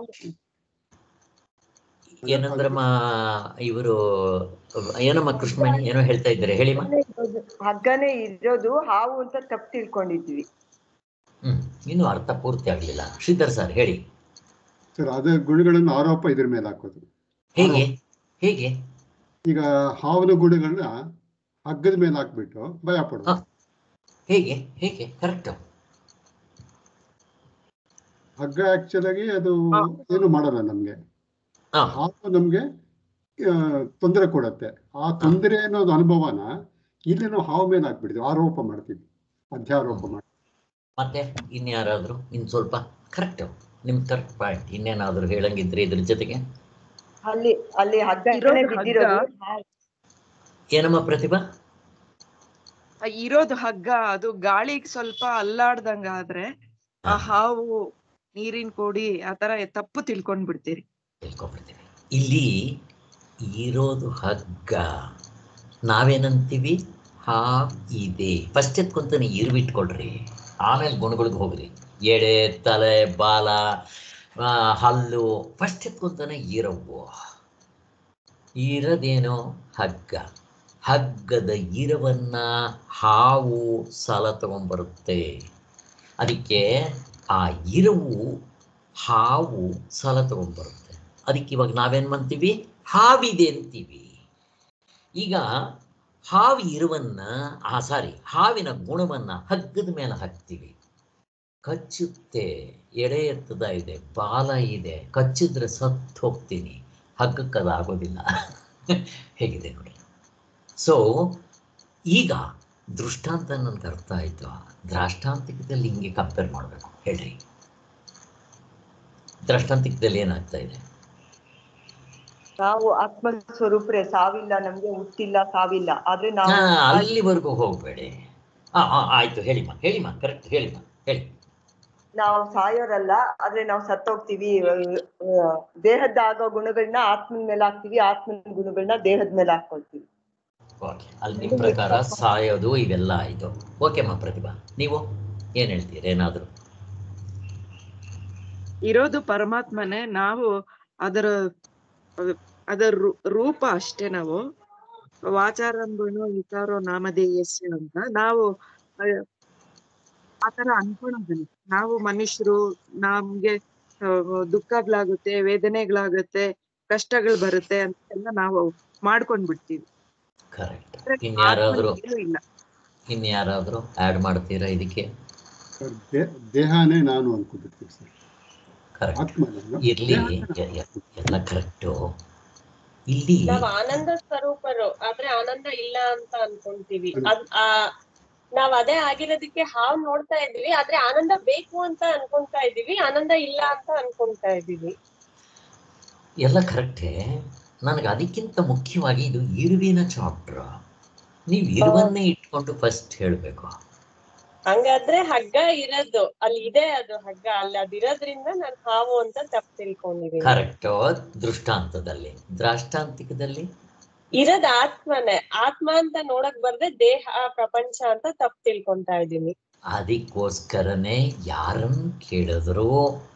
ಏನಂದ್ರಮ್ಮ ಇವರು ಏನಮ್ಮ ಕೃಷ್ಣಮಣಿ ಏನೋ ಹೇಳ್ತಾ ಇದ್ದಾರೆ ಹೇಳಿಮ್ಮ ಹಗ್ಗನೇ ಇರೋದು ಹಗ್ಗನೇ ಇರೋದು ಹಾವು ಅಂತ ತಪ್ಪು ತಿಳ್ಕೊಂಡಿದ್ವಿ ಹ್ಮ್ ಇನ್ನೂ ಅರ್ಥ ಪೂರ್ತಿ ಆಗ್ಲಿಲ್ಲ ಶ್ರೀಧರ್ ಸರ್ ಹೇಳಿ ಸರ್ ಅದೇ ಗುಣಗಳನ್ನು ಆರೋಪ ಇದ್ರ ಮೇಲೆ ಹಾಕೋದು ಹೇಗೆ ಹೇಗೆ ಈಗ ಹಾವಿನ ಗುಣಗಳನ್ನ ಹಗ್ಗದ ಮೇಲೆ ಹಾಕ್ಬಿಟ್ಟು ಭಯ ಪಡೋದು ಹ. ಹೇಗೆ ಹೇಗೆ ಕರೆಕ್ಟ್ ಹಗ್ಗ ಆಕ್ಚುಲ್ ಆಗಿ ಅದು ಹಾ. ಏನು ಮಾಡಲ್ಲ ನಮ್ಗೆ ಹಾ. ಹಾವು ನಮ್ಗೆ ತೊಂದರೆ ಕೊಡತ್ತೆ ಆ ತೊಂದರೆ ಅನ್ನೋದು ಅನುಭವನ ಇಲ್ಲಿ ನಾವು ಹಾವು ಮೇಲೆ ಹಾಕ್ಬಿಡ್ತೀವಿ ಆರೋಪ ಮಾಡ್ತೀವಿ ಅಧ್ಯಾರೋಪ ಮಾಡ್ತೀವಿ ಮತ್ತೆ ಇನ್ಯಾರಾದ್ರೂ ಇನ್ ಸ್ವಲ್ಪ ಕರೆಕ್ಟ್ ನಿಮ್ ಕರೆಕ್ಟ್ ಪಾಯಿಂಟ್ ಇನ್ನೇನಾದ್ರೂ ಹೇಳಂಗಿದ್ರೆ ಇದ್ರ ಜೊತೆಗೆ ಅಲ್ಲಿ ಅಲ್ಲಿ ಹಗ್ಗ ಇರೋದು ಬಿದ್ದಿರೋದು ಹಗ್ಗ. ಏನಮ್ಮ ಪ್ರತಿಭಾ ಆ ಇರೋದು ಹಗ್ಗ ಅದು ಗಾಳಿಗ್ ಸ್ವಲ್ಪ ಅಲ್ಲಾಡ್ದಂಗ ಆದ್ರೆ ಆ ಹಾವು ನೀರಿನ ಕೋಡಿ ಆತರ ತಪ್ಪು ತಿಳ್ಕೊಂಡ್ ಬಿಡ್ತೀರಿ ತಿಳ್ಕೊಬಿಡ್ತೀವಿ ಇಲ್ಲಿ ಇರೋದು ಹಗ್ಗ ನಾವೇನಂತೀವಿ ಹಾವ್ ಇದೆ ಫಸ್ಟ್ ಎತ್ಕೊಂತಾನೆ ಇರ್ಬಿಟ್ಕೊಳ್ರಿ ಆಮೇಲೆ ಗುಣಗಳಿಗೆ ಹೋಗ್ರಿ ಎಡೆ ತಲೆ ಬಾಲ ಆ, ಹಲ್ಲು ಫಸ್ಟ್ ಎತ್ಕೊಂತಾನೆ ಇರವು ಇರದೇನೋ ಹಗ್ಗ ಹಗ್ಗದ ಇರವನ್ನ ಹಾವು ಸಾಲ ತಗೊಂಡ್ಬರುತ್ತೆ ಅದಕ್ಕೆ ಆ ಇರವು ಹಾವು ಸಾಲ ತಗೊಂಡ್ಬರುತ್ತೆ ಅದಕ್ಕೆ ಇವಾಗ ನಾವೇನ್ ಮಾಡ್ತೀವಿ ಹಾವಿದೆ ಅಂತೀವಿ ಈಗ ಹಾವು ಇರುವನ್ನ ಆ ಸಾರಿ ಹಾವಿನ ಗುಣವನ್ನ ಹಗ್ಗದ ಮೇಲೆ ಹಾಕ್ತೀವಿ ಕಚ್ಚುತ್ತೆ ಎಡೆ ಎತ್ತದ ಇದೆ ಬಾಲ ಇದೆ ಕಚ್ಚಿದ್ರೆ ಸತ್ತು ಹೋಗ್ತೀನಿ ಹಗ್ಗಕ್ಕೆ ಅದು ಆಗೋದಿಲ್ಲ ಹೇಗಿದೆ ನೋಡಿ ಸೊ ಈಗ ದೃಷ್ಟಾಂತ ನನ್ಗೆ ಅರ್ಥ ಆಯ್ತು ದ್ರಾಷ್ಟಾಂತಿಕದಲ್ಲಿ ಹಿಂಗೆ ಕಂಪೇರ್ ಮಾಡಬೇಕು ಹೇಳ್ರಿ ದ್ರಾಷ್ಟಾಂತಿಕದಲ್ಲಿ ಏನಾಗ್ತಾ ಇದೆ ನಾವು ಆತ್ಮ ಸ್ವರೂಪರೇ ಸಾವಿಲ್ಲ ನಮ್ಗೆ ಹುಟ್ಟಿಲ್ಲ ಸಾವಿಲ್ಲ ಆದ್ರೆ ನಾವು ಹಾ ಅಲ್ಲಿವರೆಗೂ ಹೋಗ್ಬೇಡಿ ಹಾ ಹಾ ಆಯ್ತು ಹೇಳಿಮ್ಮ ಹೇಳಿಮ್ಮ ಕರೆಕ್ಟ್ ಹೇಳಿಮ್ಮ ಹೇಳಿ ನಾವು ಸಾಯೋರಲ್ಲ ಆದ್ರೆ ನಾವು ಸತ್ತೋಗ್ತೀವಿ ಆ, ದೇಹದ ಆಗೋ ಗುಣಗಳನ್ನ ಆತ್ಮನ ಮೇಲೆ ಹಾಕ್ತಿವಿ ಆತ್ಮನ ಗುಣಗಳನ್ನ ದೇಹದ ಮೇಲೆ ಹಾಕೊಳ್ತೀವಿ ಓಕೆ ಅಲ್ಲಿ ನಿಮ್ಮ ಪ್ರಕಾರ ಸಾಯೋದು ಇವೆಲ್ಲ ಆಯ್ತು ಓಕೆಮ್ಮ ಪ್ರತಿಭಾ ನೀವು ಏನ್ ಹೇಳ್ತೀರಿ ಏನಾದ್ರು ಇರೋದು ಪರಮಾತ್ಮನೇ ನಾವು ಅದರ ಅಹ್, ಅದರ ರೂ- ರೂಪ ಅಷ್ಟೇ ನಾವು ವಾಚಾರಂಭಣು ವಿಚಾರೋ ನಾಮಧೇಯಸ್ಯ ಅಂತ ನಾವು ಅಹ್, ಆತರ ಅನ್ಕೊಳೋದಿಲ್ಲ ನಾವು ಮನುಷ್ಯರು ನಮ್ಗೆ ಅಹ್, ದುಃಖಗಳಾಗುತ್ತೆ ವೇದನೆಗಳಾಗುತ್ತೆ ಕಷ್ಟಗಳು ಬರುತ್ತೆ ಅಂತೆಲ್ಲ ನಾವು ಮಾಡ್ಕೊಂಡ್ ಬಿಡ್ತೀವಿ ಕರೆಕ್ಟ್ ಆದ್ರೆ ಇನ್ಯಾರಾದ್ರೂ ಆತ್ಮನಿಗೆ ಇಲ್ಲ ಇನ್ಯಾರಾದ್ರೂ ಆಡ್ ಮಾಡ್ತೀರಾ ಇದಕ್ಕೆ ಸರ್, ದೇ- ದೇಹನೇ ನಾನು ಅನ್ಕೊಬಿಡ್ತೀವಿ ಸರ್ ಕರೆಕ್ಟ್ ಆತ್ಮ ನಾನು, ಇರ್ಲಿ ದೇಹನೇ ನಾನು. ಎ- ಎ- ಎಲ್ಲ ಕರೆಕ್ಟು ಇಲ್ಲಿ ನಾವ್ ಆನಂದ ಸ್ವರೂಪರು ಆದ್ರೆ ಆನಂದ ಇಲ್ಲ ಅಂತ ಅನ್ಕೊಂತೀವಿ ಹ್ಮ್. ಅದ್ ಆ ನಾವ್ ಅದೇ ಆಗಿರೋದಕ್ಕೆ ಹಾವ್ ನೋಡ್ತಾ ಇದೀವಿ ಆದ್ರೆ ಆನಂದ ಬೇಕು ಅಂತ ಅನ್ಕೊಂತಾ ಇದೀವಿ ಆನಂದ ಇಲ್ಲ ಅಂತ ಅನ್ಕೊಂತಾ ಇದೀವಿ ಎಲ್ಲ ಕರೆಕ್ಟೇ ನನಗೆ ಅದಕ್ಕಿಂತ ಮುಖ್ಯವಾಗಿ ಇದು ಇರುವಿನ ಚಾಪ್ಟರ್ ನೀವು ಇರುವನ್ನೇ ಇಟ್ಕೊಂಡು ಫಸ್ಟ್ ಹೇಳಬೇಕು ಹಂಗಾದ್ರೆ ಹಗ್ಗ ಇರೋದು ಅಲ್ಲಿ ಇದೆ ಅದು ಹಗ್ಗ ಅಲ್ಲಿ ಅದಿರೋದ್ರಿಂದ ನಾನ್ ಹಾವು ಅಂತ ತಪ್ಪು ತಿಳ್ಕೊಂಡಿದೀನಿ ಕರೆಕ್ಟ್ ದೃಷ್ಟಾಂತದಲ್ಲಿ ದ್ರಾಷ್ಟಾಂತಿಕದಲ್ಲಿ ಇರೋದ್ ಆತ್ಮನೇ ಆತ್ಮ ಅಂತ ನೋಡಕ್ ಬರ್ದೆ ದೇಹ ಪ್ರಪಂಚ ಅಂತ ತಪ್ಪು ತಿಳ್ಕೊಂತಾ ಇದೀನಿ ಅದಕ್ಕೋಸ್ಕರನೇ ಯಾರನ್ನ ಕೇಳಿದ್ರು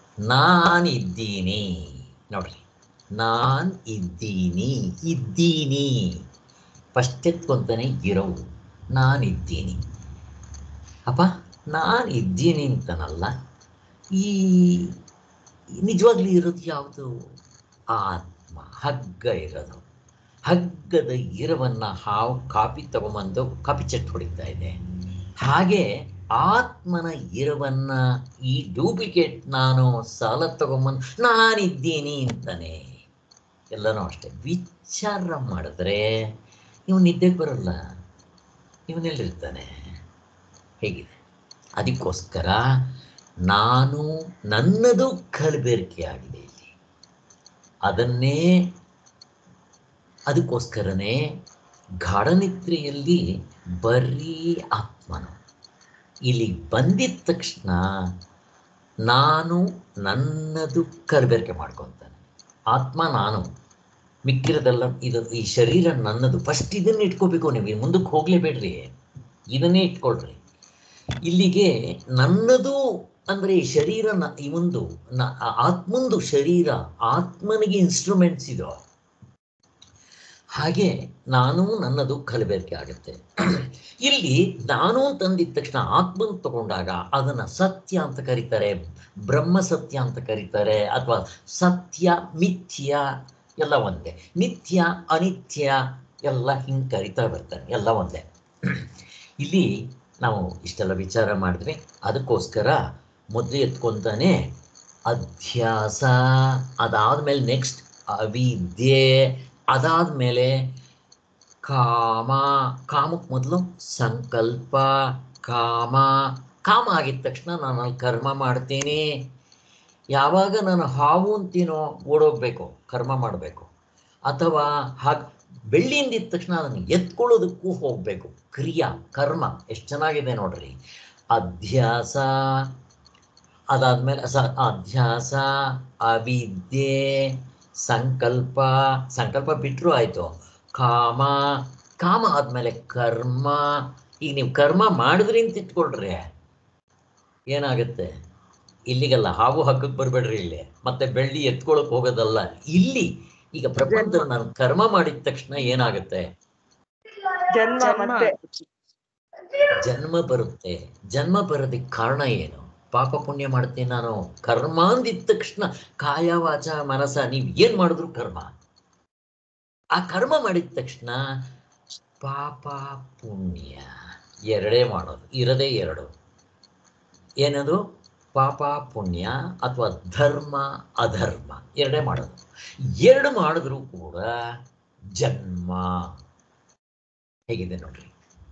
ನಾನಿದ್ದೀನಿ ನೋಡ್ರಿ ನಾನ್ ಇದ್ದೀನಿ ಇದ್ದೀನಿ ಫಸ್ಟ್ ಎತ್ಕೊಂತಾನೆ ಇರೋವು ನಾನಿದ್ದೀನಿ ಅಪ್ಪ ನಾನು ಇದ್ದೀನಿ ಅಂತನಲ್ಲ ಈ ನಿಜವಾಗ್ಲೂ ಇರೋದು ಯಾವುದು ಆತ್ಮ ಹಗ್ಗ ಇರೋದು ಹಗ್ಗದ ಇರವನ್ನ ಹಾವು ಕಾಪಿ ತಗೊಂಬಂದು ಕಾಪಿ ಚೆಟ್ ಹೊಡಿತಾ ಇದೆ ಹಾಗೆ ಆತ್ಮನ ಇರವನ್ನ ಈ ಡೂಪ್ಲಿಕೇಟ್ ನಾನು ಸಾಲ ತಗೊಂಬಂದು ನಾನಿದ್ದೀನಿ ಅಂತಾನೆ ಎಲ್ಲನೂ ಅಷ್ಟೆ ವಿಚಾರ ಮಾಡಿದ್ರೆ ಇವನು ನಿದ್ದೆಗೆ ಬರಲ್ಲ ಇವನೆಲ್ಲಿರ್ತಾನೆ ಹೇಗಿದೆ ಅದಕ್ಕೋಸ್ಕರ ನಾನು ನನ್ನದು ಕಲಬೆರಕೆ ಆಗಿದೆ ಇಲ್ಲಿ ಅದನ್ನೇ ಅದಕ್ಕೋಸ್ಕರನೇ ಗಾಢನಿದ್ರೆಯಲ್ಲಿ ಬರೀ ಆತ್ಮನು ಇಲ್ಲಿ ಬಂದಿದ ತಕ್ಷಣ ನಾನು ನನ್ನದು ಕಲಬೆರಕೆ ಮಾಡ್ಕೊತಾನೆ ಆತ್ಮ ನಾನು ಮಿಕ್ಕಿರೋದೆಲ್ಲ ಇದು ಈ ಶರೀರ ನನ್ನದು ಫಸ್ಟ್ ಇದನ್ನ ಇಟ್ಕೋಬೇಕು ನೀವು ಇನ್ನು ಮುಂದಕ್ಕೆ ಹೋಗ್ಲೇಬೇಡ್ರಿ ಇದನ್ನೇ ಇಟ್ಕೊಳ್ರಿ ಇಲ್ಲಿಗೆ ನನ್ನದು ಅಂದ್ರೆ ಈ ಶರೀರ ನ- ಈ ಒಂದು ನ- ಆ ಆತ್ಮಂದು ಶರೀರ ಆತ್ಮನಿಗೆ ಇನ್ಸ್ಟ್ರೂಮೆಂಟ್ಸ್ ಇದು ಹಾಗೆ ನಾನು ನನ್ನದು ಕಲಬೆರಕೆ ಆಗುತ್ತೆ ಇಲ್ಲಿ ನಾನು ತಂದಿದ ತಕ್ಷಣ ಆತ್ಮನ್ ತಗೊಂಡಾಗ ಅದನ್ನ ಸತ್ಯ ಅಂತ ಕರೀತಾರೆ ಬ್ರಹ್ಮ ಸತ್ಯ ಅಂತ ಕರೀತಾರೆ ಅಥವಾ ಸತ್ಯ ಮಿಥ್ಯ ಎಲ್ಲ ಒಂದೇ ನಿತ್ಯ ಅನಿತ್ಯ ಎಲ್ಲ ಹಿಂಗೆ ಕರಿತಾ ಬರ್ತಾರೆ ಎಲ್ಲ ಒಂದೇ ಇಲ್ಲಿ ನಾವು ಇಷ್ಟೆಲ್ಲ ವಿಚಾರ ಮಾಡಿದ್ವಿ ಅದಕ್ಕೋಸ್ಕರ ಮೊದಲು ಎತ್ಕೊಂತಾನೆ ಅಧ್ಯಾಸ ಅದಾದ್ಮೇಲೆ ನೆಕ್ಸ್ಟ್ ಅವಿದ್ಯೆ ಅದಾದ್ಮೇಲೆ ಕಾಮ ಕಾಮಕ್ಕೆ ಮೊದಲು ಸಂಕಲ್ಪ ಕಾಮ ಕಾಮ ಆಗಿದ ತಕ್ಷಣ ನಾನು ಅಲ್ಲಿ ಕರ್ಮ ಮಾಡ್ತೀನಿ ಯಾವಾಗ ನಾನು ಹಾವು ಅಂತೀನೋ ಓಡೋಗ್ಬೇಕು ಕರ್ಮ ಮಾಡಬೇಕು ಅಥವಾ ಹಾಗೆ ಬೆಳ್ಳಿಯಿಂದ ಇದ್ದ ತಕ್ಷಣ ಅದನ್ನು ಎತ್ಕೊಳ್ಳೋದಕ್ಕೂ ಹೋಗಬೇಕು ಕ್ರಿಯಾ ಕರ್ಮ ಎಷ್ಟು ಚೆನ್ನಾಗಿದೆ ನೋಡ್ರಿ ಅಧ್ಯಾಸ ಅದಾದ್ಮೇಲೆ ಸ ಅಧ್ಯಾಸ ಅವಿದ್ಯೆ ಸಂಕಲ್ಪ ಸಂಕಲ್ಪ ಬಿಟ್ಟರು ಆಯಿತು ಕಾಮ ಕಾಮ ಆದ್ಮೇಲೆ ಕರ್ಮ ಈಗ ನೀವು ಕರ್ಮ ಮಾಡಿದ್ರಿ ಅಂತ ಇಟ್ಕೊಳ್ರಿ ಏನಾಗುತ್ತೆ ಇಲ್ಲಿಗಲ್ಲ ಹಾವು ಹಕ್ಕಕ್ಕೆ ಬರಬೇಡ್ರಿ ಇಲ್ಲಿ ಮತ್ತೆ ಬೆಳ್ಳಿ ಎತ್ಕೊಳಕ್ ಹೋಗೋದಲ್ಲ ಇಲ್ಲಿ ಈಗ ಪ್ರಪಂಚದಲ್ಲಿ ನಾನು ಕರ್ಮ ಮಾಡಿದ ತಕ್ಷಣ ಏನಾಗುತ್ತೆ ಜನ್ಮ ಜನ್ಮ ಮತ್ತೆ ಜನ್ಮ ಬರುತ್ತೆ ಜನ್ಮ ಬರೋದಕ್ಕೆ ಕಾರಣ ಏನು ಪಾಪ ಪುಣ್ಯ ಮಾಡ್ತೀನಿ ನಾನು ಕರ್ಮ ಅಂದಿದ ತಕ್ಷಣ ಕಾಯ ವಾಚ ಮನಸ ನೀವು ಏನ್ ಮಾಡಿದ್ರು ಕರ್ಮ ಆ ಕರ್ಮ ಮಾಡಿದ ತಕ್ಷಣ ಪಾಪ ಪುಣ್ಯ ಎರಡೇ ಮಾಡೋದು ಇರದೇ ಎರಡು ಏನದು ಪಾಪ ಪುಣ್ಯ ಅಥವಾ ಧರ್ಮ ಅಧರ್ಮ ಎರಡೇ ಮಾಡೋದು ಎರಡು ಮಾಡಿದ್ರು ಕೂಡ ಜನ್ಮ ಹೇಗಿದೆ ನೋಡ್ರಿ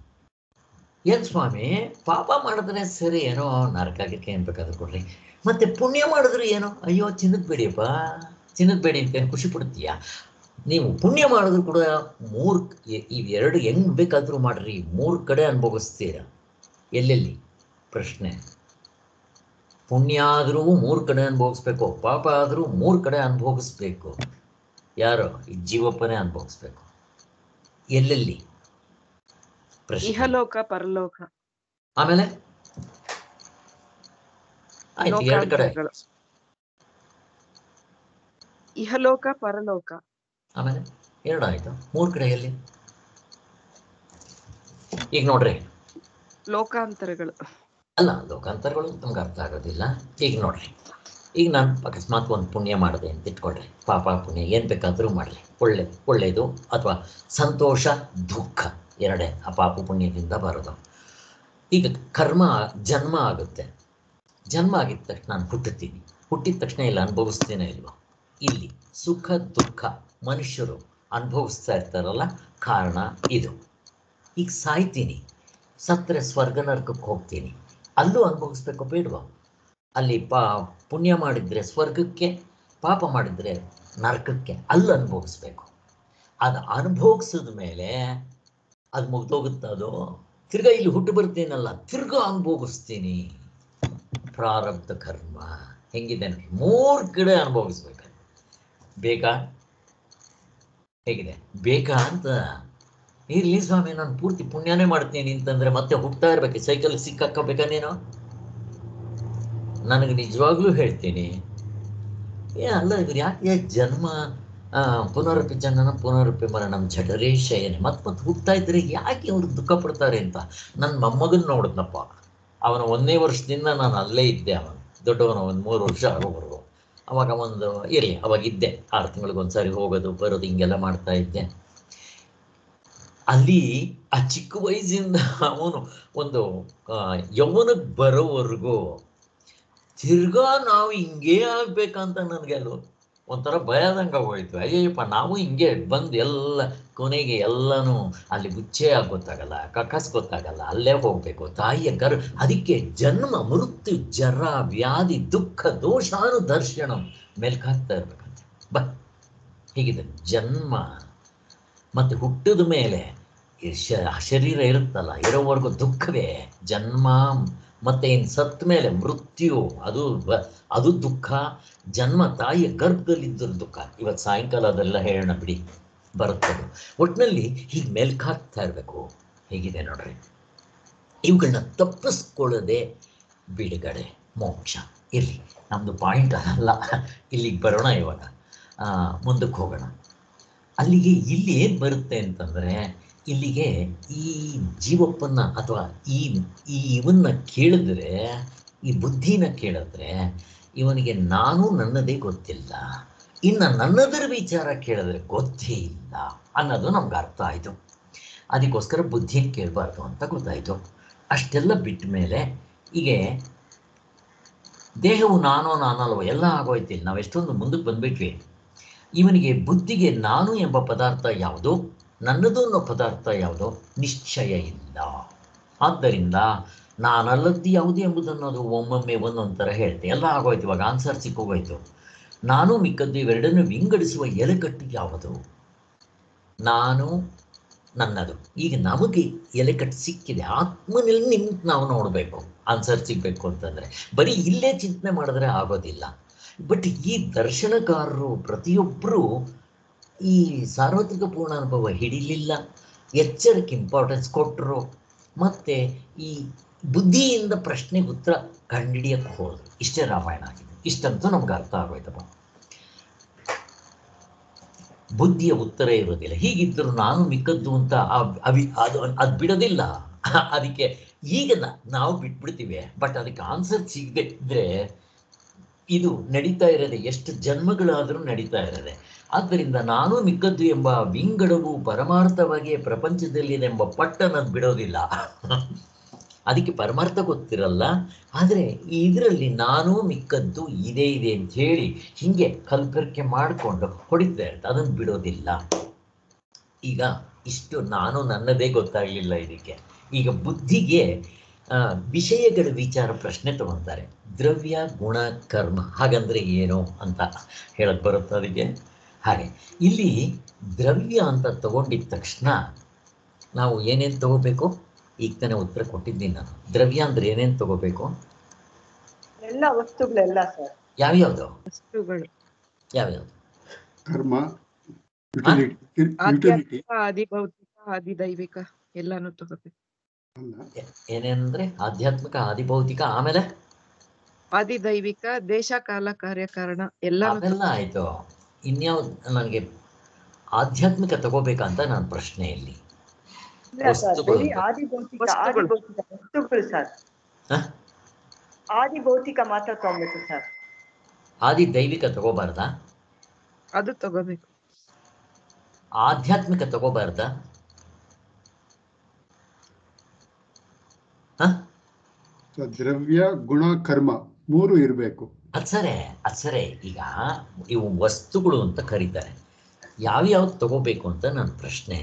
ಏನ್ ಸ್ವಾಮಿ ಪಾಪ ಮಾಡಿದ್ರೆ ಸರಿ ಏನೋ ನರಕಾಗಕ್ಕೆ ಏನ್ ಬೇಕಾದ್ರೂ ಕೊಡ್ರಿ ಮತ್ತೆ ಪುಣ್ಯ ಮಾಡಿದ್ರು ಏನೋ ಅಯ್ಯೋ ಚಿನ್ನದ ಬೇಡಿಯಪ್ಪ ಚಿನ್ನದ ಬೇಡಿ ಅಂತ ಏನ್ ಖುಷಿ ಪಡ್ತೀಯ ನೀವು ಪುಣ್ಯ ಮಾಡಿದ್ರು ಕೂಡ ಮೂರ್ ಇವೆರಡು ಹೆಂಗ್ ಬೇಕಾದ್ರೂ ಮಾಡ್ರಿ ಮೂರ್ ಕಡೆ ಅನುಭವಿಸ್ತೀರ ಎಲ್ಲೆಲ್ಲಿ ಪ್ರಶ್ನೆ ಪುಣ್ಯ ಆದ್ರೂ ಮೂರ್ ಕಡೆ ಅನುಭವಿಸ್ಬೇಕು ಪಾಪ ಆದ್ರೂ ಮೂರ್ ಕಡೆ ಅನುಭವಿಸ್ಬೇಕು ಯಾರು ಈ ಜೀವಪ್ಪನೇ ಅನುಭವಿಸ್ಬೇಕು ಎಲ್ಲೆಲ್ಲಿ ಪ್ರಶ್ನೆ ಇಹಲೋಕ ಪರಲೋಕ ಆಮೇಲೆ ಆಯ್ತು ಎರಡು ಕಡೆ ಲೋಕಾಂತರಗಳು ಇಹಲೋಕ ಪರಲೋಕ ಆಮೇಲೆ ಎರಡು ಆಯ್ತು ಮೂರ್ ಕಡೆ ಎಲ್ಲಿ ಈಗ ನೋಡ್ರಿ ಲೋಕಾಂತರಗಳು ಅಲ್ಲ ಲೋಕಾಂತರಗಳು ನಮ್ಗೆ ಅರ್ಥ ಆಗೋದಿಲ್ಲ ಈಗ ನೋಡ್ರಿ ಈಗ ನಾನು ಅಕಸ್ಮಾತ್ ಒಂದು ಪುಣ್ಯ ಮಾಡಿದೆ ಅಂತ ಇಟ್ಕೊಳ್ರಿ ಪಾಪ ಪುಣ್ಯ ಏನು ಬೇಕಾದರೂ ಮಾಡಲಿ ಒಳ್ಳೆ ಒಳ್ಳೆಯದು ಅಥವಾ ಸಂತೋಷ ದುಃಖ ಎರಡೇ ಆ ಪಾಪ ಪುಣ್ಯದಿಂದ ಬರೋದು ಈಗ ಕರ್ಮ ಜನ್ಮ ಆಗುತ್ತೆ ಜನ್ಮ ಆಗಿದ ತಕ್ಷಣ ನಾನು ಹುಟ್ಟುತ್ತೀನಿ ಹುಟ್ಟಿದ ತಕ್ಷಣ ಇಲ್ಲ ಅನುಭವಿಸ್ತೀನೋ ಇಲ್ವೋ ಇಲ್ಲಿ ಸುಖ ದುಃಖ ಮನುಷ್ಯರು ಅನುಭವಿಸ್ತಾ ಇರ್ತಾರಲ್ಲ ಕಾರಣ ಇದು ಈಗ ಸಾಯ್ತೀನಿ ಸತ್ತರೆ ಸ್ವರ್ಗ ನರಕಕ್ಕೆ ಹೋಗ್ತೀನಿ ಅಲ್ಲೂ ಅನುಭವಿಸ್ಬೇಕು ಬೇಡವಾ ಅಲ್ಲಿ ಪಾ ಪುಣ್ಯ ಮಾಡಿದ್ರೆ ಸ್ವರ್ಗಕ್ಕೆ ಪಾಪ ಮಾಡಿದ್ರೆ ನರಕಕ್ಕೆ ಅಲ್ಲಿ ಅನುಭವಿಸ್ಬೇಕು ಅದು ಅನುಭವಿಸಿದ ಮೇಲೆ ಅದು ಮುಗ್ದೋಗುತ್ತೆ ಅದು ತಿರ್ಗಾ ಇಲ್ಲಿ ಹುಟ್ಟು ಬರ್ತೀನಲ್ಲ ತಿರ್ಗಾ ಅನುಭವಿಸ್ತೀನಿ ಪ್ರಾರಬ್ಧ ಕರ್ಮ ಹೆಂಗಿದೆ ನೋಡಿ ಮೂರ್ ಕಡೆ ಅನುಭವಿಸ್ಬೇಕು ಬೇಕಾ ಹೇಗಿದೆ ಬೇಕಾ ಅಂತ ಇರ್ಲಿ ಸ್ವಾಮಿ ನಾನು ಪೂರ್ತಿ ಪುಣ್ಯನೇ ಮಾಡ್ತೀನಿ ಅಂತಂದ್ರೆ ಮತ್ತೆ ಹುಟ್ತಾ ಇರ್ಬೇಕು ಸೈಕಲ್ ಸಿಕ್ಕಾಕಬೇಕಾ ನೀನು ನನಗೆ ನಿಜವಾಗ್ಲೂ ಹೇಳ್ತೀನಿ ಏ ಅಲ್ಲ ಇವ್ರು ಯಾಕೆ ಜನ್ಮ ಆ, ಪುನರಪಿ ಜನನ ಪುನರಪಿ ಮರಣಂ ಜಠರೇ ಶಯನೆ ಮತ್ ಮತ್ತೆ ಹುಟ್ತಾ ಇದ್ರೆ ಯಾಕೆ ಇವ್ರು ದುಃಖ ಪಡ್ತಾರೆ ಅಂತ ನನ್ನ ಮೊಮ್ಮಗನ್ ನೋಡಿದ್ನಪ್ಪ ಅವನ ಒಂದನೇ ವರ್ಷದಿಂದ ನಾನು ಅಲ್ಲೇ ಇದ್ದೆ ಅವನು ದೊಡ್ಡವನ ಒಂದು ಮೂರು ವರ್ಷ ಆಗೋವರೆಗೂ ಅವಾಗ ಒಂದು ಇರಲಿ ಅವಾಗ ಇದ್ದೆ ಆರು ತಿಂಗಳಿಗೆ ಒಂದ್ಸಾರಿ ಹೋಗೋದು ಬರೋದು ಹಿಂಗೆಲ್ಲ ಮಾಡ್ತಾ ಇದ್ದೆ ಅಲ್ಲಿ ಆ ಚಿಕ್ಕ ವಯಸ್ಸಿಂದ ಅವನು ಒಂದು ಆ, ಯೌವನಕ್ಕೆ ಬರೋವರೆಗೂ ತಿರ್ಗಾ ನಾವು ಹಿಂಗೇ ಆಗ್ಬೇಕಂತ ನನಗೆ ಅದು ಒಂಥರ ಭಯದಂಗ ಹೋಯ್ತು ಅಯ್ಯಪ್ಪ ನಾವು ಹಿಂಗೆ ಬಂದು ಎಲ್ಲ ಕೊನೆಗೆ ಎಲ್ಲನೂ ಅಲ್ಲಿ ಗುಚ್ಚೆ ಆಗಿ ಗೊತ್ತಾಗಲ್ಲ ಕಕ್ಕಸ್ ಗೊತ್ತಾಗಲ್ಲ ಅಲ್ಲೇ ಹೋಗ್ಬೇಕು ತಾಯಿಯ ಗರ್ ಅದಕ್ಕೆ ಜನ್ಮ ಮೃತ್ಯು ಜರ ವ್ಯಾಧಿ ದುಃಖ ದೋಷಾನು ದರ್ಶನಂ ಮೇಲ್ಕಾಗ್ತಾ ಇರ್ಬೇಕಂತೆ ಬ ಹೀಗಿದೆ ಜನ್ಮ ಮತ್ತೆ ಹುಟ್ಟಿದ ಮೇಲೆ ಈ ಶ- ಶರೀರ ಇರುತ್ತಲ್ಲ ಇರೋವರೆಗೂ ದುಃಖವೇ ಜನ್ಮ ಮತ್ತೆ ಇನ್ನು ಸತ್ತ ಮೇಲೆ ಮೃತ್ಯು ಅದು ಬ- ಅದು ದುಃಖ ಜನ್ಮ ತಾಯಿಯ ಗರ್ಭದಲ್ಲಿದ್ದರೂ ದುಃಖ ಇವತ್ತು ಸಾಯಂಕಾಲ ಅದೆಲ್ಲ ಹೇಳೋಣ ಬಿಡಿ ಬರುತ್ತದು ಒಟ್ಟಿನಲ್ಲಿ ಹೀಗೆ ಮೇಲ್ಕಾಗ್ತಾ ಇರಬೇಕು ಹೇಗಿದೆ ನೋಡ್ರಿ ಇವುಗಳನ್ನ ತಪ್ಪಿಸ್ಕೊಳ್ಳದೆ ಬಿಡುಗಡೆ ಮೋಕ್ಷ ಇರಲಿ ನಮ್ಮದು ಪಾಯಿಂಟ್ ಅಲ್ಲ ಇಲ್ಲಿಗೆ ಬರೋಣ ಇವಾಗ ಆ, ಮುಂದಕ್ಕೆ ಹೋಗೋಣ ಅಲ್ಲಿಗೆ ಇಲ್ಲಿ ಏನು ಬರುತ್ತೆ ಅಂತಂದರೆ ಇಲ್ಲಿಗೆ ಈ ಜೀವಪ್ಪನ್ನ ಅಥವಾ ಈ ಈ ಇವನ್ನ ಕೇಳಿದ್ರೆ ಈ ಬುದ್ಧಿನ ಕೇಳಿದ್ರೆ ಇವನಿಗೆ ನಾನು ನನ್ನದೇ ಗೊತ್ತಿಲ್ಲ ಇನ್ನು ನನ್ನದರ ವಿಚಾರ ಕೇಳಿದ್ರೆ ಗೊತ್ತೇ ಇಲ್ಲ ಅನ್ನೋದು ನಮ್ಗೆ ಅರ್ಥ ಆಯಿತು ಅದಕ್ಕೋಸ್ಕರ ಬುದ್ಧಿನ ಕೇಳಬಾರ್ದು ಅಂತ ಗೊತ್ತಾಯಿತು ಅಷ್ಟೆಲ್ಲ ಬಿಟ್ಟ ಮೇಲೆ ಹೀಗೆ ದೇಹವು ನಾನೋ ನಾನಲ್ವೋ ಎಲ್ಲ ಆಗೋಯ್ತು ಇಲ್ಲಿ ನಾವು ಎಷ್ಟೊಂದು ಮುಂದಕ್ಕೆ ಬಂದ್ಬಿಟ್ವಿ ಇವನಿಗೆ ಬುದ್ಧಿಗೆ ನಾನು ಎಂಬ ಪದಾರ್ಥ ಯಾವುದು ನನ್ನದು ಅನ್ನೋ ಪದಾರ್ಥ ಯಾವುದು ನಿಶ್ಚಯ ಇಲ್ಲ ಆದ್ದರಿಂದ ನಾನಲ್ಲದ್ದು ಯಾವುದು ಎಂಬುದನ್ನೋದು ಒಮ್ಮೊಮ್ಮೆ ಒಂದೊಂದು ಥರ ಹೇಳ್ತೆ ಎಲ್ಲ ಆಗೋಯ್ತು ಇವಾಗ ಆನ್ಸರ್ ಸಿಕ್ಕೋಗೋಯ್ತು ನಾನು ಮಿಕ್ಕದ್ದು ಇವೆರಡನ್ನು ವಿಂಗಡಿಸುವ ಎಲೆಕಟ್ಟು ಯಾವುದು ನಾನು ನನ್ನದು ಈಗ ನಮಗೆ ಎಲೆಕಟ್ಟು ಸಿಕ್ಕಿದೆ ಆತ್ಮನಲ್ಲಿ ನಿಂತು ನಾವು ನೋಡಬೇಕು ಆನ್ಸರ್ ಸಿಗಬೇಕು ಅಂತಂದರೆ ಬರೀ ಇಲ್ಲೇ ಚಿಂತನೆ ಮಾಡಿದ್ರೆ ಆಗೋದಿಲ್ಲ ಬಟ್ ಈ ದರ್ಶನಕಾರರು ಪ್ರತಿಯೊಬ್ಬರು ಈ ಸಾರ್ವತ್ರಿಕ ಪೂರ್ಣ ಅನುಭವ ಹಿಡಿಲಿಲ್ಲ ಎಚ್ಚರಕ್ಕೆ ಇಂಪಾರ್ಟೆನ್ಸ್ ಕೊಟ್ಟರು ಮತ್ತು ಈ ಬುದ್ಧಿಯಿಂದ ಪ್ರಶ್ನೆಗೆ ಉತ್ತರ ಕಂಡಿಡಿಯಕ್ಕೆ ಹೋದ್ರು ಇಷ್ಟೇ ರಾಮಾಯಣ ಆಗಿದೆ ಇಷ್ಟಂತೂ ನಮ್ಗೆ ಅರ್ಥ ಆಗೋಯ್ತಪ್ಪ ಬುದ್ಧಿಯ ಉತ್ತರ ಇರೋದಿಲ್ಲ ಹೀಗಿದ್ದರೂ ನಾನು ಮಿಕ್ಕದ್ದು ಅಂತ ಆ- ಅವಿ ಅದು ಅದು ಬಿಡೋದಿಲ್ಲ ಅದಕ್ಕೆ ಈಗ ನ- ನಾವು ಬಿಟ್ಬಿಡ್ತೀವಿ ಬಟ್ ಅದಕ್ಕೆ ಆನ್ಸರ್ ಸಿಗದೆ ಇದ್ರೆ ಇದು ನಡೀತಾ ಇರೋದೆ ಎಷ್ಟು ಜನ್ಮಗಳಾದರೂ ನಡೀತಾ ಇರೋದೆ ಆದ್ದರಿಂದ ನಾನು ಮಿಕ್ಕದ್ದು ಎಂಬ ವಿಂಗಡವು ಪರಮಾರ್ಥವಾಗಿ ಪ್ರಪಂಚದಲ್ಲಿದೆ ಎಂಬ ಪಟ್ಟನದು ಬಿಡೋದಿಲ್ಲ ಅದಕ್ಕೆ ಪರಮಾರ್ಥ ಗೊತ್ತಿರಲ್ಲ ಆದರೆ ಇದರಲ್ಲಿ ನಾನು ಮಿಕ್ಕದ್ದು ಇದೆ ಇದೆ ಅಂತ ಹೇಳಿ ಹಿಂಗೆ ಕಲ್ಪರಿಕೆ ಮಾಡಿಕೊಂಡು ಹೊಡಿತಾ ಇರುತ್ತೆ ಅದನ್ನು ಬಿಡೋದಿಲ್ಲ ಈಗ ಇಷ್ಟು ನಾನು ನನ್ನದೇ ಗೊತ್ತಾಗಲಿಲ್ಲ ಇದಕ್ಕೆ ಈಗ ಬುದ್ಧಿಗೆ ಆ, ವಿಷಯಗಳ ವಿಚಾರ ಪ್ರಶ್ನೆ ತಗೊತಾರೆ ದ್ರವ್ಯ ಗುಣ ಕರ್ಮ ಹಾಗಂದ್ರೆ ಏನು ಅಂತ ಹೇಳಕ್ ಬರುತ್ತೆ ಅದಕ್ಕೆ ಹಾಗೆ ಇಲ್ಲಿ ದ್ರವ್ಯ ಅಂತ ತಗೊಂಡಿದ ತಕ್ಷಣ ನಾವು ಏನೇನು ತಗೋಬೇಕು ಈಗ ತಾನೇ ಉತ್ತರ ಕೊಟ್ಟಿದ್ದೀನಿ ನಾನು ದ್ರವ್ಯ ಅಂದ್ರೆ ಏನೇನು ತಗೋಬೇಕು ಎಲ್ಲ ವಸ್ತುಗಳೆಲ್ಲ ಸರ್ ಯಾವ್ಯಾವ್ದು ವಸ್ತುಗಳು ಯಾವ್ಯಾವ್ದು ಕರ್ಮ ಯುಟಿಲಿಟಿ ಯುಟಿಲಿಟಿ ಆಧ್ಯಾತ್ಮಿಕ ಆದಿಭೌತಿಕ ಆದಿದೈವಿಕ ಎಲ್ಲಾನು ತಗೋಬೇಕು ಅಲ್ಲ ಏ- ಏನೇನಂದ್ರೆ ಆಧ್ಯಾತ್ಮಿಕ ಆದಿಭೌತಿಕ ಆಮೇಲೆ ಆದಿದೈವಿಕ ದೇಶ ಕಾಲ ಕಾರ್ಯಕಾರಣ ಎಲ್ಲಾನು ಅದೆಲ್ಲ ಆಯ್ತು ಇನ್ಯಾವ್ದು ನನಗೆ ಆಧ್ಯಾತ್ಮಿಕ ತಗೋಬೇಕಂತ ನನ್ನ ಪ್ರಶ್ನೆ ಇಲ್ಲಿ ಇಲ್ಲ ಸರ್ ವಸ್ತುಗಳು. ಬರೀ ಆದಿಭೌತಿಕ ವಸ್ತುಗಳು. ಆದಿಭೌತಿಕ ವಸ್ತುಗಳು ಸರ್ ಹ? ಆದಿಭೌತಿಕ ಮಾತ್ರ ತಗೊಬೇಕು ಸರ್ ಆದಿ ದೈವಿಕ ತಗೋಬಾರ್ದಾ ಅದು ತಗೋಬೇಕು ಆಧ್ಯಾತ್ಮಿಕ ತಗೋಬಾರ್ದಾ ಹ ಸೊ ದ್ರವ್ಯ ಗುಣ ಕರ್ಮ ಮೂರು ಇರಬೇಕು ಅದ್ ಸರಿ ಅದ್ ಸರಿ ಈಗ ಇವು ವಸ್ತುಗಳು ಅಂತ ಕರೀತಾರೆ ಯಾವ್ಯಾವ್ದು ತಗೋಬೇಕು ಅಂತ ನನ್ನ ಪ್ರಶ್ನೆ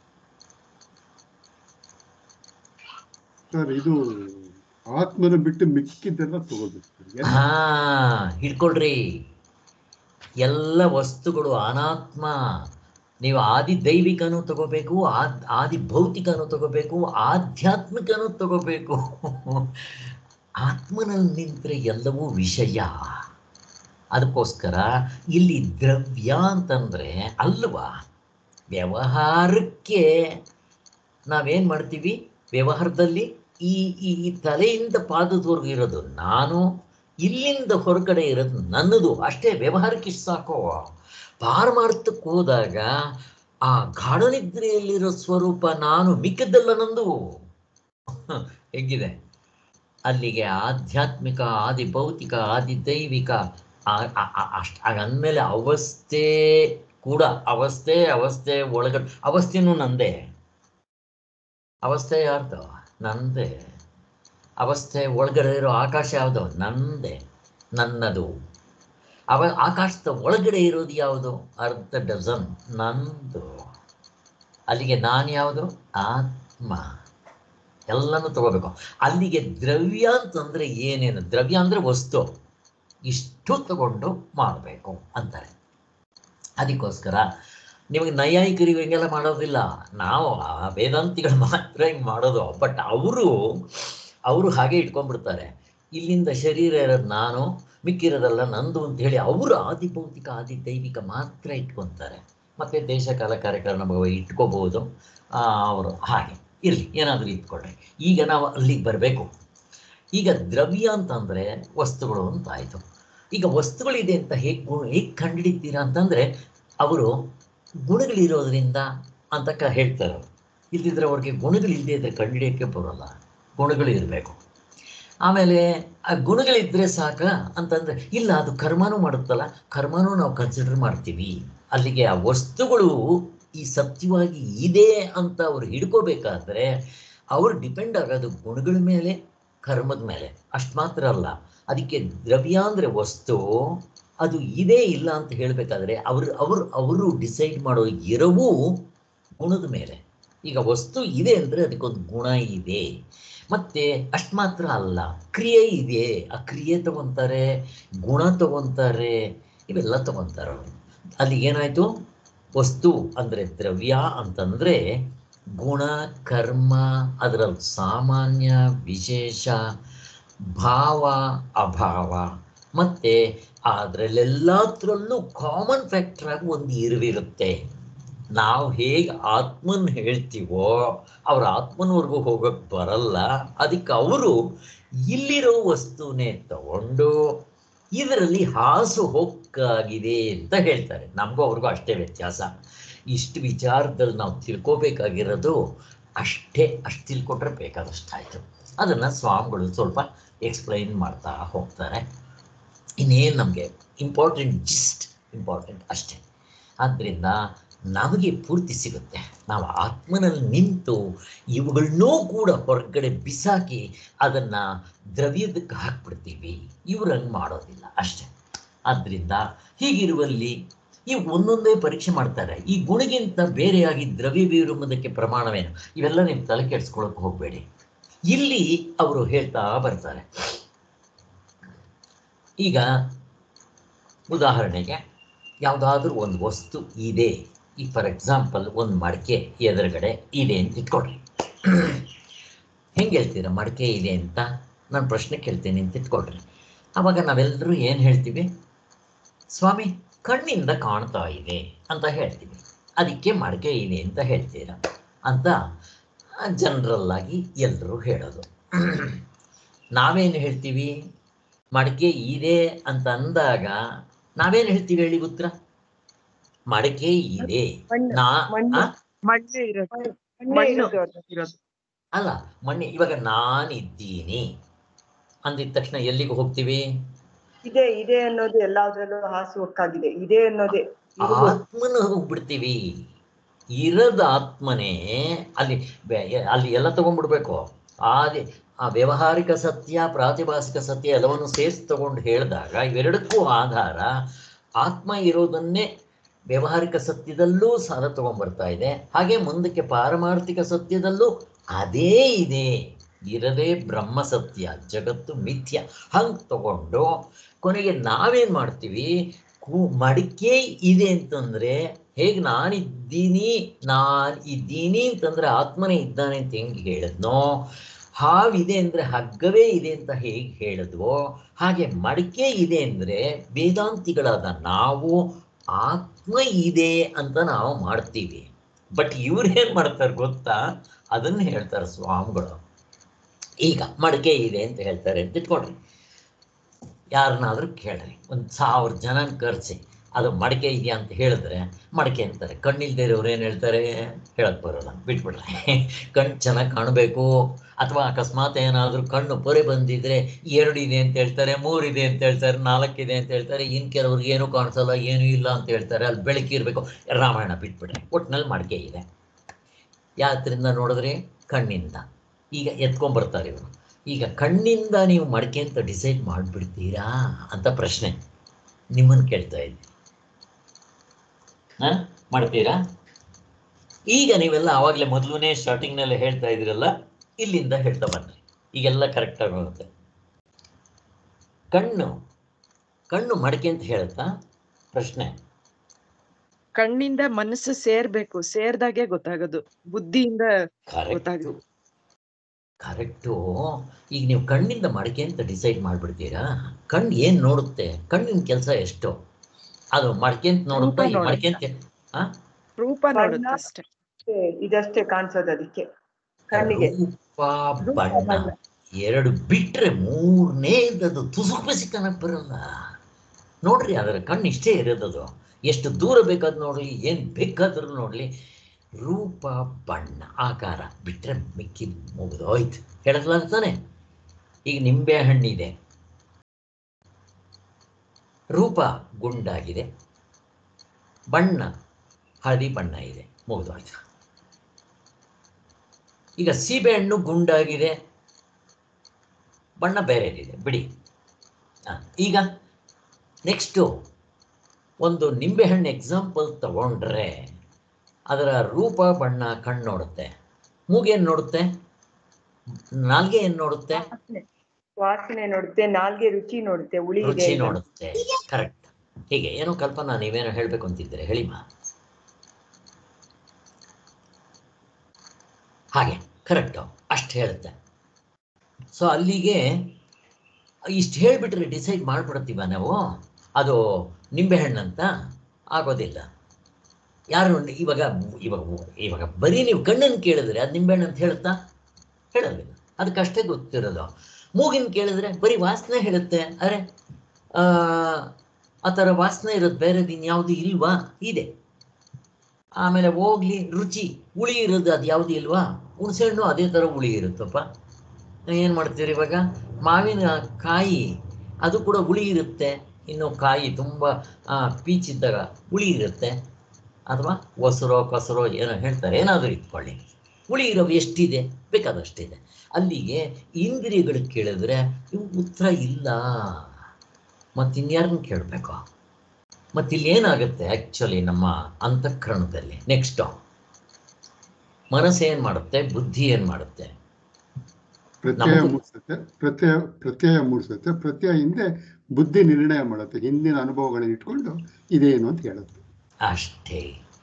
ಸರ್ ಇದು ಆತ್ಮನ ಬಿಟ್ಟು ಮಿಕ್ಕಿದ್ದೆಲ್ಲ ತಗೋಬೇಕು ಎಲ್ಲ ಹಾ ಹಿಡ್ಕೊಳ್ರಿ ಎಲ್ಲ ವಸ್ತುಗಳು ಅನಾತ್ಮ ನೀವು ಆದಿ ದೈವಿಕನೂ ತಗೋಬೇಕು ಆದ್ ಆದಿ ಭೌತಿಕನೂ ತಗೋಬೇಕು ಆಧ್ಯಾತ್ಮಿಕನೂ ತಗೋಬೇಕು ಆತ್ಮನಲ್ಲಿ ನಿಂತ್ರೆ ಎಲ್ಲವೂ ವಿಷಯ ಅದಕ್ಕೋಸ್ಕರ ಇಲ್ಲಿ ದ್ರವ್ಯ ಅಂತಂದ್ರೆ ಅಲ್ವಾ ವ್ಯವಹಾರಕ್ಕೆ ನಾವೇನ್ ಮಾಡ್ತೀವಿ ವ್ಯವಹಾರದಲ್ಲಿ ಈ ಈ ಈ ತಲೆಯಿಂದ ಪಾದದವರೆಗೂ ಇರೋದು ನಾನು ಇಲ್ಲಿಂದ ಹೊರಗಡೆ ಇರೋದು ನನ್ನದು ಅಷ್ಟೇ ವ್ಯವಹಾರಕ್ಕೆ ಇಷ್ಟು ಸಾಕು ಪಾರಮಾರ್ಥಕ್ಕೆ ಹೋದಾಗ ಆ ಗಾಢನಿದ್ರೆಯಲ್ಲಿರೋ ಸ್ವರೂಪ ನಾನು ಮಿಕ್ಕದ್ದೆಲ್ಲ ನಂದು ಹೆಂಗಿದೆ ಅಲ್ಲಿಗೆ ಆಧ್ಯಾತ್ಮಿಕ ಆದಿ ಭೌತಿಕ ಆದಿ ದೈವಿಕ ಆ- ಆ- ಆ- ಅಷ್ಟ್ ಅಂದಮೇಲೆ ಅವಸ್ಥೆ ಕೂಡ ಅವಸ್ಥೆ ಅವಸ್ಥೆ ಒಳಗಡೆ ಅವಸ್ಥೆನೂ ನಂದೇ ಅವಸ್ಥೆ ಯಾರ್ದು ನಂದೇ ಅವಸ್ಥೆ ಒಳಗಡೆ ಇರೋ ಆಕಾಶ ಯಾವುದು ನಂದೇ ನನ್ನದು ಅವ ಆಕಾಶದ ಒಳಗಡೆ ಇರೋದು ಯಾವುದು ಅರ್ಧ ಡಜನ್ ನಂದು ಅಲ್ಲಿಗೆ ನಾನು ಯಾವುದು ಆತ್ಮ ಎಲ್ಲನೂ ತಗೋಬೇಕು ಅಲ್ಲಿಗೆ ದ್ರವ್ಯ ಅಂತಂದ್ರೆ ಏನೇನು ದ್ರವ್ಯ ಅಂದ್ರೆ ವಸ್ತು ಇಷ್ಟು ತಗೊಂಡು ಮಾಡಬೇಕು ಅಂತಾರೆ ಅದಕ್ಕೋಸ್ಕರ ನಿಮಗೆ ನೈಯಾಯಿಕರಿಗೆ ಹಿಂಗೆಲ್ಲ ಮಾಡೋದಿಲ್ಲ ನಾವು ಆ ವೇದಾಂತಿಗಳು ಮಾತ್ರ ಹಿಂಗೆ ಮಾಡೋದು ಬಟ್ ಅವರು ಅವರು ಹಾಗೆ ಇಟ್ಕೊಂಡ್ಬಿಡ್ತಾರೆ ಇಲ್ಲಿಂದ ಶರೀರ ಇರೋದು ನಾನು ಮಿಕ್ಕಿರೋದಲ್ಲ ನಂದು ಅಂತ ಹೇಳಿ ಅವರು ಆದಿ ಭೌತಿಕ ಆದಿ ದೈವಿಕ ಮಾತ್ರ ಇಟ್ಕೊತಾರೆ ಮತ್ತೆ ದೇಶ ಕಾಲ ಕಾರ್ಯಕಾರಣ ಭಾವ ಇಟ್ಕೋಬಹುದು ಅವರು ಹಾಗೆ ಇರಲಿ ಏನಾದರೂ ಇಟ್ಕೊಳ್ರಿ ಈಗ ನಾವು ಅಲ್ಲಿಗೆ ಬರಬೇಕು ಈಗ ದ್ರವ್ಯ ಅಂತಂದ್ರೆ ವಸ್ತುಗಳು ಅಂತ ಆಯಿತು ಈಗ ವಸ್ತುಗಳಿದೆ ಅಂತ ಹೇಗೆ ಹೇಗೆ ಕಂಡುಹಿಡಿತೀರಾ ಅಂತಂದ್ರೆ ಅವರು ಗುಣಗಳಿರೋದ್ರಿಂದ ಅಂತ ಕ ಹೇಳ್ತಾರೆ ಅವ್ರು. ಇಲ್ದಿದ್ರೆ ಅವ್ರಿಗೆ ಗುಣಗಳಿಲ್ಲದೆ ಇದ್ರೆ ಕಂಡುಹಿಡಿಯೋಕ್ಕೆ ಬರೋಲ್ಲ ಗುಣಗಳು ಇರಬೇಕು ಆಮೇಲೆ ಆ ಗುಣಗಳಿದ್ರೆ ಸಾಕ ಅಂತಂದ್ರೆ ಇಲ್ಲ ಅದು ಕರ್ಮನೂ ಮಾಡುತ್ತಲ್ಲ ಕರ್ಮನೂ ನಾವು ಕನ್ಸಿಡರ್ ಮಾಡ್ತೀವಿ ಅಲ್ಲಿಗೆ ಆ ವಸ್ತುಗಳು ಈ ಸತ್ಯವಾಗಿ ಇದೆ ಅಂತ ಅವ್ರು ಹಿಡ್ಕೋಬೇಕಾದ್ರೆ ಅವ್ರು ಡಿಪೆಂಡ್ ಆಗೋದು ಗುಣಗಳ ಮೇಲೆ ಕರ್ಮದ ಮೇಲೆ ಅಷ್ಟು ಮಾತ್ರ ಅಲ್ಲ ಅದಕ್ಕೆ ದ್ರವ್ಯ ಅಂದರೆ ವಸ್ತು ಅದು ಇದೆ ಇಲ್ಲ ಅಂತ ಹೇಳಬೇಕಾದ್ರೆ ಅವರು ಅವರು ಅವರು ಡಿಸೈಡ್ ಮಾಡೋ ಎರವೂ ಗುಣದ ಮೇಲೆ ಈಗ ವಸ್ತು ಇದೆ ಅಂದರೆ ಅದಕ್ಕೊಂದು ಗುಣ ಇದೆ ಮತ್ತೆ ಅಷ್ಟು ಮಾತ್ರ ಅಲ್ಲ ಕ್ರಿಯೆ ಇದೆ ಆ ಕ್ರಿಯೆ ತಗೊಂತಾರೆ ಗುಣ ತಗೊಂತಾರೆ ಇವೆಲ್ಲ ತಗೊಂತಾರೆ ಅವರು ಅಲ್ಲಿ ಏನಾಯ್ತು ವಸ್ತು ಅಂದರೆ ದ್ರವ್ಯ ಅಂತಂದ್ರೆ ಗುಣ ಕರ್ಮ ಅದರಲ್ಲಿ ಸಾಮಾನ್ಯ ವಿಶೇಷ ಭಾವ ಅಭಾವ ಮತ್ತೆ ಅದರಲ್ಲೆಲ್ಲತ್ರಲ್ಲೂ ಕಾಮನ್ ಫ್ಯಾಕ್ಟರ್ ಆಗಿ ಒಂದು ಇರುವಿರುತ್ತೆ ನಾವು ಹೇಗೆ ಆತ್ಮನ್ ಹೇಳ್ತೀವೋ ಅವ್ರ ಆತ್ಮನವರೆಗೂ ಹೋಗಕ್ ಬರಲ್ಲ ಅದಕ್ಕೆ ಅವರು ಇಲ್ಲಿರೋ ವಸ್ತುನೇ ತಗೊಂಡು ಇದರಲ್ಲಿ ಹಾಸು ಹೊಕ್ಕಾಗಿದೆ ಅಂತ ಹೇಳ್ತಾರೆ ನಮಗೂ ಅವ್ರಿಗೂ ಅಷ್ಟೇ ವ್ಯತ್ಯಾಸ ಇಷ್ಟು ವಿಚಾರದಲ್ಲಿ ನಾವು ತಿಳ್ಕೋಬೇಕಾಗಿರೋದು ಅಷ್ಟೇ ಅಷ್ಟು ತಿಳ್ಕೊಟ್ರೆ ಬೇಕಾದಷ್ಟಾಯ್ತು ಅದನ್ನು ಸ್ವಾಮಿಗಳು ಸ್ವಲ್ಪ ಎಕ್ಸ್ಪ್ಲೈನ್ ಮಾಡ್ತಾ ಹೋಗ್ತಾರೆ ಇನ್ನೇನು ನಮಗೆ ಇಂಪಾರ್ಟೆಂಟ್ ಜಿಸ್ಟ್ ಇಂಪಾರ್ಟೆಂಟ್ ಅಷ್ಟೇ ಆದ್ದರಿಂದ ನಮಗೆ ಪೂರ್ತಿ ಸಿಗುತ್ತೆ ನಾವು ಆತ್ಮನಲ್ಲಿ ನಿಂತು ಇವುಗಳನ್ನೂ ಕೂಡ ಹೊರಗಡೆ ಬಿಸಾಕಿ ಅದನ್ನು ದ್ರವ್ಯದಕ್ಕೆ ಹಾಕ್ಬಿಡ್ತೀವಿ ಇವ್ರು ಹಂಗೆ ಮಾಡೋದಿಲ್ಲ ಅಷ್ಟೇ ಆದ್ದರಿಂದ ಹೀಗಿರುವಲ್ಲಿ ಈ ಒಂದೊಂದೇ ಪರೀಕ್ಷೆ ಮಾಡ್ತಾರೆ ಈ ಗುಣಗಿಂತ ಬೇರೆಯಾಗಿ ದ್ರವ್ಯ ವಿರುಮದಕ್ಕೆ ಪ್ರಮಾಣವೇನು ಇವೆಲ್ಲ ನೀವು ತಲೆ ಕೆಡಿಸ್ಕೊಳಕ್ಕೆ ಹೋಗಬೇಡಿ ಇಲ್ಲಿ ಅವರು ಹೇಳ್ತಾ ಬರ್ತಾರೆ ಈಗ ಉದಾಹರಣೆಗೆ ಯಾವುದಾದ್ರೂ ಒಂದು ವಸ್ತು ಇದೆ ಈ ಫಾರ್ ಎಕ್ಸಾಂಪಲ್ ಒಂದು ಮಡಿಕೆ ಎದುರುಗಡೆ ಇದೆ ಅಂತ ಇಟ್ಕೊಳ್ರಿ ಹೆಂಗೆ ಹೇಳ್ತೀರಾ ಮಡಿಕೆ ಇದೆ ಅಂತ ನಾನು ಪ್ರಶ್ನೆ ಕೇಳ್ತೀನಿ ಅಂತ ಇಟ್ಕೊಳ್ರಿ ಆವಾಗ ನಾವೆಲ್ಲರೂ ಏನು ಹೇಳ್ತೀವಿ ಸ್ವಾಮಿ ಕಣ್ಣಿಂದ ಕಾಣ್ತಾ ಇದೆ ಅಂತ ಹೇಳ್ತೀವಿ ಅದಕ್ಕೆ ಮಡಿಕೆ ಇದೆ ಅಂತ ಹೇಳ್ತೀರಾ ಅಂತ ಜನರಲ್ ಆಗಿ ಎಲ್ಲರೂ ಹೇಳೋದು ನಾವೇನು ಹೇಳ್ತೀವಿ ಮಡಿಕೆ ಇದೆ ಅಂತ ಅಂದಾಗ ನಾವೇನು ಹೇಳ್ತೀವಿ ಹೇಳಿ ಉತ್ತರ ಮಡಿಕೆ ಇದೆ ಮಣ್ಣು ನಾ ಮಣ್ಣು. ಆ? ಮಣ್ಣೆ ಇರುತ್ತೆ ಮಣ್ಣೇ ಮಣ್ಣು. ಇರೋದು ಅದು. ಇರೋದು ಅಲ್ಲ ಮಣ್ಣೆ ಇವಾಗ ನಾನಿದ್ದೀನಿ ಅಂದಿದ ತಕ್ಷಣ ಎಲ್ಲಿಗೆ ಹೋಗ್ತೀವಿ ಇದೆ ಇದೆ ಅನ್ನೋದು ಎಲ್ಲಾದ್ರಲ್ಲೂ ಹಾಸು ಹೊಕ್ಕಾಗಿದೆ ಇದೆ ಅನ್ನೋದೇ ಇರುವುದು. ಆತ್ಮನ ಹೋಗ್ಬಿಡ್ತೀವಿ ಇರದ ಆತ್ಮನೇ ಅಲ್ಲಿ ಬೆ- ಅಲ್ಲಿ ಎಲ್ಲ ತಗೊಂಡ್ಬಿಡ್ಬೇಕು ಆದಿ ಆ ವ್ಯವಹಾರಿಕ ಸತ್ಯ ಪ್ರಾತಿಭಾಸಿಕ ಸತ್ಯ ಎಲ್ಲವನ್ನು ಸೇರಿಸಿ ತಗೊಂಡು ಹೇಳಿದಾಗ ಇವೆರಡಕ್ಕೂ ಆಧಾರ ಆತ್ಮ ಇರೋದನ್ನೇ ವ್ಯವಹಾರಿಕ ಸತ್ಯದಲ್ಲೂ ಸಾಲ ತಗೊಂಡ್ಬರ್ತಾ ಇದೆ ಹಾಗೆ ಮುಂದಕ್ಕೆ ಪಾರಮಾರ್ಥಿಕ ಸತ್ಯದಲ್ಲೂ ಅದೇ ಇದೆ ಇರದೇ ಬ್ರಹ್ಮ ಸತ್ಯ ಜಗತ್ತು ಮಿಥ್ಯ ಹಂಗೆ ತಗೊಂಡು ಕೊನೆಗೆ ನಾವೇನ್ ಮಾಡ್ತೀವಿ ಕು ಮಡಿಕೆ ಇದೆ ಅಂತಂದ್ರೆ ಹೇಗೆ ನಾನಿದ್ದೀನಿ ನಾನ್ ಇದ್ದೀನಿ ಅಂತಂದ್ರೆ ಆತ್ಮನೇ ಇದ್ದಾನೆ ಅಂತ ಹೆಂಗೆ ಹೇಳಿದ್ನೋ ಹಾವಿದೆ ಅಂದ್ರೆ ಹಗ್ಗವೇ ಇದೆ ಅಂತ ಹೇಗೆ ಹೇಳಿದ್ವೋ ಹಾಗೆ ಮಡಿಕೆ ಇದೆ ಅಂದ್ರೆ ವೇದಾಂತಿಗಳಾದ ನಾವು ಆತ್ಮ ಇದೆ ಅಂತ ನಾವು ಮಾಡ್ತೀವಿ ಬಟ್ ಇವ್ರೇನ್ ಮಾಡ್ತಾರೆ ಗೊತ್ತಾ ಅದನ್ನ ಹೇಳ್ತಾರೆ ಸ್ವಾಮಿಗಳು ಈಗ ಮಡಿಕೆ ಇದೆ ಅಂತ ಹೇಳ್ತಾರೆ ಅಂತ ಇಟ್ಕೊಳ್ರಿ ಯಾರನ್ನಾದ್ರೂ ಕೇಳ್ರಿ ಒಂದು ಸಾವಿರ ಜನ ಕರೆಸಿ ಅದು ಮಡಿಕೆ ಇದೆಯಾ ಅಂತ ಹೇಳಿದ್ರೆ ಮಡಿಕೆ ಅಂತಾರೆ ಕಣ್ಣಿಲ್ದೇ ಇರೋರು ಏನು ಹೇಳ್ತಾರೆ ಹೇಳಕ್ ಬರೋಲ್ಲ ಬಿಟ್ಬಿಡ್ರೆ ಕಣ್ಣು ಚೆನ್ನಾಗಿ ಕಾಣಬೇಕು ಅಥವಾ ಅಕಸ್ಮಾತ್ ಏನಾದರೂ ಕಣ್ಣು ಪೊರೆ ಬಂದಿದ್ರೆ ಎರಡು ಇದೆ ಅಂತ ಹೇಳ್ತಾರೆ ಮೂರಿದೆ ಅಂತ ಹೇಳ್ತಾರೆ ನಾಲ್ಕಿದೆ ಅಂತ ಹೇಳ್ತಾರೆ ಇನ್ನು ಕೆಲವ್ರಿಗೆ ಏನೂ ಕಾಣಿಸಲ್ಲ ಏನೂ ಇಲ್ಲ ಅಂತ ಹೇಳ್ತಾರೆ ಅಲ್ಲಿ ಬೆಳಕಿರ್ಬೇಕು ರಾಮಾಯಣ ಬಿಟ್ಬಿಡ್ರೆ ಒಟ್ಟಿನಲ್ಲಿ ಮಡಿಕೆ ಇದೆ ಯಾತ್ರಿಂದ ನೋಡಿದ್ರೆ ಕಣ್ಣಿಂದ ಈಗ ಎತ್ಕೊಂಡ್ಬರ್ತಾರೆ ಇವರು ಈಗ ಕಣ್ಣಿಂದ ನೀವು ಮಡಿಕೆ ಅಂತ ಡಿಸೈಡ್ ಮಾಡಿಬಿಡ್ತೀರಾ ಅಂತ ಪ್ರಶ್ನೆ ನಿಮ್ಮನ್ನು ಕೇಳ್ತಾ ಇದ್ದೀನಿ ಹಾ ಮಾಡ್ತೀರಾ ಈಗ ನೀವೆಲ್ಲ ಆವಾಗಲೇ ಮೊದಲನೇ ಸ್ಟಾರ್ಟಿಂಗ್ನಲ್ಲಿ ಹೇಳ್ತಾ ಇದ್ದೀರಲ್ಲ ಇಲ್ಲಿಂದ ಹೇಳ್ತಾ ಬನ್ನಿ ಈಗೆಲ್ಲ ಕರೆಕ್ಟಾಗಿ ಹೋಗುತ್ತೆ ಕಣ್ಣು ಕಣ್ಣು ಮಡಿಕೆ ಅಂತ ಹೇಳುತ್ತಾ ಪ್ರಶ್ನೆ ಕಣ್ಣಿಂದ ಮನಸ್ಸು ಸೇರ್ಬೇಕು ಸೇರ್ದಾಗೆ ಗೊತ್ತಾಗೋದು ಬುದ್ಧಿಯಿಂದ ಕರೆಕ್ಟ್ ಗೊತ್ತಾಗುತ್ತೆ ಕರೆಕ್ಟು ಈಗ ನೀವು ಕಣ್ಣಿಂದ ಮಡಿಕೆ ಅಂತ ಡಿಸೈಡ್ ಮಾಡಿಬಿಡ್ತೀರಾ ಕಣ್ಣು ಏನು ನೋಡುತ್ತೆ ಕಣ್ಣಿನ ಕೆಲಸ ಎಷ್ಟು ಅದು ಮಡಿಕೆ ಅಂತ ನೋಡುತ್ತಾ ಈ ರೂಪ ಮಡಿಕೆ ಅಂತ ರೂಪ ಬಣ್ಣ. ನೋಡುತ್ತೆ ಅಷ್ಟೇ ಅಷ್ಟೇ, ಇದಷ್ಟೇ ಕಾಣಿಸೋದು ಅದಕ್ಕೆ ಕಣ್ಣಿಗೆ ರೂಪ ರೂಪ ಬಣ್ಣ ಬಣ್ಣ. ಎರಡು ಬಿಟ್ರೆ ಮೂರನೇದದು ತುಸುಕು ಬೆಸಿ ಕಣಕ್ ಬರಲ್ಲ ನೋಡ್ರಿ ಅದರ ಕಣ್ಣು ಇಷ್ಟೇ ಇರೋದದು ಎಷ್ಟು ದೂರ ಬೇಕಾದ್ ನೋಡಲಿ ಏನು ಬೇಕಾದ್ರೂ ನೋಡಲಿ ರೂಪ ಬಣ್ಣ ಆಕಾರ ಬಿಟ್ಟರೆ ಮಿಕ್ಕಿದ್ ಮುಗಿದೋಯ್ತು ಹೇಳಲ್ಲ ತಾನೆ ಈಗ ನಿಂಬೆ ಹಣ್ಣಿದೆ ರೂಪ ಗುಂಡಾಗಿದೆ ಬಣ್ಣ ಹಳದಿ ಬಣ್ಣ ಇದೆ ಮುಗಿದೋಯ್ತು ಈಗ ಸೀಬೆಹಣ್ಣು ಗುಂಡಾಗಿದೆ ಬಣ್ಣ ಬೇರೆದಿದೆ ಬಿಡಿ ಆ, ಈಗ ನೆಕ್ಸ್ಟು ಒಂದು ನಿಂಬೆಹಣ್ಣು ಎಕ್ಸಾಂಪಲ್ ತಗೊಂಡ್ರೆ ಅದರ ರೂಪ ಬಣ್ಣ ಕಣ್ಣು ನೋಡುತ್ತೆ ಮೂಗೇನು ನೋಡುತ್ತೆ ನಾಲ್ಗೆ ಏನು ನೋಡುತ್ತೆ ವಾಸನೆ ವಾಸನೆ ನೋಡುತ್ತೆ ನಾಲ್ಗೆ ರುಚಿ ನೋಡುತ್ತೆ ಹುಳಿ ಇದೆ ರುಚಿ ಅಂತ. ನೋಡುತ್ತೆ ಕರೆಕ್ಟ್ ಹೀಗೆ ಏನೋ ಕಲ್ಪನಾ ನೀವೇನೋ ಹೇಳ್ಬೇಕು ಅಂತಿದ್ದೀರಿ ಹೇಳಿಮ್ಮ ಹಾಗೆ ಕರೆಕ್ಟು ಅಷ್ಟು ಹೇಳುತ್ತೆ ಸೊ ಅಲ್ಲಿಗೆ ಇಷ್ಟು ಹೇಳಿಬಿಟ್ರೆ ಡಿಸೈಡ್ ಮಾಡಿಬಿಡ್ತೀವ ನಾವು ಅದು ನಿಂಬೆಹಣ್ಣಂತ ಆಗೋದಿಲ್ಲ ಯಾರು ಇವಾಗ ಇವಾಗ ಇವಾಗ ಬರೀ ನೀವು ಕಣ್ಣನ್ನು ಕೇಳಿದ್ರೆ ಅದು ನಿಂಬೆಹಣ್ಣು ಅಂತ ಹೇಳುತ್ತಾ ಹೇಳೋದಿಲ್ಲ ಅದಕ್ಕಷ್ಟೇ ಗೊತ್ತಿರೋದು ಮೂಗಿನ ಕೇಳಿದ್ರೆ ಬರೀ ವಾಸನೆ ಹೇಳುತ್ತೆ ಅರೆ ಆ, ಆ ಥರ ವಾಸನೆ ಇರೋದು ಬೇರೆದು ಇನ್ಯಾವುದು ಇಲ್ವಾ ಇದೆ ಆಮೇಲೆ ಹೋಗ್ಲಿ ರುಚಿ ಹುಳಿ ಇರೋದು ಅದು ಯಾವುದು ಇಲ್ವಾ ಹುಣಸೆಹಣ್ಣು ಅದೇ ಥರ ಹುಳಿ ಇರುತ್ತಪ್ಪ ಏನು ಮಾಡ್ತೀರಿ ಇವಾಗ ಮಾವಿನ ಕಾಯಿ ಅದು ಕೂಡ ಹುಳಿ ಇರುತ್ತೆ ಇನ್ನು ಕಾಯಿ ತುಂಬ ಪೀಚಿದ್ದಾಗ ಹುಳಿ ಇರುತ್ತೆ ಅಥವಾ ಹೊಸರೋ ಕಸರೋ ಏನೋ ಹೇಳ್ತಾರೆ ಏನಾದರೂ ಇಟ್ಕೊಳ್ಳಿ ಹುಳಿ ಇರೋವು ಎಷ್ಟಿದೆ ಬೇಕಾದಷ್ಟಿದೆ ಅಲ್ಲಿಗೆ ಇಂದ್ರಿಯಗಳು ಕೇಳಿದ್ರೆ ಇವು ಉತ್ತರ ಇಲ್ಲ ಮತ್ತು ಇನ್ಯಾರನ್ನ ಕೇಳಬೇಕು ಮತ್ತು ಇಲ್ಲಿ ಏನಾಗುತ್ತೆ ಆ್ಯಕ್ಚುಲಿ ನಮ್ಮ ಅಂತಃಕರಣದಲ್ಲಿ ನೆಕ್ಸ್ಟು ಮನಸ್ಸು ಏನು ಮಾಡುತ್ತೆ ಬುದ್ಧಿ ಏನು ಮಾಡುತ್ತೆ ಪ್ರತ್ಯಯ ನಮ್ದು- ಮೂಡಿಸುತ್ತೆ ಪ್ರತ್ಯಯ ಪ್ರತ್ಯಯ ಮೂಡಿಸುತ್ತೆ ಪ್ರತ್ಯಯ ಹಿಂದೆ ಬುದ್ಧಿ ನಿರ್ಣಯ ಮಾಡುತ್ತೆ ಹಿಂದಿನ ಅನುಭವಗಳನ್ನ ಇಟ್ಕೊಂಡು ಇದೇನು ಅಂತ ಹೇಳುತ್ತೆ ಅಷ್ಟೇ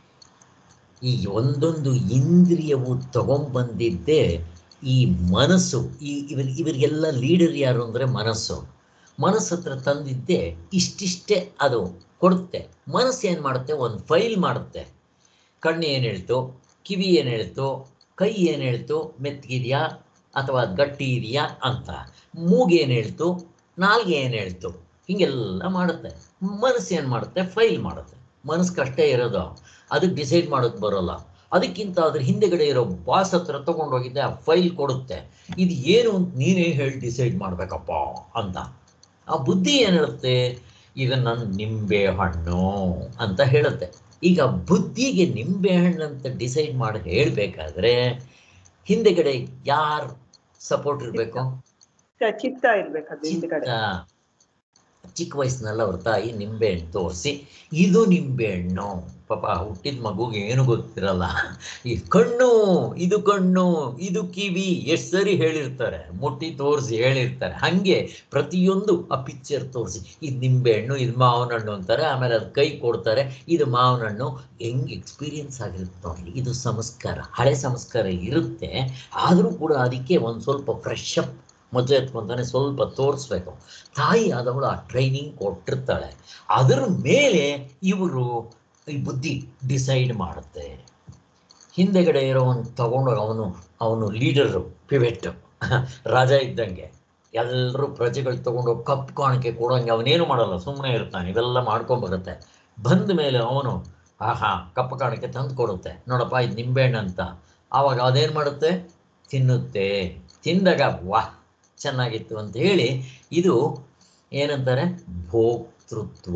ಈ ಒಂದೊಂದು ಇಂದ್ರಿಯವು ತಗೊಂಬಂದಿದ್ದೇ ಈ ಮನಸ್ಸು ಈ ಇವ್ರ ಇವರಿಗೆಲ್ಲ ಲೀಡರ್ ಯಾರು ಅಂದರೆ ಮನಸ್ಸು ಮನಸ್ಸು ಹತ್ರ ತಂದಿದ್ದೇ ಇಷ್ಟಿಷ್ಟೇ ಅದು ಕೊಡುತ್ತೆ ಮನಸ್ಸು ಏನು ಮಾಡುತ್ತೆ ಒಂದು ಫೈಲ್ ಮಾಡುತ್ತೆ ಕಣ್ಣು ಏನು ಹೇಳ್ತು ಕಿವಿ ಏನು ಹೇಳ್ತು ಕೈ ಏನು ಹೇಳ್ತು ಮೆತ್ತಗಿದೆಯಾ ಅಥವಾ ಗಟ್ಟಿ ಇದೆಯಾ ಅಂತ ಮೂಗು ಏನು ಹೇಳ್ತು ನಾಲ್ಗೆ ಏನು ಹೇಳ್ತು ಹೀಗೆಲ್ಲ ಮಾಡುತ್ತೆ ಮನಸ್ಸು ಏನು ಮಾಡುತ್ತೆ ಫೈಲ್ ಮಾಡುತ್ತೆ ಮನಸ್ಸಿಗೆ ಅಷ್ಟೇ ಇರೋದು ಅದಕ್ಕೆ ಡಿಸೈಡ್ ಮಾಡೋದು ಬರೋಲ್ಲ ಅದಕ್ಕಿಂತ ಅದ್ರ ಹಿಂದೆಗಡೆ ಇರೋ ಬಾಸ್ ಹತ್ರ ತಗೊಂಡೋಗಿದ್ದೆ ಆ ಫೈಲ್ ಕೊಡುತ್ತೆ ಇದು ಏನು ಅಂತ ನೀನೇ ಹೇಳಿ ಡಿಸೈಡ್ ಮಾಡಬೇಕಪ್ಪ ಅಂತ ಆ ಬುದ್ಧಿ ಏನು ಹೇಳುತ್ತೆ ಈಗ ನನ್ನ ನಿಂಬೆ ಹಣ್ಣು ಅಂತ ಹೇಳುತ್ತೆ ಈಗ ಬುದ್ಧಿಗೆ ನಿಂಬೆ ಹಣ್ಣು ಅಂತ ಡಿಸೈಡ್ ಮಾಡಿ ಹೇಳಬೇಕಾದ್ರೆ ಹಿಂದೆಗಡೆ ಯಾರು ಸಪೋರ್ಟ್ ಇರಬೇಕು ಚಿತ್ತ- ಚಿತ್ತ ಇರ್ಬೇಕು ಹಿಂದ್ಗಡೆ ಚಿತ್ತ ಚಿಕ್ಕ ವಯಸ್ಸಿನಲ್ಲಿ ಅವ್ರ ತಾಯಿ ನಿಂಬೆಹಣ್ಣು ತೋರಿಸಿ ಇದು ನಿಂಬೆಹಣ್ಣು ಪಾಪ ಹುಟ್ಟಿದ ಮಗುಗೆ ಏನು ಗೊತ್ತಿರಲ್ಲ ಈ ಕಣ್ಣು ಇದು ಕಣ್ಣು ಇದು ಕಿವಿ ಎಷ್ಟು ಸರಿ ಹೇಳಿರ್ತಾರೆ ಮುಟ್ಟಿ ತೋರಿಸಿ ಹೇಳಿರ್ತಾರೆ ಹಾಗೆ ಪ್ರತಿಯೊಂದು ಆ ಪಿಕ್ಚರ್ ತೋರಿಸಿ ಇದು ನಿಂಬೆಹಣ್ಣು ಇದು ಮಾವಿನ ಹಣ್ಣು ಅಂತಾರೆ ಆಮೇಲೆ ಅದು ಕೈ ಕೊಡ್ತಾರೆ ಇದು ಮಾವಿನ ಹಣ್ಣು ಹೆಂಗೆ ಎಕ್ಸ್ಪೀರಿಯನ್ಸ್ ಆಗಿರುತ್ತೆ ನೋಡಲಿ ಇದು ಸಂಸ್ಕಾರ ಹಳೆ ಸಂಸ್ಕಾರ ಇರುತ್ತೆ ಆದರೂ ಕೂಡ ಅದಕ್ಕೆ ಒಂದು ಸ್ವಲ್ಪ ಫ್ರೆಶ್ ಅಪ್ ಮದುವೆ ಎತ್ಕೊಂತಾನೆ ಸ್ವಲ್ಪ ತೋರಿಸ್ಬೇಕು ತಾಯಿ ಆದವಳು ಆ ಟ್ರೈನಿಂಗ್ ಕೊಟ್ಟಿರ್ತಾಳೆ ಅದರ ಮೇಲೆ ಇವರು ಈ ಬುದ್ಧಿ ಡಿಸೈಡ್ ಮಾಡುತ್ತೆ ಹಿಂದೆಗಡೆ ಇರೋವನು ತಗೊಂಡು ಅವನು ಅವನು ಲೀಡರು ಪಿವೆಟ್ ರಾಜ ಇದ್ದಂಗೆ ಎಲ್ಲರೂ ಪ್ರಜೆಗಳು ತಗೊಂಡು ಕಪ್ ಕಾಣಿಕೆ ಕೊಡೋಂಗೆ ಅವನೇನು ಮಾಡಲ್ಲ ಸುಮ್ಮನೆ ಇರ್ತಾನೆ ಇವೆಲ್ಲ ಮಾಡ್ಕೊಂಬರುತ್ತೆ ಬಂದ ಮೇಲೆ ಅವನು ಆಹಾ ಕಪ್ಪು ಕಾಣಿಕೆ ತಂದು ಕೊಡುತ್ತೆ ನೋಡಪ್ಪ ಇದು ನಿಂಬೆಹಣ್ಣು ಅಂತ ಆವಾಗ ಅದೇನು ಮಾಡುತ್ತೆ ತಿನ್ನುತ್ತೆ ತಿಂದಾಗ ವಾಹ್ ಚೆನ್ನಾಗಿತ್ತು ಅಂತ ಹೇಳಿ ಇದು ಏನಂತಾರೆ ಭೋಕ್ತೃತ್ವ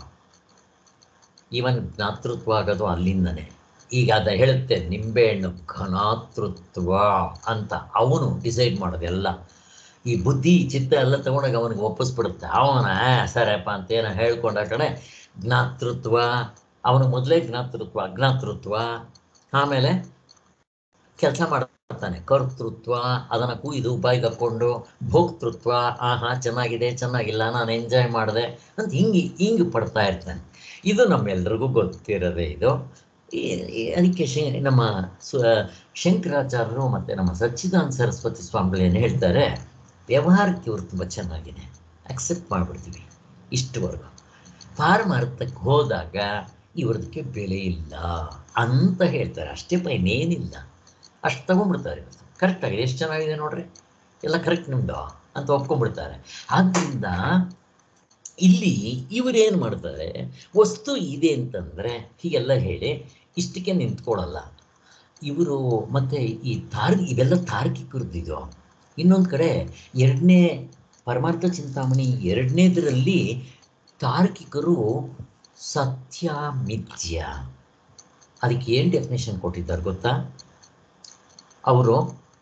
ಈವನ್ ಜ್ಞಾತೃತ್ವ ಆಗೋದು ಅಲ್ಲಿಂದನೇ ಈಗ ಅದ ಹೇಳುತ್ತೆ ನಿಂಬೆಹಣ್ಣು ಘನಾತೃತ್ವ ಅಂತ ಅವನು ಡಿಸೈಡ್ ಮಾಡೋದೆಲ್ಲ ಈ ಬುದ್ಧಿ ಚಿತ್ತ ಎಲ್ಲ ತಗೊಂಡಾಗ ಅವನಿಗೆ ಒಪ್ಪಿಸ್ಬಿಡುತ್ತೆ ಅವನ "ಆ, ಸರಿಯಪ್ಪ ಅಂತ ಏನೋ ಹೇಳ್ಕೊಂಡ ಕಡೆ ಜ್ಞಾತೃತ್ವ ಅವನು ಮೊದಲೇ ಜ್ಞಾತೃತ್ವ ಅಜ್ಞಾತೃತ್ವ ಆಮೇಲೆ ಕೆಲಸ ಮಾಡ್ತಾನೆ ಕರ್ತೃತ್ವ ಅದನ್ನು ಕುಯ್ದು ಬಾಯಿಗೆ ಹಾಕ್ಕೊಂಡು ಭೋಕ್ತೃತ್ವ ಆಹಾ ಚೆನ್ನಾಗಿದೆ ಚೆನ್ನಾಗಿಲ್ಲ ನಾನು ಎಂಜಾಯ್ ಮಾಡಿದೆ ಅಂತ ಹಿಂಗೆ ಹಿಂಗೆ ಪಡ್ತಾ ಇರ್ತಾನೆ ಇದು ನಮ್ಮೆಲ್ರಿಗೂ ಗೊತ್ತಿರೋದೇ ಇದು ಈ- ಈ- ಅದಕ್ಕೆ ಶೇ ನಮ್ಮ ಸ್ವ ಶಂಕರಾಚಾರ್ಯರು ಮತ್ತು ನಮ್ಮ ಸಚ್ಚಿದಾನಂದ ಸರಸ್ವತಿ ಸ್ವಾಮಿಗಳು ಏನು ಹೇಳ್ತಾರೆ ವ್ಯವಹಾರಕ್ಕೆ ಇವರು ತುಂಬ ಚೆನ್ನಾಗಿದೆ ಅಕ್ಸೆಪ್ಟ್ ಮಾಡಿಬಿಡ್ತೀವಿ ಇಷ್ಟುವರೆಗೂ ಪಾರಮಾರ್ಥಕ್ಕೆ ಹೋದಾಗ ಇವ್ರದಕ್ಕೆ ಬೆಲೆ ಇಲ್ಲ ಅಂತ ಹೇಳ್ತಾರೆ ಅಷ್ಟೇ ಪ ಇನ್ನೇನಿಲ್ಲ ಅಷ್ಟು ತಗೊಂಡ್ಬಿಡ್ತಾರೆ ಇವತ್ತು ಕರೆಕ್ಟ್ ಆಗಿದೆ ಎಷ್ಟು ಚೆನ್ನಾಗಿದೆ ನೋಡ್ರಿ ಎಲ್ಲ ಕರೆಕ್ಟ್ ನಿಮ್ದು ಅಂತ ಒಪ್ಕೊಂಡ್ಬಿಡ್ತಾರೆ ಆದ್ದರಿಂದ ಇಲ್ಲಿ ಇವರೇನು ಮಾಡ್ತಾರೆ ವಸ್ತು ಇದೆ ಅಂತಂದ್ರೆ ಹೀಗೆಲ್ಲ ಹೇಳಿ ಇಷ್ಟಕ್ಕೆ ನಿಂತ್ಕೊಳ್ಳಲ್ಲ ಇವರು ಮತ್ತೆ ಈ ತಾರ್ ಇವೆಲ್ಲ ತಾರ್ಕಿಕರದ್ದು ಇನ್ನೊಂದು ಕಡೆ ಎರಡನೇ ಪರಮಾರ್ಥ ಚಿಂತಾಮಣಿ ಎರಡನೇದರಲ್ಲಿ ತಾರ್ಕಿಕರು ಸತ್ಯ ಮಿಥ್ಯ ಅದಕ್ಕೆ ಏನು ಡೆಫಿನೇಷನ್ ಕೊಟ್ಟಿದ್ದಾರೆ ಗೊತ್ತಾ ಅವರು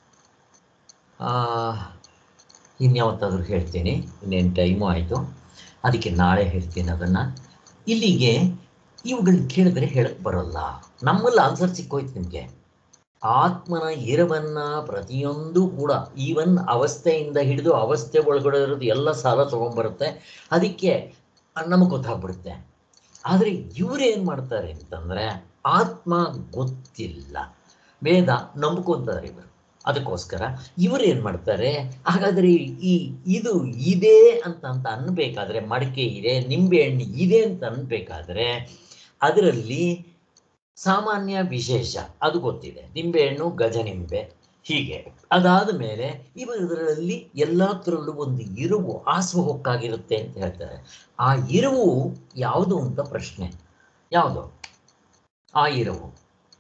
ಇನ್ಯಾವತ್ತಾದರೂ ಹೇಳ್ತೀನಿ ಇನ್ನೇನು ಟೈಮು ಆಯಿತು ಅದಕ್ಕೆ ನಾಳೆ ಹೇಳ್ತೀನಿ ಅದನ್ನು ಇಲ್ಲಿಗೆ ಇವುಗಳನ್ನ ಕೇಳಿದ್ರೆ ಹೇಳಕ್ಕೆ ಬರೋಲ್ಲ ನಮ್ಮಲ್ಲಿ ಆನ್ಸರ್ ಸಿಕ್ಕೋಯ್ತು ನಿಮಗೆ ಆತ್ಮನ ಇರವನ್ನ ಪ್ರತಿಯೊಂದು ಕೂಡ ಈವನ್ ಅವಸ್ಥೆಯಿಂದ ಹಿಡಿದು ಅವಸ್ಥೆ ಒಳಗಡೆ ಇರೋದು ಎಲ್ಲ ಸಾಲ ತೊಗೊಂಬರುತ್ತೆ ಅದಕ್ಕೆ ನಮಗೆ ಗೊತ್ತಾಗ್ಬಿಡುತ್ತೆ ಆದರೆ ಇವ್ರು ಏನು ಮಾಡ್ತಾರೆ ಅಂತಂದರೆ ಆತ್ಮ ಗೊತ್ತಿಲ್ಲ ವೇದ ನಂಬ್ಕೊಂತಾರೆ ಇವರು ಅದಕ್ಕೋಸ್ಕರ ಇವರು ಏನು ಮಾಡ್ತಾರೆ ಹಾಗಾದರೆ ಈ ಇದು ಇದೆ ಅಂತ ಅಂತ ಅನ್ಬೇಕಾದ್ರೆ ಮಡಿಕೆ ಇದೆ ನಿಂಬೆ ಹಣ್ಣು ಇದೆ ಅಂತ ಅನ್ಬೇಕಾದ್ರೆ ಅದರಲ್ಲಿ ಸಾಮಾನ್ಯ ವಿಶೇಷ ಅದು ಗೊತ್ತಿದೆ ನಿಂಬೆಹಣ್ಣು ಗಜನಿಂಬೆ ಹೀಗೆ ಅದಾದ ಮೇಲೆ ಇವರಲ್ಲಿ ಎಲ್ಲದರಲ್ಲೂ ಒಂದು ಇರುವು ಆಸುವ ಹೊಕ್ಕಾಗಿರುತ್ತೆ ಅಂತ ಹೇಳ್ತಾರೆ ಆ ಇರುವು ಯಾವುದು ಅಂತ ಪ್ರಶ್ನೆ ಯಾವುದು ಆ ಇರುವು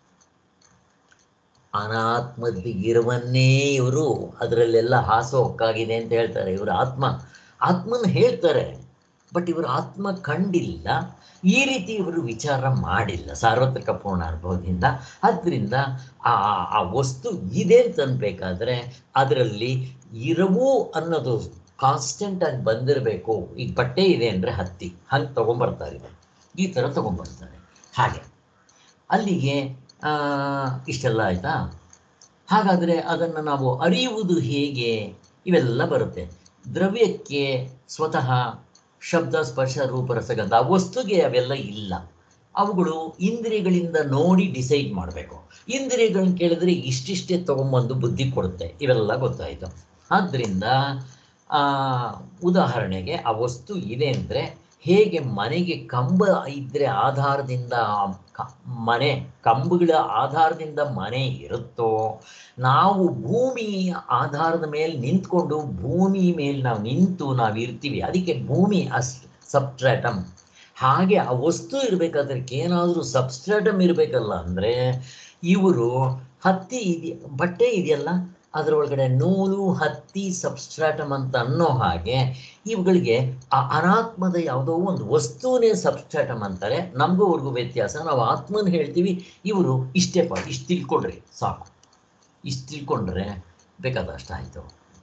ಅನಾತ್ಮದ ಇರುವನ್ನೇ ಇವರು ಅದರಲ್ಲೆಲ್ಲ ಹಾಸು ಹೊಕ್ಕಾಗಿದೆ ಅಂತ ಹೇಳ್ತಾರೆ ಇವರು ಆತ್ಮ ಆತ್ಮನ ಹೇಳ್ತಾರೆ ಬಟ್ ಇವರು ಆತ್ಮ ಕಂಡಿಲ್ಲ ಈ ರೀತಿ ಇವರು ವಿಚಾರ ಮಾಡಿಲ್ಲ ಸಾರ್ವತ್ರಿಕ ಪೂರ್ಣ ಅನುಭವದಿಂದ ಆದ್ದರಿಂದ ಆ ಆ ವಸ್ತು ಇದೆ ಅಂತ ಅನ್ಬೇಕಾದ್ರೆ ಅದರಲ್ಲಿ ಇರವು ಅನ್ನೋದು ಕಾನ್ಸ್ಟೆಂಟ್ ಆಗಿ ಬಂದಿರಬೇಕು ಈಗ ಬಟ್ಟೆ ಇದೆ ಅಂದರೆ ಹತ್ತಿ ಹಂಗೆ ತಗೊಂಬರ್ತಾರೆ ಇವರು ಈ ಥರ ತಗೊಂಬರ್ತಾರೆ ಹಾಗೆ ಅಲ್ಲಿಗೆ ಆ, ಇಷ್ಟೆಲ್ಲ ಆಯ್ತಾ ಹಾಗಾದರೆ ಅದನ್ನು ನಾವು ಅರಿಯುವುದು ಹೇಗೆ ಇವೆಲ್ಲ ಬರುತ್ತೆ ದ್ರವ್ಯಕ್ಕೆ ಸ್ವತಃ ಶಬ್ದ ಸ್ಪರ್ಶ ರೂಪ ರಸಗಂಧ ಆ ವಸ್ತುಗೆ ಅವೆಲ್ಲ ಇಲ್ಲ ಅವುಗಳು ಇಂದ್ರಿಯಗಳಿಂದ ನೋಡಿ ಡಿಸೈಡ್ ಮಾಡಬೇಕು ಇಂದ್ರಿಯಗಳನ್ನ ಕೇಳಿದ್ರೆ ಇಷ್ಟಿಷ್ಟೇ ತಗೊಂಬಂದು ಬುದ್ಧಿ ಕೊಡುತ್ತೆ ಇವೆಲ್ಲ ಗೊತ್ತಾಯಿತು ಆದ್ದರಿಂದ ಆ, ಉದಾಹರಣೆಗೆ ಆ ವಸ್ತು ಇದೆ ಅಂದರೆ ಹೇಗೆ ಮನೆಗೆ ಕಂಬ ಇದ್ರೆ ಆಧಾರದಿಂದ ಆ ಕ- ಮನೆ ಕಂಬಗಳ ಆಧಾರದಿಂದ ಮನೆ ಇರುತ್ತೋ ನಾವು ಭೂಮಿ ಆಧಾರದ ಮೇಲೆ ನಿಂತ್ಕೊಂಡು ಭೂಮಿ ಮೇಲೆ ನಾವು ನಿಂತು ನಾವು ಇರ್ತೀವಿ ಅದಕ್ಕೆ ಭೂಮಿ ಅಸ್ ಸಬ್ಸ್ಟ್ರಾಟಮ್ ಹಾಗೆ ಆ ವಸ್ತು ಇರಬೇಕಾದ್ರೆ ಏನಾದರೂ ಸಬ್ಸ್ಟ್ರಾಟಮ್ ಇರಬೇಕಲ್ಲ ಅಂದರೆ ಇವರು ಹತ್ತಿ ಇದೆ ಬಟ್ಟೆ ಇದೆಯಲ್ಲ ಅದರೊಳಗಡೆ ನೂಲು ಹತ್ತಿ ಸಬ್ಸ್ಟ್ರಾಟಮ್ ಅಂತ ಅನ್ನೋ ಹಾಗೆ ಇವುಗಳಿಗೆ ಆ ಅನಾತ್ಮದ ಯಾವುದೋ ಒಂದು ವಸ್ತುವೇ ಸಬ್ಸ್ಟ್ರಾಟಮ್ ಅಂತಾರೆ ನಮಗೂ ಅವ್ರಿಗೂ ವ್ಯತ್ಯಾಸ ನಾವು ಆತ್ಮನ ಹೇಳ್ತೀವಿ ಇವರು ಇಷ್ಟೇ ಪ ಇಷ್ಟು ತಿಳ್ಕೊಡ್ರಿ ಸಾಕು ಇಷ್ಟು ತಿಳ್ಕೊಂಡ್ರೆ ಬೇಕಾದಷ್ಟು ಆಯಿತು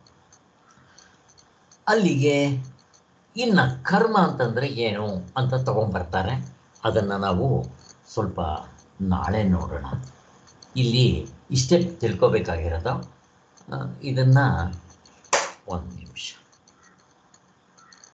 ಅಲ್ಲಿಗೆ ಇನ್ನು ಕರ್ಮ ಅಂತಂದರೆ ಏನು ಅಂತ ತಗೊಂಬರ್ತಾರೆ ಅದನ್ನು ನಾವು ಸ್ವಲ್ಪ ನಾಳೆ ನೋಡೋಣ ಇಲ್ಲಿ ಇಷ್ಟೇ ತಿಳ್ಕೊಬೇಕಾಗಿರೋದು ಇದನ್ನು ಒಂದು ನಿಮಿಷ